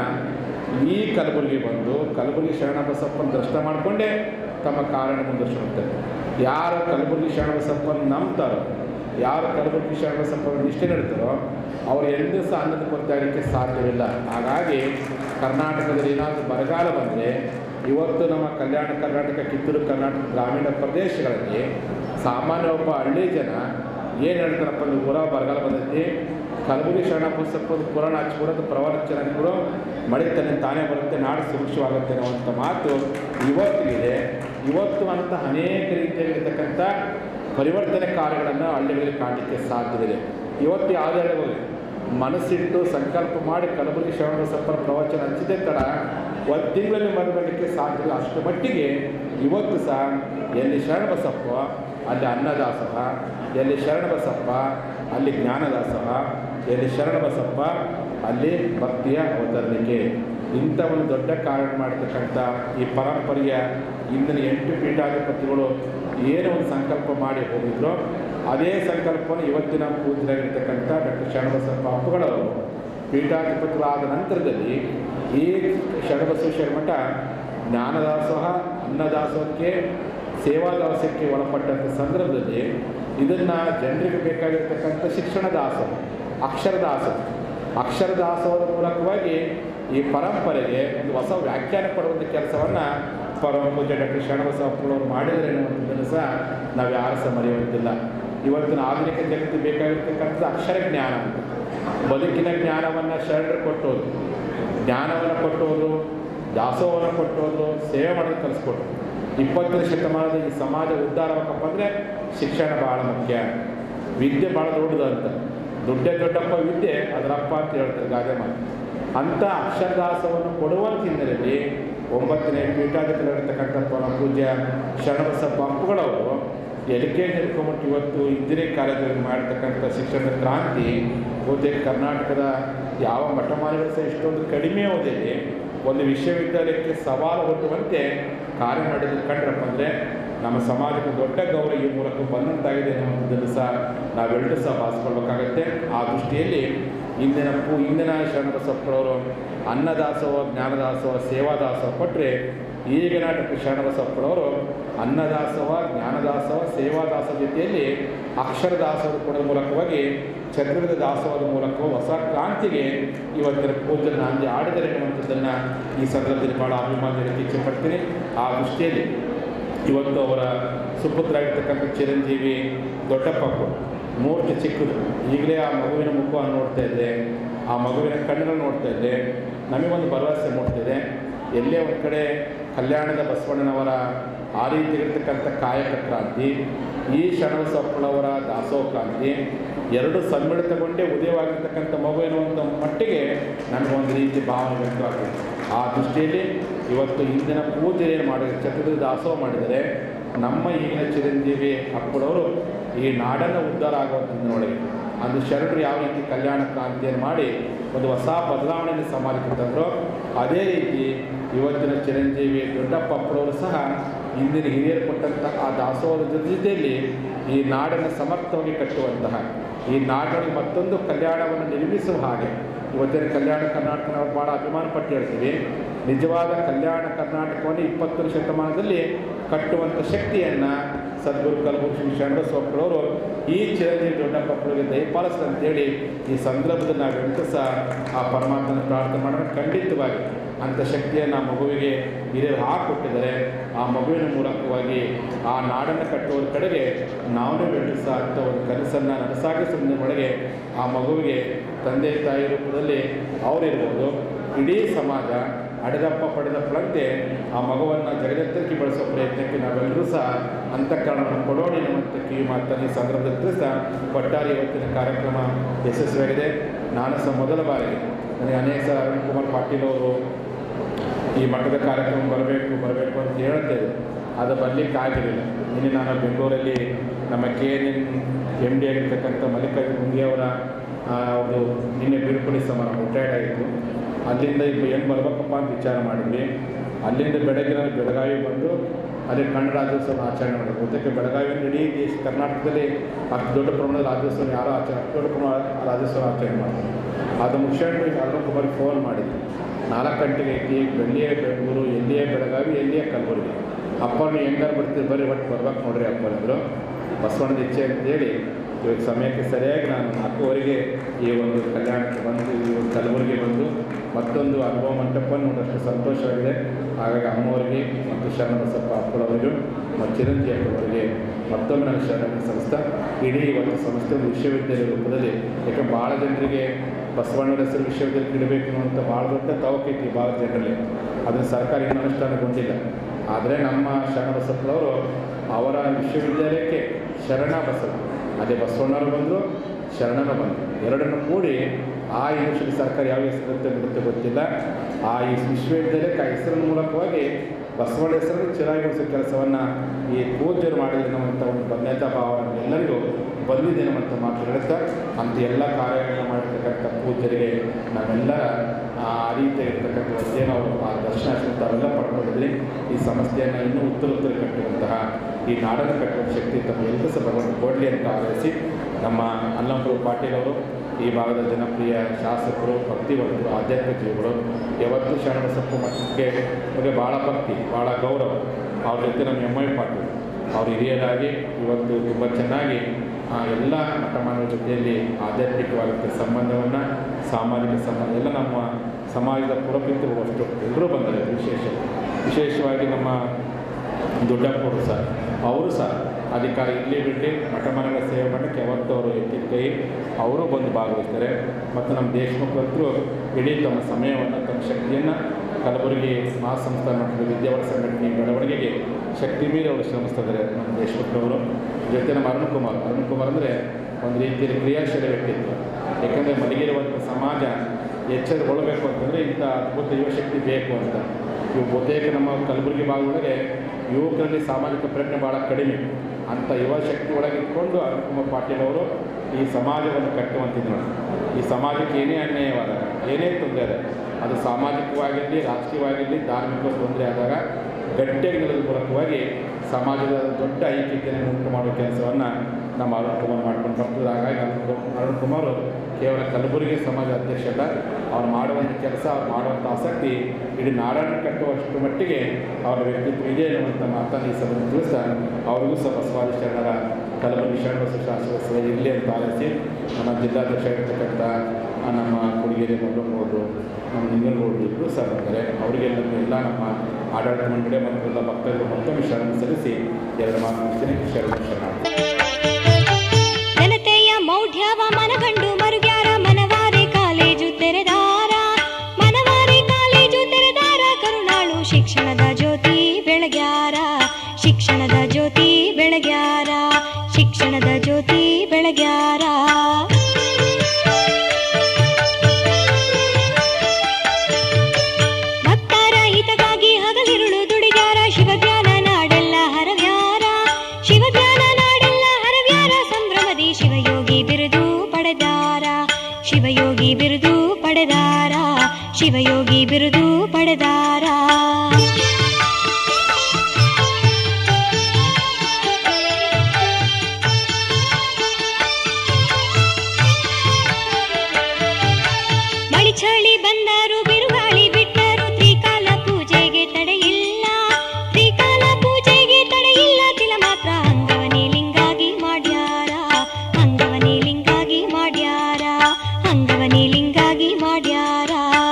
K: ಈ ಕಲಬುರಗಿ ಬಂದು ಕಲಬುರಗಿ ಶರಣಬಸಪ್ಪನ ದರ್ಶನ ಮಾಡಿಕೊಂಡೇ ತಮ್ಮ ಕಾರಣ ಮುಂದುವರ್ಸ್ಕೊಳ್ತಾರೆ ಯಾರು ಕಲಬುರಗಿ ಶರಣಬಸಪ್ಪನ ನಂಬ್ತಾರೋ ಯಾರು ಕಲಬುರಗಿ ಶರಣಬಸಪ್ಪನ ನಿಷ್ಠೆ ನೀಡ್ತಾರೋ ಅವ್ರು ಎಂದೂ ಸಹ ಅನ್ನದ ಕೊರತೆ ಆಗಲಿಕ್ಕೆ ಸಾಧ್ಯವಿಲ್ಲ ಹಾಗಾಗಿ ಕರ್ನಾಟಕದಲ್ಲಿ ಏನಾದರೂ ಬರಗಾಲ ಬಂದರೆ ಇವತ್ತು ನಮ್ಮ ಕಲ್ಯಾಣ ಕರ್ನಾಟಕ ಕಿತ್ತೂರು ಕರ್ನಾಟಕ ಗ್ರಾಮೀಣ ಪ್ರದೇಶಗಳಲ್ಲಿ ಸಾಮಾನ್ಯ ಒಬ್ಬ ಹಳ್ಳಿ ಜನ ಏನು ಹೇಳ್ತಾರಪ್ಪ ನೀವು ಊರ ಬರಗಾಲ ಬಂದೈತಿ ಕಲಬುರಗಿ ಶರಣಬಸಪ್ಪದ ಪುರಾಣ ಹಚ್ಕೊಡೋದು ಪ್ರವಚನ ಹಚ್ಕೊಡು ಮಳೆ ತನ್ನ ತಾನೇ ಬರುತ್ತೆ ನಾಡು ಸುರಕ್ಷವಾಗುತ್ತೆ ಅನ್ನುವಂಥ ಮಾತು ಇವತ್ತಿಗಿದೆ ಇವತ್ತು ಅಂತ ಅನೇಕ ರೀತಿಯಾಗಿರ್ತಕ್ಕಂಥ ಪರಿವರ್ತನೆ ಕಾರ್ಯಗಳನ್ನು ಹಳ್ಳಿಗಳಲ್ಲಿ ಕಾಣಲಿಕ್ಕೆ ಸಾಧ್ಯವಿದೆ ಇವತ್ತು ಯಾವುದೇ ಹೇಳಬಹುದು ಮನಸ್ಸಿಟ್ಟು ಸಂಕಲ್ಪ ಮಾಡಿ ಕಲಬುರಗಿ ಶ್ರವಣಬಸಪ್ಪನ ಪ್ರವಚನ ಹಚ್ಚಿದೆ ತಡ ಒಂದು ತಿಂಗಳಲ್ಲಿ ಮರಬೇಡಲಿಕ್ಕೆ ಸಾಧ್ಯವಿಲ್ಲ ಅಷ್ಟು ಮಟ್ಟಿಗೆ ಇವತ್ತು ಸಹ ಎಲ್ಲಿ ಶರಣಬಸಪ್ಪ ಅಲ್ಲಿ ಅನ್ನದಾಸೋಹ ಎಲ್ಲಿ ಶರಣಬಸಪ್ಪ ಅಲ್ಲಿ ಜ್ಞಾನದಾಸೋಹ ಎಲ್ಲಿ ಶರಣಬಸಪ್ಪ ಅಲ್ಲಿ ಭಕ್ತಿಯ ಅವತರಣಿಕೆ ಇಂಥ ಒಂದು ದೊಡ್ಡ ಕಾರಣ ಮಾಡತಕ್ಕಂಥ ಈ ಪರಂಪರೆಯ ಇಂದಿನ ಎಂಟು ಪೀಠಾಧಿಪತಿಗಳು ಏನೋ ಒಂದು ಸಂಕಲ್ಪ ಮಾಡಿ ಹೋಗಿದ್ರು ಅದೇ ಸಂಕಲ್ಪವನ್ನು ಇವತ್ತಿನ ಪೂಜ್ಯರಾಗಿರ್ತಕ್ಕಂಥ ಡಾಕ್ಟರ್ ಶರಣಬಸಪ್ಪ ಅಪ್ಪಗಳವರು ಪೀಠಾಧಿಪತಿಗಳಾದ ನಂತರದಲ್ಲಿ ಈ ಶರಣಬಸವೇಶ್ವರ ಮಠ ಜ್ಞಾನದಾಸೋಹ ಅನ್ನದಾಸೋಹಕ್ಕೆ ಸೇವಾದಾಸಕ್ಕೆ ಒಳಪಟ್ಟಂಥ ಸಂದರ್ಭದಲ್ಲಿ ಇದನ್ನು ಜನರಿಗೆ ಬೇಕಾಗಿರ್ತಕ್ಕಂಥ ಶಿಕ್ಷಣ ದಾಸೋಹ ಅಕ್ಷರ ದಾಸೋಹ ಅಕ್ಷರ ದಾಸೋಹದ ಮೂಲಕವಾಗಿ ಈ ಪರಂಪರೆಗೆ ಒಂದು ಹೊಸ ವ್ಯಾಖ್ಯಾನ ಕೊಡುವಂಥ ಕೆಲಸವನ್ನು ಪರಮ ಪೂಜ್ಯ ಡಾಕ್ಟರ್ ಶರಣಬಸವಪ್ಪನವರು ಮಾಡಿದರೆ ಎನ್ನುವಂಥದ್ದನ್ನು ಸಹ ನಾವು ಯಾರು ಸಹ ಮರೆಯುವಂತಿಲ್ಲ ಇವತ್ತಿನ ಆಧುನಿಕ ಜಗತ್ತಿಗೆ ಬೇಕಾಗಿರ್ತಕ್ಕಂಥದ್ದು ಅಕ್ಷರ ಜ್ಞಾನ ಅಂತ ಬದುಕಿನ ಜ್ಞಾನವನ್ನು ಶರಣರು ಕೊಟ್ಟೋದು ಜ್ಞಾನವನ್ನು ಕೊಟ್ಟೋದು ದಾಸೋಹವನ್ನು ಕೊಟ್ಟೋದು ಸೇವೆ ಮಾಡೋದು ಕಲಿಸ್ಕೊಟ್ರು ಇಪ್ಪತ್ತನೇ ಶತಮಾನದ ಈ ಸಮಾಜ ಉದ್ಧಾರವಾಗಪ್ಪ ಅಂದರೆ ಶಿಕ್ಷಣ ಭಾಳ ಮುಖ್ಯ ವಿದ್ಯೆ ಭಾಳ ದೊಡ್ಡದು ಅಂತ ದುಡ್ಡೇ ದೊಡ್ಡಪ್ಪ ವಿದ್ಯೆ ಅದರಪ್ಪ ಅಂತ ಹೇಳ್ತಾರೆ ಗಾದೆ ಮಾತು ಅಂಥ ಅಕ್ಷರದಾಸವನ್ನು ಕೊಡುವಂಥ ಹಿನ್ನೆಲೆಯಲ್ಲಿ ಒಂಬತ್ತನೇ ಪೀಠಾಧಿಕಾರಿರ್ತಕ್ಕಂಥ ಪರಮ ಪೂಜ್ಯ ಶರಣಬಸಪ್ಪ ಅಪ್ಪುಗಳವರು ಎಲ್ ಕೆ ಜಿ ಹಿಡ್ಕೊಂಬಿಟ್ಟು ಇವತ್ತು ಇಂಜಿನಿಯರಿಂಗ್ ಕಾಲೇಜಲ್ಲಿ ಮಾಡಿರ್ತಕ್ಕಂಥ ಶಿಕ್ಷಣದ ಕ್ರಾಂತಿ ಬಹುತೇಕ ಕರ್ನಾಟಕದ ಯಾವ ಮಠಮಾನಿಗಳು ಸಹ ಇಷ್ಟೊಂದು ಕಡಿಮೆ ಅವಧಿಯಲ್ಲಿ ಒಂದು ವಿಶ್ವವಿದ್ಯಾಲಯಕ್ಕೆ ಸವಾಲು ಒಡ್ಡುವಂತೆ ಕಾರ್ಯ ಮಾಡಿದ್ದು ಕಂಡ್ರಪ್ಪ ಅಂದರೆ ನಮ್ಮ ಸಮಾಜಕ್ಕೆ ದೊಡ್ಡ ಗೌರವ ಈ ಮೂಲಕ ಬಂದಂತಾಗಿದೆ ಅನ್ನುವಂಥದ್ದನ್ನು ಸಹ ನಾವೆಲ್ಲರೂ ಸಹ ಭಾವಿಸ್ಕೊಳ್ಬೇಕಾಗತ್ತೆ ಆ ದೃಷ್ಟಿಯಲ್ಲಿ ಇಂದಿನ ಪೂ ಇಂದಿನ ಶರಣಬಸಪ್ಪರವರು ಅನ್ನದಾಸೋಹ ಜ್ಞಾನದಾಸೋಹ ಸೇವಾದಾಸೋಹ ಕೊಟ್ಟರೆ ಈಗಿನ ಡಾಕ್ಟರ್ ಶರಣಬಸಪ್ಪರವರು ಅನ್ನದಾಸೋಹ ಜ್ಞಾನದಾಸೋಹ ಸೇವಾದಾಸೋಹ ಜೊತೆಯಲ್ಲಿ ಅಕ್ಷರದಾಸೋಹ ಕೊಡೋ ಮೂಲಕವಾಗಿ ಚಕ್ರದ ದಾಸೋಹದ ಮೂಲಕ ಹೊಸ ಕ್ರಾಂತಿಗೆ ಇವತ್ತಿನ ಪೂಜೆ ನಾಂದಿ ಆಡಿದರೆ ಎನ್ನುವಂಥದ್ದನ್ನು ಈ ಸಂದರ್ಭದಲ್ಲಿ ಭಾಳ ಅಭಿಮಾನದಲ್ಲಿ ಇಚ್ಛೆ ಪಡ್ತೀನಿ ಆ ದೃಷ್ಟಿಯಲ್ಲಿ ಇವತ್ತು ಅವರ ಸುಪುತ್ರ ಆಗಿರ್ತಕ್ಕಂಥ ಚಿರಂಜೀವಿ ದೊಡ್ಡಪ್ಪಗಳು ಮೂರ್ತಿ ಚಿಕ್ಕದು ಈಗಲೇ ಆ ಮಗುವಿನ ಮುಖವನ್ನು ನೋಡ್ತಾ ಇದ್ದೆ ಆ ಮಗುವಿನ ಕಣ್ಣನ್ನು ನೋಡ್ತಾ ಇದ್ದೆ ನಮಗೊಂದು ಭರವಸೆ ಮೂಡ್ತಿದೆ ಎಲ್ಲೇ ಒಂದು ಕಡೆ ಕಲ್ಯಾಣದ ಬಸವಣ್ಣನವರ ಆ ರೀತಿ ಇರತಕ್ಕಂಥ ಕಾಯಕ ಕ್ರಾಂತಿ ಈ ಶರಣಬಸಪ್ಪನವರ ದಾಸೋಹ ಕ್ರಾಂತಿ ಎರಡು ಸಮ್ಮಿಳಿತಗೊಂಡೇ ಉದಯವಾಗಿರ್ತಕ್ಕಂಥ ಮಗು ಎನ್ನುವಂಥ ಮಟ್ಟಿಗೆ ನನಗೊಂದು ರೀತಿ ಭಾವನೆ ವ್ಯಕ್ತವಾಗ್ತದೆ ಆ ದೃಷ್ಟಿಯಲ್ಲಿ ಇವತ್ತು ಇಂದಿನ ಪೂಜೆ ಏನು ಮಾಡಿದರೆ ಚತುರ್ಥ ದಾಸೋಹ ಮಾಡಿದರೆ ನಮ್ಮ ಈಗಿನ ಚಿರಂಜೀವಿ ಅಪ್ಪಡವರು ಈ ನಾಡನ್ನು ಉದ್ಧಾರ ಆಗುವಂಥದ್ದರೊಳಗೆ ಅಂದು ಶರಣರು ಯಾವ ರೀತಿ ಕಲ್ಯಾಣ ಕ್ರಾಂತಿಯನ್ನು ಮಾಡಿ ಒಂದು ಹೊಸ ಬದಲಾವಣೆಯನ್ನು ಸಮಾಜಕ್ಕೆ ತಂದರು ಅದೇ ರೀತಿ ಇವತ್ತಿನ ಚಿರಂಜೀವಿ ದೊಡ್ಡಪ್ಪ ಅಪ್ಪಡವರು ಸಹ ಇಂದಿನ ಹಿರಿಯರು ಕೊಟ್ಟಂಥ ಆ ದಾಸೋಹದ ಜೊತೆ ಜೊತೆಯಲ್ಲಿ ಈ ನಾಡನ್ನು ಸಮರ್ಥವಾಗಿ ಕಟ್ಟುವಂತಹ ಈ ನಾಡಿನೊಳಗೆ ಮತ್ತೊಂದು ಕಲ್ಯಾಣವನ್ನು ನಿರ್ಮಿಸುವ ಹಾಗೆ ಇವತ್ತಿನ ಕಲ್ಯಾಣ ಕರ್ನಾಟಕ ನಾವು ಭಾಳ ಅಭಿಮಾನ ಪಟ್ಟು ಹೇಳ್ತೀವಿ ನಿಜವಾದ ಕಲ್ಯಾಣ ಕರ್ನಾಟಕವನ್ನು ಇಪ್ಪತ್ತನೇ ಶತಮಾನದಲ್ಲಿ ಕಟ್ಟುವಂಥ ಶಕ್ತಿಯನ್ನು ಸದ್ಗುರು ಕಲಬುರ್ಗಿ ಶ್ರೀ ಶರಣಬಸವಪ್ಪರವರು ಈ ಚಿರಂಜೀವಿ ದೊಡ್ಡಪ್ಪಗಳಿಗೆ ದಯಪಾಲಿಸ್ತಾರೆ ಅಂತೇಳಿ ಈ ಸಂದರ್ಭದಲ್ಲಿ ನಾವೆಲ್ಲರೂ ಸಹ ಆ ಪರಮಾತ್ಮನ ಪ್ರಾರ್ಥನೆ ಮಾಡೋಣ ಖಂಡಿತವಾಗಿ ಅಂಥ ಶಕ್ತಿಯನ್ನು ಆ ಮಗುವಿಗೆ ಹಿರಿಯರು ಹಾಕಿಕೊಟ್ಟಿದ್ದಾರೆ ಆ ಮಗುವಿನ ಮೂಲಕವಾಗಿ ಆ ನಾಡನ್ನು ಕಟ್ಟುವ ಕಡೆಗೆ ನಾವು ಎಲ್ಲರೂ ಸಹ ಅಂಥ ಒಂದು ಕನಸನ್ನು ನನಸಾಗಿಸುವ ಒಳಗೆ ಆ ಮಗುವಿಗೆ ತಂದೆ ತಾಯಿ ರೂಪದಲ್ಲಿ ಅವರಿರ್ಬೋದು ಇಡೀ ಸಮಾಜ ಅಡೆದಪ್ಪ ಪಡೆದಪ್ಪಳಂತೆ ಆ ಮಗುವನ್ನು ಜಗದತ್ತಕ್ಕೆ ಬಳಸೋ ಪ್ರಯತ್ನಕ್ಕೆ ನಾವೆಲ್ಲರೂ ಸಹ ಅಂತಃಕರಣವನ್ನು ಕೊಡೋಣ ಎನ್ನುವಂಥ ಕಿವಿ ಮಾತನ್ನು ಈ ಸಂದರ್ಭದಲ್ಲಿ ತಿಳಿಸ್ತಾ ಒಟ್ಟಾರೆ ಇವತ್ತಿನ ಕಾರ್ಯಕ್ರಮ ಯಶಸ್ವಿಯಾಗಿದೆ ನಾನು ಸಹ ಮೊದಲ ಬಾರಿಗೆ ನನಗೆ ಅನೇಕ ಸಲ ಅರುಣ್ ಕುಮಾರ್ ಪಾಟೀಲ್ ಅವರು ಈ ಮಠದ ಕಾರ್ಯಕ್ರಮ ಬರಬೇಕು ಬರಬೇಕು ಅಂತ ಹೇಳ್ತೇವೆ ಅದು ಬರಲಿಕ್ಕೆ ಆಗಿರಲಿಲ್ಲ ನಿನ್ನೆ ನಾನು ಬೆಂಗಳೂರಲ್ಲಿ ನಮ್ಮ K N N M D ಆಗಿರ್ತಕ್ಕಂಥ ಮಲ್ಲಿಕಾರ್ಜುನ ಮುಂಗಿಯವರ ಒಂದು ನಿನ್ನೆ ಬೀಳ್ಕೊಡಿ ಸಮಾರಂಭ ರಿಟೈರ್ಡ್ ಆಯಿತು ಅಲ್ಲಿಂದ ಈಗ ಏನು ಬರ್ಬೇಕಪ್ಪ ಅಂತ ವಿಚಾರ ಮಾಡಿದ್ವಿ ಅಲ್ಲಿಂದ ಬೆಳಗ್ಗೆ ನಾನು ಬೆಳಗಾವಿ ಬಂದು ಅಲ್ಲಿ ಕನ್ನಡ ರಾಜ್ಯೋತ್ಸವ ಆಚರಣೆ ಮಾಡಿದ್ರು ಬಹುತೇಕ ಬೆಳಗಾವಿಯಲ್ಲಿ ಇಡೀ ದೇಶ ಕರ್ನಾಟಕದಲ್ಲಿ ಅಷ್ಟು ದೊಡ್ಡ ಪ್ರಮಾಣದ ರಾಜ್ಯೋತ್ಸವ ಯಾರೋ ಆಚರಣೆ ಅಷ್ಟು ದೊಡ್ಡ ಪ್ರಮಾಣ ರಾಜ್ಯೋತ್ಸವ ಆಚರಣೆ ಮಾಡ್ತಾರೆ ಅದು ಮುಗಿಸ್ಕೊಂಡು ಅರುಣ್ ಕುಮಾರ್ಗೆ ಫೋನ್ ಮಾಡಿದ್ವಿ ನಾಲ್ಕು ಗಂಟೆಗೆ ಐತಿ ಬೆಳ್ಳಿಯೇ ಬೆಂಗಳೂರು ಎಲ್ಲಿಯೇ ಬೆಳಗಾವಿ ಎಲ್ಲಿಯೇ ಕಲಬುರಗಿ ಅಪ್ಪನ ಹೆಂಗಾರು ಬರ್ತೀವಿ ಬರ್ರಿ ಒಟ್ಟು ಬರ್ಬೇಕು ನೋಡ್ರಿ ಅಪ್ಪನಂದರು ಬಸವಣ್ಣದ ಇಚ್ಛೆ ಅಂತೇಳಿ ಇವಾಗ ಸಮಯಕ್ಕೆ ಸರಿಯಾಗಿ ನಾನು ನಾಲ್ಕೂವರೆಗೆ ಈ ಒಂದು ಕಲ್ಯಾಣಕ್ಕೆ ಬಂದು ಈ ಒಂದು ಕಲಬುರಗಿ ಬಂದು ಮತ್ತೊಂದು ಅನುಭವ ಮಂಟಪವನ್ನು ನೋಡೋಷ್ಟು ಸಂತೋಷವಾಗಿದೆ ಹಾಗಾಗಿ ಅಮ್ಮವರಿಗೆ ಮತ್ತು ಶರಣಬಸಪ್ಪ ಅಪ್ಪಳವರಿಗೂ ಮತ್ತು ಚಿರಂಜೀವಿ ಅಪ್ಪಳವರಿಗೆ ಮತ್ತೊಮ್ಮೆ ನನ್ನ ಶರಣ ಸಂಸ್ಥೆ ಇಡೀ ಇವತ್ತು ಸಂಸ್ಥೆ ಒಂದು ವಿಶ್ವವಿದ್ಯಾಲಯ ರೂಪದಲ್ಲಿ ಯಾಕಂದ್ರೆ ಭಾಳ ಜನರಿಗೆ ಬಸವಣ್ಣನ ಹೆಸರು ವಿಶ್ವವಿದ್ಯಾಲಯಕ್ಕೆ ಇಡಬೇಕು ಅನ್ನುವಂಥ ಭಾಳ ದೊಡ್ಡ ತವಕೈತಿ ಭಾಳ ಜನರಲ್ಲಿ ಅದನ್ನು ಸರ್ಕಾರ ಇನ್ನೂ ಅನುಷ್ಠಾನಗೊಂಡಿಲ್ಲ ಆದರೆ ನಮ್ಮ ಶರಣಬಸಪ್ಪನವರು ಅವರ ವಿಶ್ವವಿದ್ಯಾಲಯಕ್ಕೆ ಶರಣ ಬಸವ ಅದೇ ಬಸವಣ್ಣರು ಬಂದರು ಶರಣನ ಬಂದರು ಎರಡನ್ನು ಕೂಡಿ ಆ ಯೂನಿವರ್ಸಿಟಿ ಸರ್ಕಾರ ಯಾವ ಹೆಸರು ಅಂತ ಗೊತ್ತಿಲ್ಲ ಆ ಈ ವಿಶ್ವವಿದ್ಯಾಲಯಕ್ಕೆ ಆ ಹೆಸರಿನ ಮೂಲಕವಾಗಿ ಬಸವಣ್ಣ ಹೆಸರನ್ನು ಚಿರಾಗಿಗೊಳಿಸೋ ಕೆಲಸವನ್ನು ಈ ಪೂಜ್ಯರು ಮಾಡಿದ ಅನ್ನುವಂಥ ಒಂದು ಬದ್ಧತಾ ಭಾವ ಎಲ್ಲರಿಗೂ ಬಂದಿದೆ ಅನ್ನುವಂಥ ಮಾತು ಹೇಳುತ್ತಾ ಅಂತ ಎಲ್ಲ ಕಾರ್ಯಗಳನ್ನು ಮಾಡಿರ್ತಕ್ಕಂಥ ಪೂಜ್ಯರಿಗೆ ನಾವೆಲ್ಲರ ಆ ರೀತಿಯಾಗಿರ್ತಕ್ಕಂಥ ವಸ್ತಿಯನ್ನು ಅವರು ಆ ದರ್ಶನ ತಾವೆಲ್ಲ ಪಡ್ಕೊಂಡಿದ್ರಿ ಈ ಸಂಸ್ಥೆಯನ್ನು ಇನ್ನೂ ಉತ್ತರ ಉತ್ತರ ಕಟ್ಟುವಂತಹ ಈ ನಾಡನ್ನು ಕಟ್ಟುವ ಶಕ್ತಿ ತಮ್ಮ ಎಲ್ಲರೂ ಸಹ ಭಗವಂತ ಕೊಡಲಿ ಅಂತ ಆಧರಿಸಿ ನಮ್ಮ ಅಲ್ಲಂಪುರ ಪಾಟೀಲ್ ಅವರು ಈ ಭಾಗದ ಜನಪ್ರಿಯ ಶಾಸಕರು ಭಕ್ತಿವಂತರು ಆಧ್ಯಾತ್ಮಿಕ ಜೀವಿಗಳು ಯಾವತ್ತೂ ಶರಣಬಸಪ್ಪ ಮಠಕ್ಕೆ ಬಗ್ಗೆ ಭಾಳ ಭಕ್ತಿ ಭಾಳ ಗೌರವ ಅವ್ರ ಜೊತೆ ನಮ್ಮ ಎಮ್ ಐ ಪಾಟೀಲ್ ಅವ್ರು ಹಿರಿಯರಾಗಿ ಇವತ್ತು ತುಂಬ ಚೆನ್ನಾಗಿ ಆ ಎಲ್ಲ ಮಠಮಾನವರ ಜೊತೆಯಲ್ಲಿ ಆಧ್ಯಾತ್ಮಿಕವಾದಂಥ ಸಂಬಂಧವನ್ನು ಸಾಮಾಜಿಕ ಸಂಬಂಧ ಎಲ್ಲ ನಮ್ಮ ಸಮಾಜದ ಪುರಪಿತರು ಅಷ್ಟು ಎಲ್ಲರೂ ಬಂದರೆ ವಿಶೇಷ ವಿಶೇಷವಾಗಿ ನಮ್ಮ ದೊಡ್ಡಪ್ಪರು ಸಹ ಅವರು ಸಹ ಅಧಿಕಾರ ಇಲ್ಲಿ ಬಿಟ್ಟು ಮಠಮಾನಗಳ ಸೇವೆ ಮಾಡಲಿಕ್ಕೆ ಯಾವತ್ತೂ ಅವರು ಎತ್ತಿದ ಕೈ ಅವರು ಬಂದು ಭಾಗವಹಿಸ್ತಾರೆ ಮತ್ತು ನಮ್ಮ ದೇಶಮುಖರು ಇಡೀ ತಮ್ಮ ಸಮಯವನ್ನು ತಮ್ಮ ಶಕ್ತಿಯನ್ನು ಕಲಬುರಗಿ ಮಹಾಸಂಸ್ಥಾನ ಮಟ್ಟದ ವಿದ್ಯಾವರ ಸಂಘಟನೆ ಬೆಳವಣಿಗೆಗೆ ಶಕ್ತಿ ಮೀರಿ ಅವರು ಶ್ರಮಿಸ್ತಿದ್ದಾರೆ ನಮ್ಮ ದೇಶಮುಖರವರು ಜೊತೆ ನಮ್ಮ ಅರುಣ್ ಕುಮಾರ್ ಅರುಣ್ ಕುಮಾರ್ ಅಂದರೆ ಒಂದು ರೀತಿಯಲ್ಲಿ ಕ್ರಿಯಾಶೀಲ ವ್ಯಕ್ತಿತ್ವ ಯಾಕಂದರೆ ಮಲಗಿರುವಂಥ ಸಮಾಜ ಎಚ್ಚರಗೊಳ್ಳಬೇಕು ಅಂತಂದರೆ ಇಂಥ ಅದ್ಭುತ ಯುವಶಕ್ತಿ ಬೇಕು ಅಂತ ಇವು ಬಹುತೇಕ ನಮ್ಮ ಕಲಬುರಗಿ ಭಾಗದೊಳಗೆ ಯುವಕರಲ್ಲಿ ಸಾಮಾಜಿಕ ಪ್ರಜ್ಞೆ ಭಾಳ ಕಡಿಮೆ ಅಂಥ ಯುವ ಶಕ್ತಿ ಒಳಗೆ ಇಟ್ಕೊಂಡು ಅರುಣಕುಮಾರ್ ಪಾಟೀಲ್ ಅವರು ಈ ಸಮಾಜವನ್ನು ಕಟ್ಟುವಂತಿದ್ದು ಈ ಸಮಾಜಕ್ಕೆ ಏನೇ ಅನ್ಯಾಯವಾದಾಗ ಏನೇ ತೊಂದರೆ ಅದ ಅದು ಸಾಮಾಜಿಕವಾಗಿರಲಿ ರಾಜಕೀಯವಾಗಿರಲಿ ಧಾರ್ಮಿಕ ತೊಂದರೆ ಆದಾಗ ಗಟ್ಟಿಯಾಗಿ ನಿಲ್ಲದ ಮೂಲಕವಾಗಿ ಸಮಾಜದ ದೊಡ್ಡ ಐಕ್ಯತೆಯನ್ನು ಉಂಟು ಮಾಡುವ ಕೆಲಸವನ್ನು ನಮ್ಮ ಅರುಣ್ ಕುಮಾರ್ ಮಾಡ್ಕೊಂಡು ಬರ್ತಿದ್ರು ಹಾಗಾಗಿ ಅರುಣ್ ಅರುಣ್ ಕುಮಾರ್ ಕೇವಲ ಕಲಬುರಗಿ ಸಮಾಜ ಅಧ್ಯಕ್ಷ ಅಲ್ಲ ಅವ್ರು ಮಾಡುವಂಥ ಕೆಲಸ ಅವ್ರು ಮಾಡುವಂಥ ಆಸಕ್ತಿ ಇಡೀ ನಾಡನ್ನು ಕಟ್ಟುವಷ್ಟು ಮಟ್ಟಿಗೆ ಅವರ ವ್ಯಕ್ತಿತ್ವ ಇದೆ ಅನ್ನುವಂಥ ಮಾತನ್ನು ಈ ಸಭೆ ತಿಳಿಸ್ತಾ ಅವರಿಗೂ ಸಹ ಬಸವಾದಿ ಶರಣರ ಕಲಬುರಗಿ ಶರಣ ಬಸವ ಶಾಸ್ತ್ರ ಇರಲಿ ಅಂತ ಆಲಿಸಿ ನಮ್ಮ ಜಿಲ್ಲಾಧ್ಯಕ್ಷ ಇರ್ತಕ್ಕಂಥ ಆ ನಮ್ಮ ಕೊಡಿಗೆರೆ ಮೊದಲು ನಮ್ಮ ನಿಂಗನಗೌಡರು ಇಬ್ಬರು ಸಹ ಬರ್ತಾರೆ ಅವರಿಗೆಲ್ಲರಿಗೂ ಎಲ್ಲ ನಮ್ಮ ಆಡಳಿತ ಮಂಡಳಿ ಮತ್ತು ಎಲ್ಲ ಭಕ್ತರಿಗೆ ಮತ್ತೊಮ್ಮೆ ಶರಣ ಸಲ್ಲಿಸಿ ಎರಡು ಮಾತು ಮುಗಿಸ್ತೀನಿ ಶರಣ ಶರಣ
I: ಜನತೆಯ ಮೌಢ್ಯವ ಮನಗಂಡು ಮರುಗ್ಯಾರ ಮನವಾರೆ ಕಾಲೇಜು ತೆರೆದಾರ ಮನವಾರೆ ಕಾಲೇಜು ತೆರೆದಾರ ಕರುಣಾಳು ಶಿಕ್ಷಣದ ಜ್ಯೋತಿ ಬೆಳಗ್ಯಾರ ಶಿಕ್ಷಣದ ಜ್ಯೋತಿ ಬೆಳಗ್ಯಾರ ಶಿಕ್ಷಣದ ಜ್ಯೋತಿ ಬೆಳಗ್ಯಾರ ಭಕ್ತರ ಹಿತಗಾಗಿ ಹಗಲಿರುಳು ದುಡಿಗಾರ ಶಿವಜ್ಞಾನ ನಾಡೆಲ್ಲ ಹರವ್ಯಾರ ಶಿವಜ್ಞಾನ ನಾಡೆಲ್ಲ ಹರವ್ಯಾರ ಸಂಭ್ರಮದಿ ಶಿವಯೋಗಿ ಬಿರುದು ಪಡೆದಾರ ಶಿವಯೋಗಿ ಬಿರುದು ಪಡೆದಾರ ಶಿವಯೋಗಿ ಬಿರುದು ಪಡೆದಾರ ಮಳಿ ಚಳಿ ಬಂದರು ಬಿರುಗಾಳಿ ಬಿಟ್ಟರು ತ್ರಿಕಾಲ ಪೂಜೆಗೆ ತಡೆಯಿಲ್ಲ ತ್ರಿಕಾಲ ಪೂಜೆಗೆ ತಡೆಯಿಲ್ಲ ತಿಲ ಮಾತ್ರ ಅಂಗವನೇ ಲಿಂಗಾಗಿ ಮಾಡ್ಯಾರ ಅಂಗವನೇ ಲಿಂಗಾಗಿ ಮಾಡ್ಯಾರ ಅಂಗವನೇ ಲಿಂಗಾಗಿ ಮಾಡ್ಯಾರ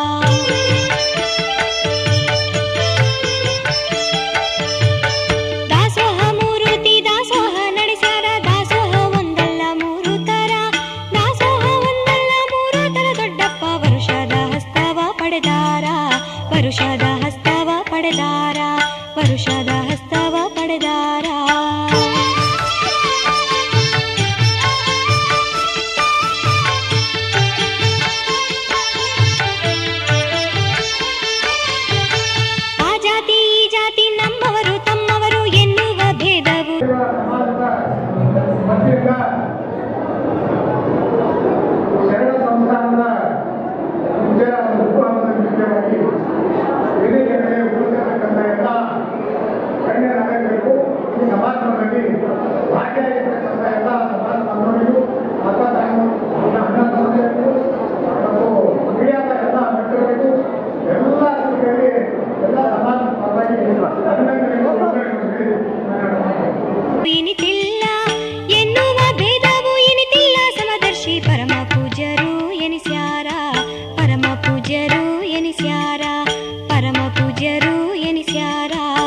I: ದಾಸೋಹ ಮೂರುತಿ ದಾಸೋಹ ನಡೆಸ್ಯಾರ ದಾಸೋಹ ಒಂದಲ್ಲ ಮೂರು ತರ ದಾಸೋಹ ಒಂದಲ್ಲ ಮೂರು ತರ ದೊಡ್ಡಪ್ಪ ವರುಷದ ಹಸ್ತವ ಪಡೆದಾರ ವರುಷದ ಹಸ್ತವ ಪಡೆದಾರ ವರುಷದ ಹಸ್ತವ ಪಡೆದಾರ ಆ ಜಾತಿ ಈ ಜಾತಿ ನಮ್ಮವರು ತಮ್ಮವರು ಎನ್ನುವ ಭೇದವು
F: ಪತ್ರಿಕ ಶರಣ ಸಂಸ್ಥಾನದ ಪೂಜಾ ಉಪಕ್ರಮದ ವಿಷಯವಾಗಿ ವೇದಿಕೆಯಲ್ಲಿ ಉಳಿಸಿರ್ತಕ್ಕಂಥ ಎಲ್ಲ ಗಣ್ಯ ನಾಯಕರಿಗೂ ಈ ಸಮಾರಂಭದಲ್ಲಿ ಭಾಗಿಯಾಗಿರ್ತಕ್ಕಂಥ ಎಲ್ಲ ಸಮಾಜ ಬಾಂಧವರಿಗೂ ಅಕ್ಕ ತಾಯಿಗಳು ಅಣ್ಣ ತಮ್ಮಂದಿರಿಗೂ ಮತ್ತು ಮೀಡಿಯಾದ ಎಲ್ಲ ಮಿತ್ರರಿಗೂ ಎಲ್ಲ ರೀತಿಯಲ್ಲಿ ಎಲ್ಲ ಸಮಾಜ ಪರವಾಗಿ ಅಭಿನಂದನೆಗಳು
I: ಇನಿತಿಲ್ಲ ಎನ್ನುವ ಭೇದವು ಇನಿತಿಲ್ಲ ಸಮದರ್ಶಿ ಪರಮ ಪೂಜ್ಯರು ಎನಿಸ್ಯಾರ ಪರಮ ಪೂಜ್ಯರು ಎನಿಸ್ಯಾರ ಪರಮ ಪೂಜ್ಯರು ಎನಿಸ್ಯಾರ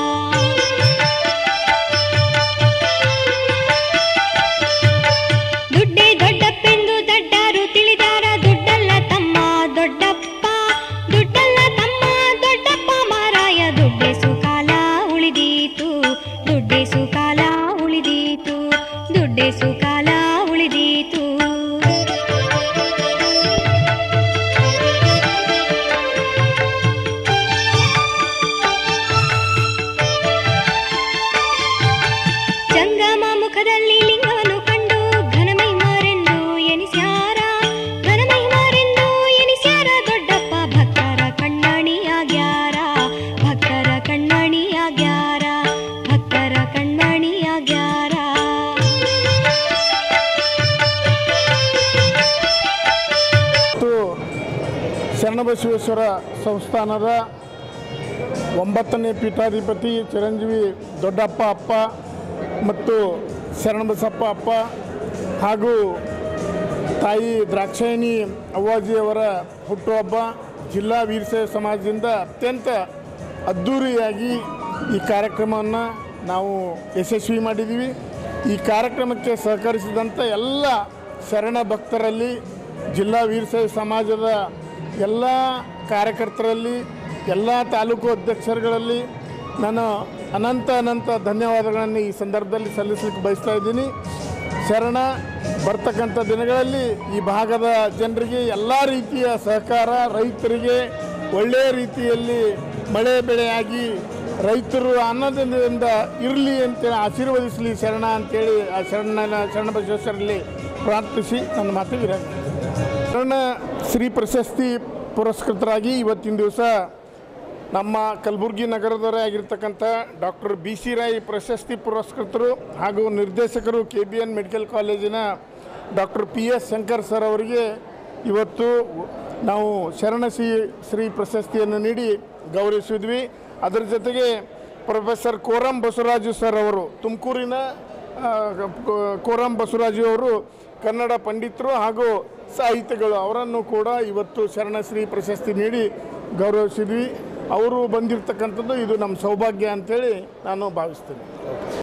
I: ದುಡ್ಡೇ ದೊಡ್ಡಪ್ಪೆಂದು ದಡ್ಡರು ತಿಳಿದಾರ ದುಡ್ಡಲ್ಲ ತಮ್ಮ ದೊಡ್ಡಪ್ಪ ದುಡ್ಡಲ್ಲ ತಮ್ಮ ದೊಡ್ಡಪ್ಪ ಮಾರಾಯ ದುಡ್ಡೇ ಸುಕಾಲ ಉಳಿದೀತು ದುಡ್ಡೇ ಸುಕಾಲ ಉಳಿದೀತು ದುಡ್ಡೇ ಸುಕಾಲ ಉಳಿದೀತು ಜಂಗಮ ಮುಖದಲ್ಲಿ ಲಿಂಗವನ್ನು ಕಂಡು ಘನಮಹಿಮರೆಂದು ಎನಿಸ್ಯಾರ ಘನಮಹಿಮರೆಂದು ಎನಿಸ್ಯಾರ ದೊಡ್ಡಪ್ಪ ಭಕ್ತರ ಕಣ್ಮಣಿಯಾಗ್ಯಾರ ಭಕ್ತರ ಕಣ್ಮಣಿಯಾಗ್ಯಾರ ಭಕ್ತರ ಕಣ್ಮಣಿಯಾಗ್ಯಾರ
F: ಮತ್ತು ಶರಣಬಸವೇಶ್ವರ ಸಂಸ್ಥಾನದ ಒಂಬತ್ತನೇ ಪೀಠಾಧಿಪತಿ ಚಿರಂಜೀವಿ ದೊಡ್ಡಪ್ಪ ಅಪ್ಪ ಮತ್ತು ಶರಣಬಸಪ್ಪ ಅಪ್ಪ ಹಾಗೂ ತಾಯಿ ದ್ರಾಕ್ಷಾಯಣಿ ಅವ್ವಾಜಿಯವರ ಹುಟ್ಟುಹಬ್ಬ ಜಿಲ್ಲಾ ವೀರಶೈವ ಸಮಾಜದಿಂದ ಅತ್ಯಂತ ಅದ್ಧೂರಿಯಾಗಿ ಈ ಕಾರ್ಯಕ್ರಮವನ್ನು ನಾವು ಯಶಸ್ವಿ ಮಾಡಿದ್ದೀವಿ ಈ ಕಾರ್ಯಕ್ರಮಕ್ಕೆ ಸಹಕರಿಸಿದಂಥ ಎಲ್ಲ ಶರಣ ಭಕ್ತರಲ್ಲಿ ಜಿಲ್ಲಾ ವೀರಶೈವ ಸಮಾಜದ ಎಲ್ಲ ಕಾರ್ಯಕರ್ತರಲ್ಲಿ ಎಲ್ಲ ತಾಲೂಕು ಅಧ್ಯಕ್ಷರುಗಳಲ್ಲಿ ನಾನು ಅನಂತ ಅನಂತ ಧನ್ಯವಾದಗಳನ್ನು ಈ ಸಂದರ್ಭದಲ್ಲಿ ಸಲ್ಲಿಸಲಿಕ್ಕೆ ಬಯಸ್ತಾ ಇದ್ದೀನಿ ಶರಣ ಬರ್ತಕ್ಕಂಥ ದಿನಗಳಲ್ಲಿ ಈ ಭಾಗದ ಜನರಿಗೆ ಎಲ್ಲ ರೀತಿಯ ಸಹಕಾರ ರೈತರಿಗೆ ಒಳ್ಳೆಯ ರೀತಿಯಲ್ಲಿ ಮಳೆ ಬೆಳೆಯಾಗಿ ರೈತರು ಅನ್ನದಿಂದ ಇರಲಿ ಅಂತೇಳಿ ಆಶೀರ್ವದಿಸಲಿ ಶರಣ ಅಂತೇಳಿ ಆ ಶರಣನ ಶರಣ ಬಸವೇಶ್ವರಲ್ಲಿ ಪ್ರಾರ್ಥಿಸಿ ನನ್ನ ಮಾತು ವಿರಾಮ ಶರಣ ಶ್ರೀ ಪ್ರಶಸ್ತಿ ಪುರಸ್ಕೃತರಾಗಿ ಇವತ್ತಿನ ದಿವಸ ನಮ್ಮ ಕಲಬುರಗಿ ನಗರದವರೇ ಆಗಿರ್ತಕ್ಕಂಥ ಡಾಕ್ಟರ್ ಬಿ ಸಿ ರಾಯ್ ಪ್ರಶಸ್ತಿ ಪುರಸ್ಕೃತರು ಹಾಗೂ ನಿರ್ದೇಶಕರು ಕೆ ಬಿ ಎನ್ ಮೆಡಿಕಲ್ ಕಾಲೇಜಿನ doctor P S Shankar sir ಅವರಿಗೆ ಇವತ್ತು ನಾವು ಶರಣ ಶ್ರೀ ಶ್ರೀ ಪ್ರಶಸ್ತಿಯನ್ನು ನೀಡಿ ಗೌರವಿಸಿದ್ವಿ ಅದರ ಜೊತೆಗೆ ಪ್ರೊಫೆಸರ್ ಕೋರಂ ಬಸವರಾಜು ಸರ್ ಅವರು ತುಮಕೂರಿನ ಆ, ಕೋ- ಕೋರಂ ಬಸವರಾಜು ಅವರು ಕನ್ನಡ ಪಂಡಿತರು ಹಾಗೂ ಸಾಹಿತಿಗಳು ಅವರನ್ನು ಕೂಡ ಇವತ್ತು ಶರಣಶ್ರೀ ಪ್ರಶಸ್ತಿ ನೀಡಿ ಗೌರವಿಸಿದ್ವಿ ಅವರು ಬಂದಿರತಕ್ಕಂಥದ್ದು ಇದು ನಮ್ಮ ಸೌಭಾಗ್ಯ ಅಂತೇಳಿ ನಾನು ಭಾವಿಸ್ತೀನಿ